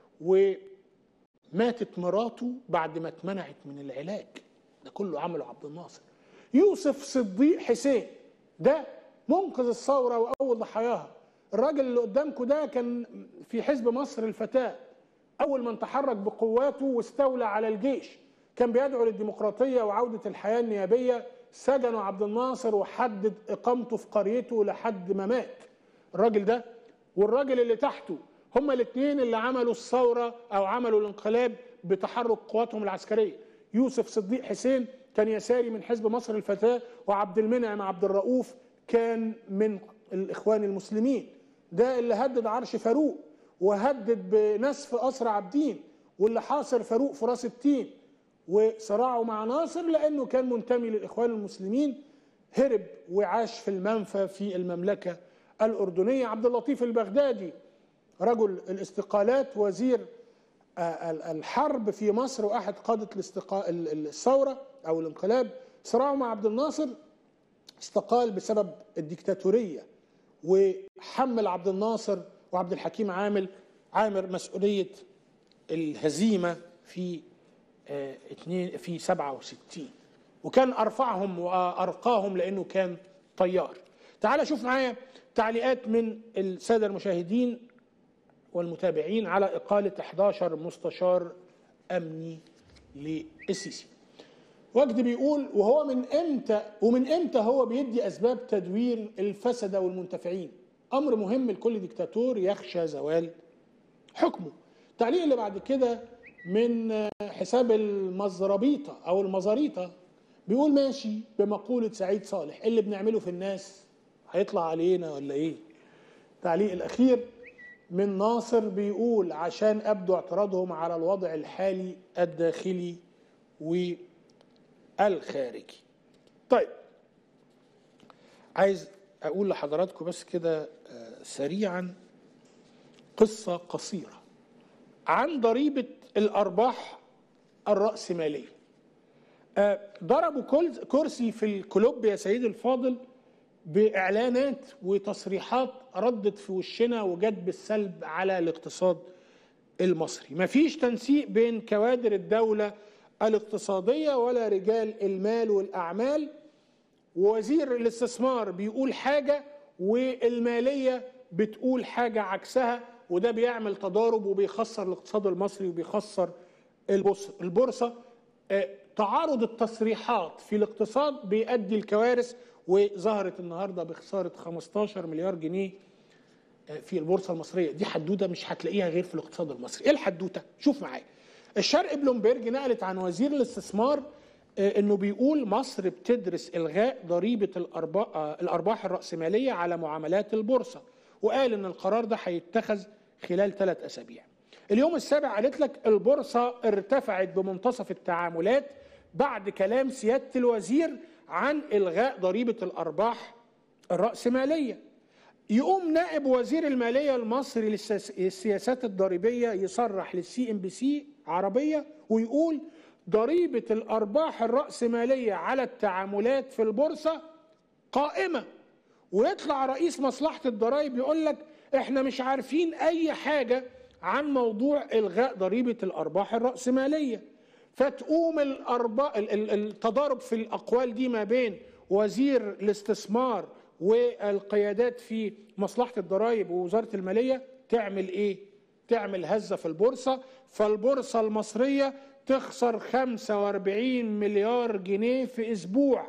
وماتت مراته بعد ما اتمنعت من العلاج ده كله عمله عبد الناصر يوسف صديق حسين ده منقذ الثورة وأول ضحاياها الراجل اللي قدامكم ده كان في حزب مصر الفتاة أول من تحرك بقواته واستولى على الجيش كان بيدعو للديمقراطية وعودة الحياة النيابية سجنوا عبد الناصر وحدد إقامته في قريته لحد ما مات الراجل ده والراجل اللي تحته هما الاثنين اللي عملوا الثورة أو عملوا الانقلاب بتحرك قواتهم العسكرية يوسف صديق حسين كان يساري من حزب مصر الفتاة وعبد المنعم عبد الرؤوف كان من الإخوان المسلمين ده اللي هدد عرش فاروق وهدد بنسف قصر عابدين واللي حاصر فاروق في راس التين وصراعه مع ناصر لانه كان منتمي للاخوان المسلمين هرب وعاش في المنفى في المملكه الاردنيه عبد اللطيف البغدادي رجل الاستقالات وزير آه، ال- الحرب في مصر واحد قاده الاستقا... ال- ال- الثوره او الانقلاب صراعه مع عبد الناصر استقال بسبب الديكتاتوريه وحمل عبد الناصر وعبد الحكيم عامل عامر مسؤوليه الهزيمه في آه، اتنين في 67 وكان ارفعهم وارقاهم لانه كان طيار تعال شوف معايا تعليقات من الساده المشاهدين والمتابعين على اقاله 11 مستشار امني للسيسي وجد بيقول وهو من امتى ومن امتى هو بيدي اسباب تدوير الفسده والمنتفعين امر مهم لكل ديكتاتور يخشى زوال حكمه التعليق اللي بعد كده من حساب المزربيطة أو المزاريطة بيقول ماشي بمقولة سعيد صالح اللي بنعمله في الناس هيطلع علينا ولا إيه التعليق الأخير من ناصر بيقول عشان أبدوا اعتراضهم على الوضع الحالي الداخلي والخارجي طيب عايز أقول لحضراتكم بس كده آه، سريعا قصة قصيرة عن ضريبة الأرباح الرأسمالية آه، ضربوا كل- كرسي في الكلوب يا سيدي الفاضل بإعلانات وتصريحات ردت في وشنا وجت بالسلب على الاقتصاد المصري مفيش تنسيق بين كوادر الدولة الاقتصادية ولا رجال المال والأعمال ووزير الاستثمار بيقول حاجة والمالية بتقول حاجة عكسها وده بيعمل تضارب وبيخسر الاقتصاد المصري وبيخسر البورصة البورصة آه، تعارض التصريحات في الاقتصاد بيؤدي الكوارث وظهرت النهارده بخساره 15 مليار جنيه آه، في البورصه المصريه دي حدوته مش هتلاقيها غير في الاقتصاد المصري ايه الحدوته شوف معايا الشرق بلومبرج نقلت عن وزير الاستثمار آه، انه بيقول مصر بتدرس الغاء ضريبه الارباح الارباح الراسماليه على معاملات البورصه وقال ان القرار ده هيتخذ خلال ثلاث اسابيع اليوم السابع قالت لك البورصه ارتفعت بمنتصف التعاملات بعد كلام سياده الوزير عن الغاء ضريبه الارباح الراسماليه يقوم نائب وزير الماليه المصري للسياس- للسياسات الضريبيه يصرح للسي ام بي سي عربيه ويقول ضريبه الارباح الراسماليه على التعاملات في البورصه قائمه ويطلع رئيس مصلحه الضرائب يقول لك احنا مش عارفين اي حاجه عن موضوع الغاء ضريبه الارباح الراسماليه فتقوم الأرباح ال- ال- التضارب في الاقوال دي ما بين وزير الاستثمار والقيادات في مصلحه الضرائب ووزاره الماليه تعمل ايه؟ تعمل هزه في البورصه فالبورصه المصريه تخسر 45 مليار جنيه في اسبوع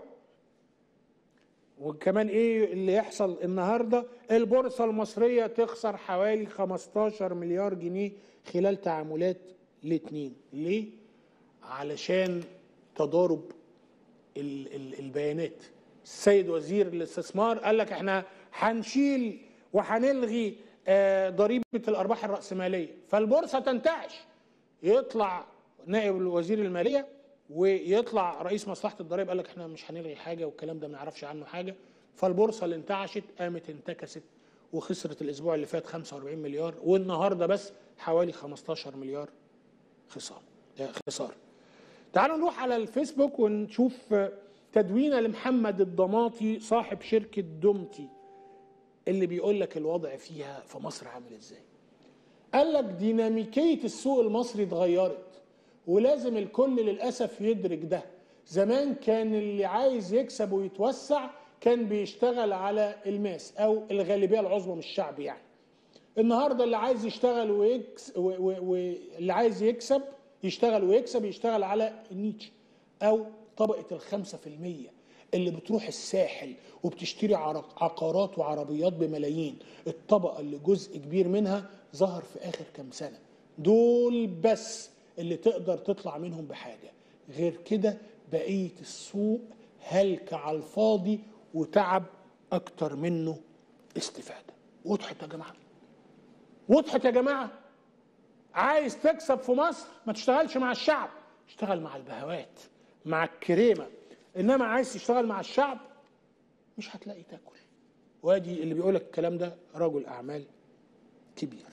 وكمان ايه اللي يحصل النهارده البورصه المصريه تخسر حوالي 15 مليار جنيه خلال تعاملات الاثنين ليه علشان تضارب ال- ال- البيانات السيد وزير الاستثمار قال لك احنا هنشيل وهنلغي آه، ضريبه الارباح الراسماليه فالبورصه تنتعش يطلع نائب وزير الماليه ويطلع رئيس مصلحه الضرائب قال لك احنا مش هنلغي حاجه والكلام ده ما نعرفش عنه حاجه فالبورصه اللي انتعشت قامت انتكست وخسرت الاسبوع اللي فات 45 مليار والنهارده بس حوالي 15 مليار خساره آه، خساره تعالوا نروح على الفيسبوك ونشوف آه، تدوينه لمحمد الضماطي صاحب شركه دومتي اللي بيقول لك الوضع فيها في مصر عامل ازاي قال لك ديناميكيه السوق المصري اتغيرت ولازم الكل للاسف يدرك ده زمان كان اللي عايز يكسب ويتوسع كان بيشتغل على الماس او الغالبيه العظمى من الشعب يعني النهارده اللي عايز يشتغل ويكس واللي عايز يكسب يشتغل ويكسب يشتغل على النيتش او طبقه الخمسة في المية اللي بتروح الساحل وبتشتري عرق- عقارات وعربيات بملايين الطبقه اللي جزء كبير منها ظهر في اخر كام سنه دول بس اللي تقدر تطلع منهم بحاجه غير كده بقيه السوق هلك على الفاضي وتعب اكتر منه استفاده وضحت يا جماعه وضحت يا جماعه عايز تكسب في مصر ما تشتغلش مع الشعب اشتغل مع البهوات مع الكريمه انما عايز تشتغل مع الشعب مش هتلاقي تاكل وادي اللي بيقول لك الكلام ده رجل اعمال كبير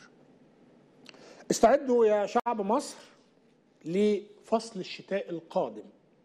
استعدوا يا شعب مصر لفصل الشتاء القادم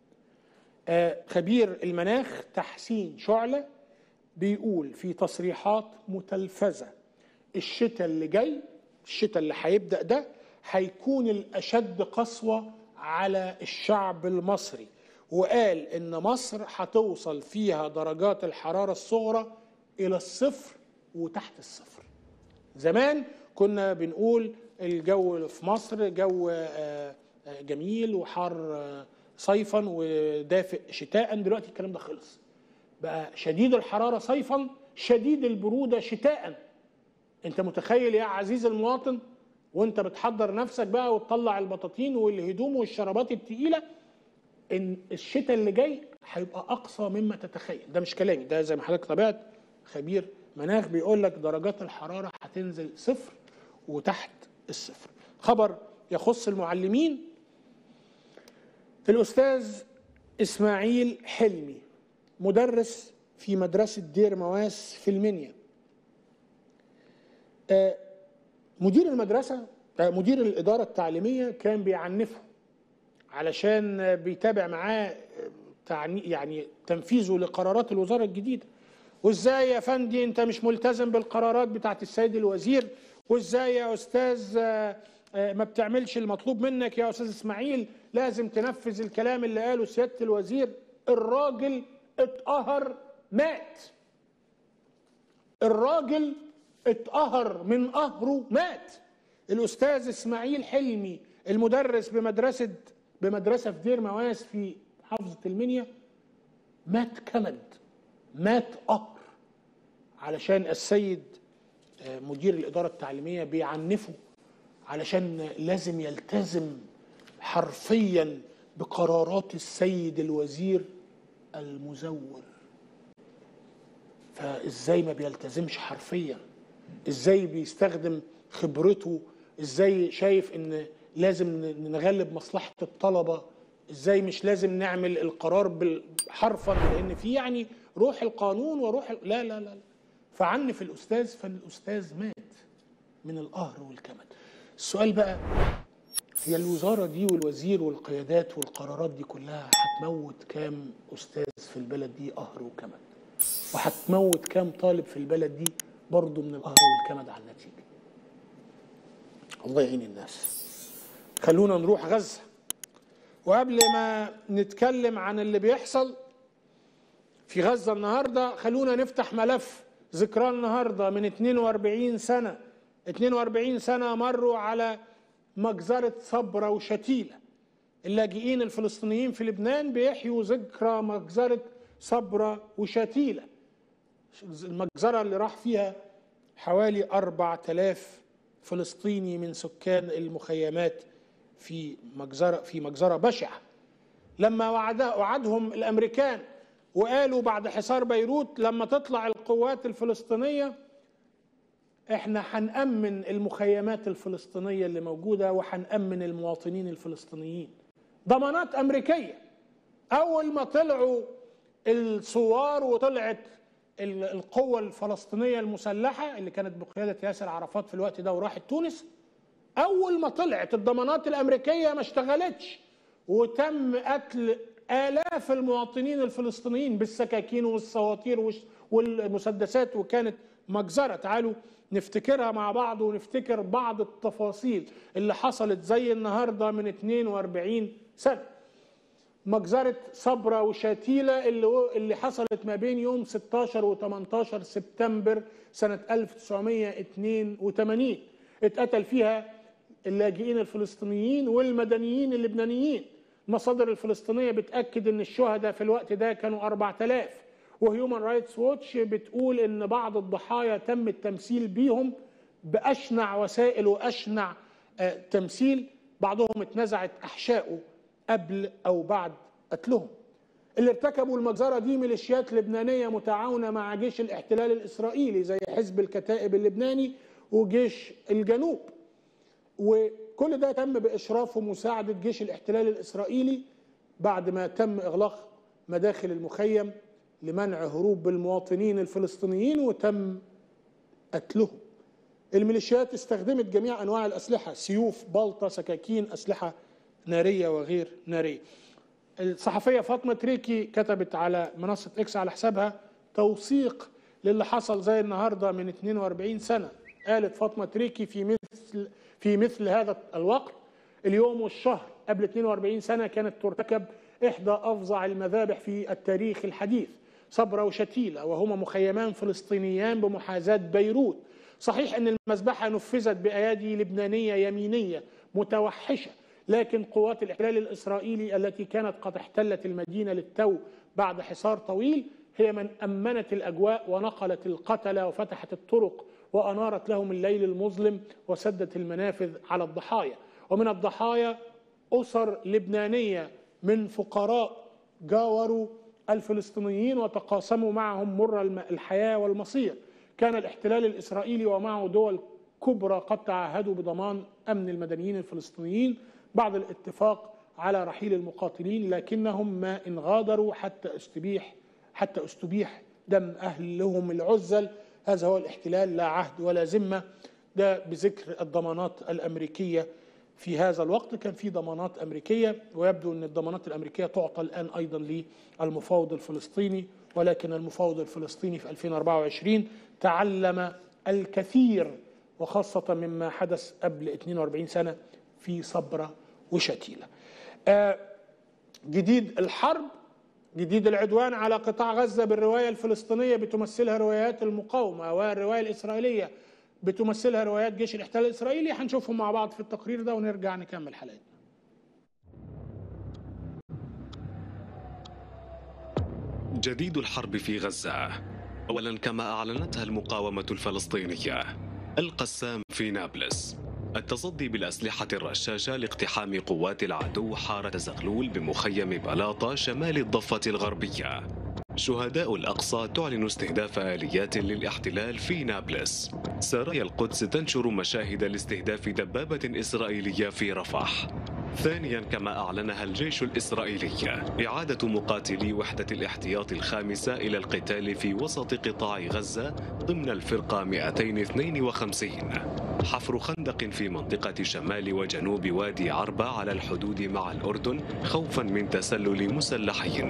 آه، خبير المناخ تحسين شعلة بيقول في تصريحات متلفزة الشتاء اللي جاي الشتاء اللي هيبدأ ده هيكون الأشد قسوة على الشعب المصري وقال إن مصر هتوصل فيها درجات الحرارة الصغرى إلى الصفر وتحت الصفر زمان كنا بنقول الجو في مصر جو آه، آه، جميل وحار آه، صيفا ودافئ شتاء دلوقتي الكلام ده خلص بقى شديد الحرارة صيفا شديد البرودة شتاء انت متخيل يا عزيز المواطن وانت بتحضر نفسك بقى وتطلع البطاطين والهدوم والشرابات التقيلة ان الشتاء اللي جاي هيبقى اقصى مما تتخيل ده مش كلامي ده زي ما حضرتك طبعت خبير مناخ بيقول لك درجات الحرارة هتنزل صفر وتحت الصفر خبر يخص المعلمين الأستاذ إسماعيل حلمي مدرس في مدرسة دير مواس في المنيا آه، مدير المدرسة آه، مدير الإدارة التعليمية كان بيعنفه علشان آه، بيتابع معاه آه، تعني يعني تنفيذه لقرارات الوزارة الجديدة وازاي يا فندي انت مش ملتزم بالقرارات بتاعت السيد الوزير وازاي يا استاذ آه، آه، ما بتعملش المطلوب منك يا استاذ اسماعيل لازم تنفذ الكلام اللي قاله سياده الوزير الراجل اتقهر مات الراجل اتقهر من قهره مات الاستاذ اسماعيل حلمي المدرس بمدرسه بمدرسه في دير مواس في محافظه المنيا مات كمد مات قهر علشان السيد آه، مدير الإدارة التعليمية بيعنفه علشان لازم يلتزم حرفيا بقرارات السيد الوزير المزور فازاي ما بيلتزمش حرفيا ازاي بيستخدم خبرته ازاي شايف ان لازم ن- نغلب مصلحة الطلبة ازاي مش لازم نعمل القرار بال- حرفا لان في يعني روح القانون وروح ال- لا لا لا لا. فعنف الأستاذ فالأستاذ مات من القهر والكمد السؤال بقى هي الوزارة دي والوزير والقيادات والقرارات دي كلها هتموت كام أستاذ في البلد دي قهر وكمد وهتموت كام طالب في البلد دي برضه من القهر والكمد على النتيجة الله يعين الناس خلونا نروح غزة وقبل ما نتكلم عن اللي بيحصل في غزة النهاردة خلونا نفتح ملف ذكرى النهاردة من 42 سنة 42 سنة مروا على مجزرة صبرا وشتيلة اللاجئين الفلسطينيين في لبنان بيحيوا ذكرى مجزرة صبرا وشتيلة المجزرة اللي راح فيها حوالي 4000 فلسطيني من سكان المخيمات في مجزرة في مجزرة بشعة لما وعد وعدهم الأمريكان وقالوا بعد حصار بيروت لما تطلع القوات الفلسطينية احنا هنأمن المخيمات الفلسطينية اللي موجودة وهنأمن المواطنين الفلسطينيين ضمانات أمريكية أول ما طلعوا الثوار وطلعت القوة الفلسطينية المسلحة اللي كانت بقيادة ياسر عرفات في الوقت ده وراحت تونس أول ما طلعت الضمانات الأمريكية ما اشتغلتش وتم قتل آلاف المواطنين الفلسطينيين بالسكاكين والسواطير والمسدسات وكانت مجزرة تعالوا نفتكرها مع بعض ونفتكر بعض التفاصيل اللي حصلت زي النهاردة من 42 سنة مجزرة صبرا وشاتيلة اللي, اللي حصلت ما بين يوم 16 و 18 سبتمبر سنة 1982 اتقتل فيها اللاجئين الفلسطينيين والمدنيين اللبنانيين المصادر الفلسطينية بتأكد ان الشهداء في الوقت ده كانوا 4000 وهيومن رايتس ووتش بتقول ان بعض الضحايا تم التمثيل بيهم بأشنع وسائل وأشنع آه تمثيل بعضهم اتنزعت أحشائه قبل أو بعد قتلهم اللي ارتكبوا المجزرة دي ميليشيات لبنانية متعاونة مع جيش الاحتلال الإسرائيلي زي حزب الكتائب اللبناني وجيش الجنوب وكل ده تم بإشراف ومساعدة جيش الاحتلال الإسرائيلي بعد ما تم إغلاق مداخل المخيم لمنع هروب المواطنين الفلسطينيين وتم قتلهم الميليشيات استخدمت جميع أنواع الأسلحة سيوف بلطة سكاكين أسلحة نارية وغير نارية الصحفية فاطمة تريكي كتبت على منصة إكس على حسابها توثيق للي حصل زي النهاردة من 42 سنة قالت فاطمة تريكي في مثل في مثل هذا الوقت اليوم والشهر قبل 42 سنة كانت ترتكب إحدى أفظع المذابح في التاريخ الحديث صبرا وشتيلة وهما مخيمان فلسطينيان بمحاذاة بيروت صحيح أن المذبحة نفذت بأيادي لبنانية يمينية متوحشة لكن قوات الاحتلال الإسرائيلي التي كانت قد احتلت المدينة للتو بعد حصار طويل هي من أمنت الأجواء ونقلت القتلى وفتحت الطرق وأنارت لهم الليل المظلم وسدت المنافذ على الضحايا ومن الضحايا أسر لبنانية من فقراء جاوروا الفلسطينيين وتقاسموا معهم مر الحياة والمصير كان الاحتلال الإسرائيلي ومعه دول كبرى قد تعهدوا بضمان أمن المدنيين الفلسطينيين بعد الاتفاق على رحيل المقاتلين لكنهم ما إن غادروا حتى استبيح حتى استبيح دم أهلهم العزل هذا هو الاحتلال لا عهد ولا ذمة ده بذكر الضمانات الأمريكية في هذا الوقت كان في ضمانات أمريكية ويبدو أن الضمانات الأمريكية تعطى الآن أيضا للمفاوض الفلسطيني ولكن المفاوض الفلسطيني في 2024 تعلم الكثير وخاصة مما حدث قبل 42 سنة في صبرة وشتيلة آه جديد الحرب جديد العدوان على قطاع غزة بالرواية الفلسطينية بتمثلها روايات المقاومة والرواية الإسرائيلية بتمثلها روايات جيش الاحتلال الإسرائيلي هنشوفهم مع بعض في التقرير ده ونرجع نكمل حلقتنا جديد الحرب في غزة أولا كما أعلنتها المقاومة الفلسطينية القسام في نابلس التصدي بالأسلحة الرشاشة لاقتحام قوات العدو حارة زغلول بمخيم بلاطة شمال الضفة الغربية شهداء الأقصى تعلن استهداف آليات للاحتلال في نابلس سرايا القدس تنشر مشاهد لاستهداف دبابة إسرائيلية في رفح ثانيا كما أعلنها الجيش الإسرائيلي إعادة مقاتلي وحدة الاحتياط الخامسة إلى القتال في وسط قطاع غزة ضمن الفرقة 252 حفر خندق في منطقة شمال وجنوب وادي عربة على الحدود مع الأردن خوفا من تسلل مسلحين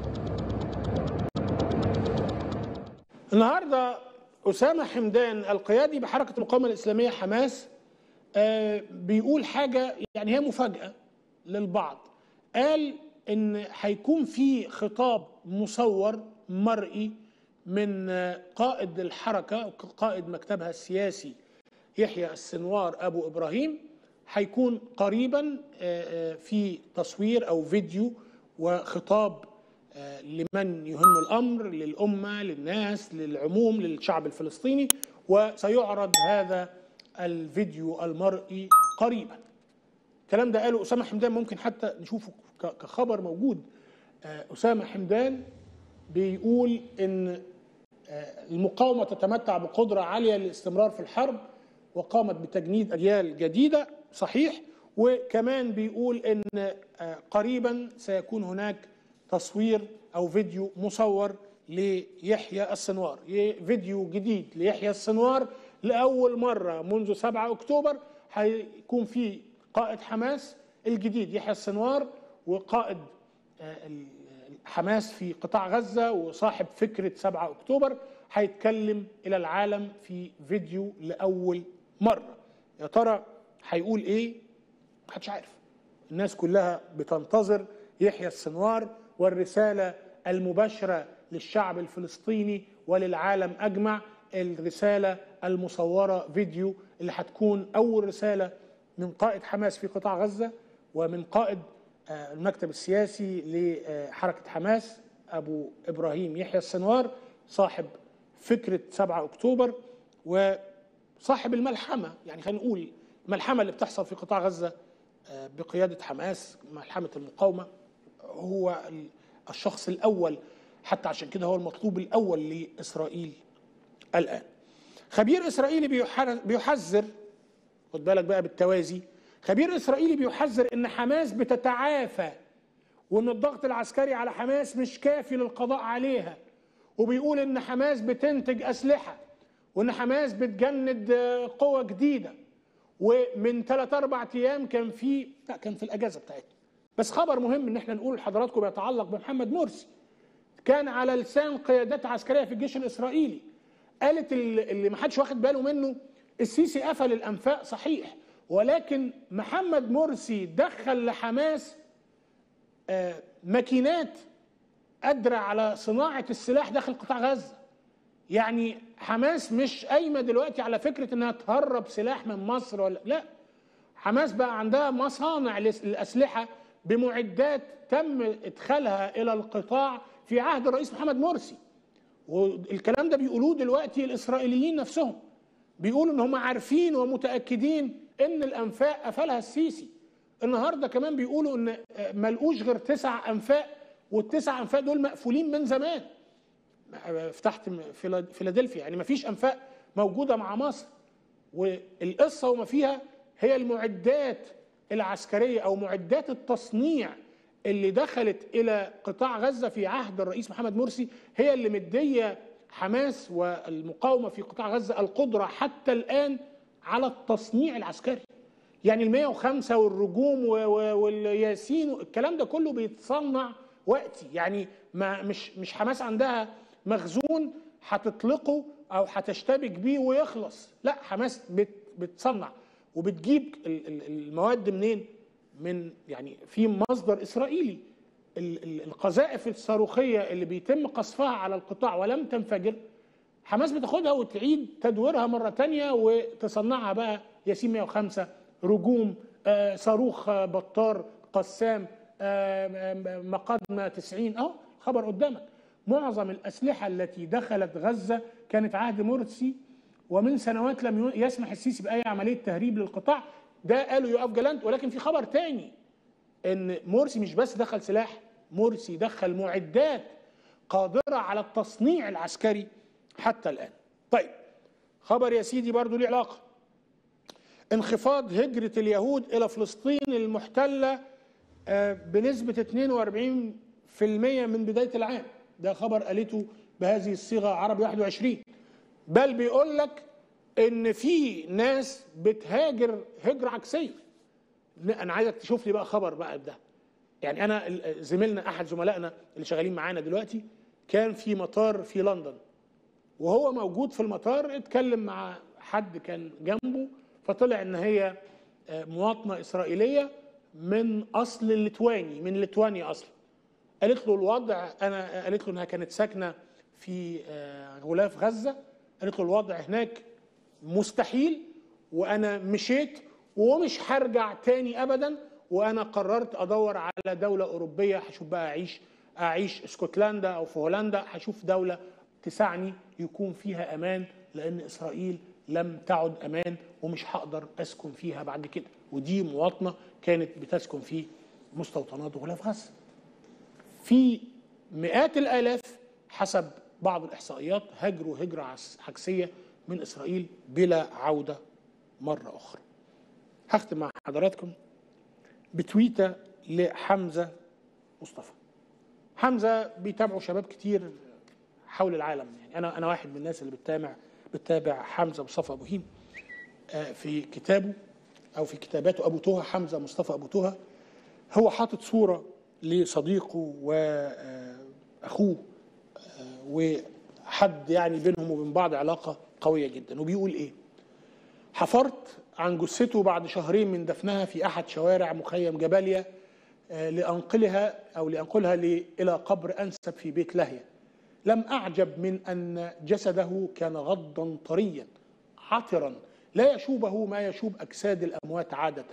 النهارده اسامه حمدان القيادي بحركه المقاومه الاسلاميه حماس آه، بيقول حاجه يعني هي مفاجاه للبعض قال ان هيكون في خطاب مصور مرئي من آه، قائد الحركه قائد مكتبها السياسي يحيى السنوار ابو ابراهيم هيكون قريبا آه، آه، في تصوير او فيديو وخطاب آه، لمن يهم الامر للامه للناس للعموم للشعب الفلسطيني وسيعرض هذا الفيديو المرئي قريبا الكلام ده قاله اسامه حمدان ممكن حتى نشوفه ك- كخبر موجود آه، اسامه حمدان بيقول ان آه، المقاومه تتمتع بقدره عاليه للاستمرار في الحرب وقامت بتجنيد اجيال جديده صحيح وكمان بيقول ان آه، قريبا سيكون هناك تصوير او فيديو مصور ليحيى السنوار ي- فيديو جديد ليحيى السنوار لاول مره منذ 7 اكتوبر هيكون في قائد حماس الجديد يحيى السنوار وقائد آه، ال- حماس في قطاع غزه وصاحب فكره 7 اكتوبر هيتكلم الى العالم في فيديو لاول مره يا ترى هيقول ايه محدش عارف الناس كلها بتنتظر يحيى السنوار والرسالة المباشرة للشعب الفلسطيني وللعالم أجمع الرسالة المصورة فيديو اللي هتكون أول رسالة من قائد حماس في قطاع غزة ومن قائد آه، المكتب السياسي لحركة حماس أبو إبراهيم يحيى السنوار صاحب فكرة 7 أكتوبر وصاحب الملحمة يعني خلينا نقول الملحمة اللي بتحصل في قطاع غزة آه، بقيادة حماس ملحمة المقاومة هو ال- الشخص الأول حتى عشان كده هو المطلوب الأول لإسرائيل الآن خبير إسرائيلي بيحر- بيحذر خد بالك بقى بالتوازي خبير إسرائيلي بيحذر إن حماس بتتعافى وإن الضغط العسكري على حماس مش كافي للقضاء عليها وبيقول إن حماس بتنتج أسلحة وإن حماس بتجند آه، قوة جديدة ومن ثلاث اربع ايام كان في لا كان في الاجازه بتاعتنا بس خبر مهم ان احنا نقول لحضراتكم يتعلق بمحمد مرسي كان على لسان قيادات عسكريه في الجيش الاسرائيلي قالت ال- اللي ما حدش واخد باله منه السيسي قفل الانفاق صحيح ولكن محمد مرسي دخل لحماس آه، ماكينات قادره على صناعه السلاح داخل قطاع غزه يعني حماس مش قايمه دلوقتي على فكره انها تهرب سلاح من مصر ولا لا حماس بقى عندها مصانع لس- للاسلحه بمعدات تم ادخالها الى القطاع في عهد الرئيس محمد مرسي والكلام ده بيقولوه دلوقتي الاسرائيليين نفسهم بيقولوا ان هم عارفين ومتاكدين ان الانفاق قفلها السيسي النهارده كمان بيقولوا ان آه، ملقوش غير تسع انفاق والتسع انفاق دول مقفولين من زمان فتحت فيلا- فيلادلفيا يعني ما فيش انفاق موجوده مع مصر والقصه وما فيها هي المعدات العسكريه او معدات التصنيع اللي دخلت الى قطاع غزه في عهد الرئيس محمد مرسي هي اللي مديه حماس والمقاومه في قطاع غزه القدره حتى الان على التصنيع العسكري يعني ال 105 والرجوم و- و- والياسين الكلام ده كله بيتصنع وقتي يعني ما مش مش حماس عندها مخزون هتطلقه او هتشتبك بيه ويخلص لا حماس بت بتصنع وبتجيب ال- ال- المواد منين من يعني في مصدر اسرائيلي ال- ال- القذائف الصاروخيه اللي بيتم قصفها على القطاع ولم تنفجر حماس بتاخدها وتعيد تدويرها مره تانية وتصنعها بقى ياسين 105 رجوم آه، صاروخ آه، بطار قسام آه، آه، مقدمه 90 اهو خبر قدامك معظم الاسلحه التي دخلت غزه كانت عهد مرسي ومن سنوات لم ي- يسمح السيسي باي عمليه تهريب للقطاع ده قالوا يقف جلانت ولكن في خبر تاني ان مرسي مش بس دخل سلاح مرسي دخل معدات قادره على التصنيع العسكري حتى الان طيب خبر يا سيدي برضو ليه علاقه انخفاض هجرة اليهود إلى فلسطين المحتلة آه، بنسبة 42% من بداية العام ده خبر قالته بهذه الصيغة عربي 21 بل بيقول لك ان في ناس بتهاجر هجرة عكسية انا عايزك تشوف لي بقى خبر بقى ده يعني انا ال- زميلنا احد زملائنا اللي شغالين معانا دلوقتي كان في مطار في لندن وهو موجود في المطار اتكلم مع حد كان جنبه فطلع ان هي آه، مواطنه اسرائيليه من اصل ليتواني من ليتوانيا اصلا قالت له الوضع انا قالت له انها كانت ساكنه في آه، غلاف غزه قالت له الوضع هناك مستحيل وانا مشيت ومش هرجع تاني ابدا وانا قررت ادور على دوله اوروبيه هشوف بقى اعيش اعيش اسكتلندا او في هولندا هشوف دوله تسعني يكون فيها امان لان اسرائيل لم تعد امان ومش هقدر اسكن فيها بعد كده ودي مواطنه كانت بتسكن في مستوطنات غلاف غزه في مئات الالاف حسب بعض الاحصائيات هاجروا هجره عس- عكسيه من اسرائيل بلا عوده مره اخرى. هختم مع حضراتكم بتويته لحمزه مصطفى. حمزه بيتابعوا شباب كتير حول العالم يعني انا انا واحد من الناس اللي بتتابع بتتابع حمزه مصطفى ابو هيم آه، في كتابه او في كتاباته ابو توها حمزه مصطفى ابو توها هو حاطط صوره لصديقه واخوه وحد يعني بينهم وبين بعض علاقه قويه جدا وبيقول ايه حفرت عن جثته بعد شهرين من دفنها في احد شوارع مخيم جباليا آه، لانقلها او لانقلها ل- الى قبر انسب في بيت لهيه لم اعجب من ان جسده كان غضا طريا عطرا لا يشوبه ما يشوب اجساد الاموات عاده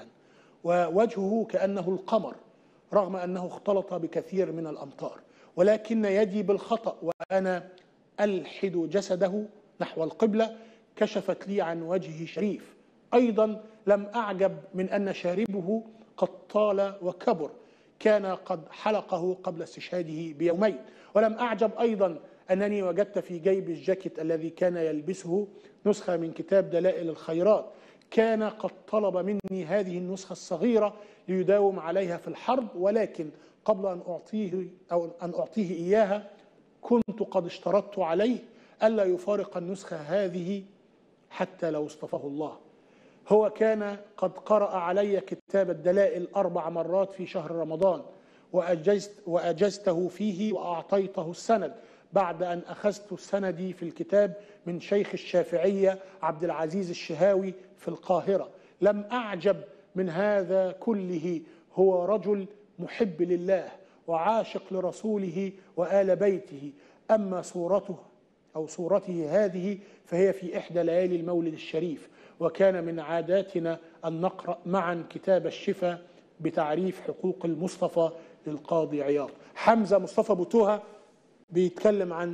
ووجهه كانه القمر رغم انه اختلط بكثير من الامطار ولكن يدي بالخطا وانا الحد جسده نحو القبله كشفت لي عن وجهه شريف ايضا لم اعجب من ان شاربه قد طال وكبر كان قد حلقه قبل استشهاده بيومين ولم اعجب ايضا انني وجدت في جيب الجاكيت الذي كان يلبسه نسخه من كتاب دلائل الخيرات كان قد طلب مني هذه النسخه الصغيره ليداوم عليها في الحرب ولكن قبل ان اعطيه او ان اعطيه اياها كنت قد اشترطت عليه الا يفارق النسخه هذه حتى لو اصطفاه الله هو كان قد قرأ علي كتاب الدلائل أربع مرات في شهر رمضان وأجزت وأجزته فيه وأعطيته السند بعد أن أخذت سندي في الكتاب من شيخ الشافعية عبد العزيز الشهاوي في القاهرة لم أعجب من هذا كله هو رجل محب لله وعاشق لرسوله وآل بيته أما صورته أو صورته هذه فهي في إحدى ليالي المولد الشريف وكان من عاداتنا أن نقرأ معا كتاب الشفاء بتعريف حقوق المصطفى للقاضي عياض حمزة مصطفى بوتوها بيتكلم عن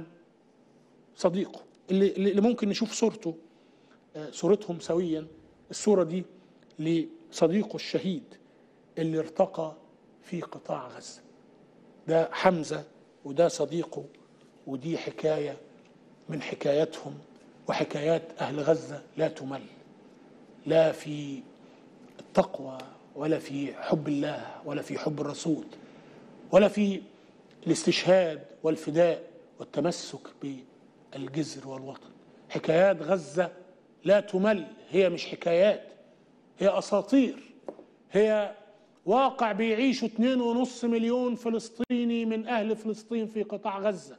صديقه اللي, اللي ممكن نشوف صورته آه، صورتهم سويا الصورة دي لصديقه الشهيد اللي ارتقى في قطاع غزة ده حمزة وده صديقه ودي حكاية من حكاياتهم وحكايات أهل غزة لا تمل لا في التقوى ولا في حب الله ولا في حب الرسول ولا في الاستشهاد والفداء والتمسك بالجزر والوطن حكايات غزة لا تمل هي مش حكايات هي أساطير هي واقع بيعيشوا اتنين ونص مليون فلسطيني من أهل فلسطين في قطاع غزة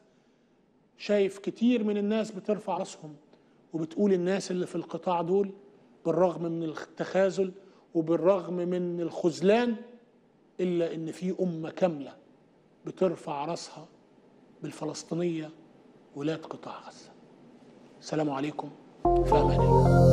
شايف كتير من الناس بترفع راسهم وبتقول الناس اللي في القطاع دول بالرغم من التخاذل وبالرغم من الخذلان إلا إن في أمة كاملة بترفع راسها بالفلسطينية ولاد قطاع غزة السلام عليكم في أمان الله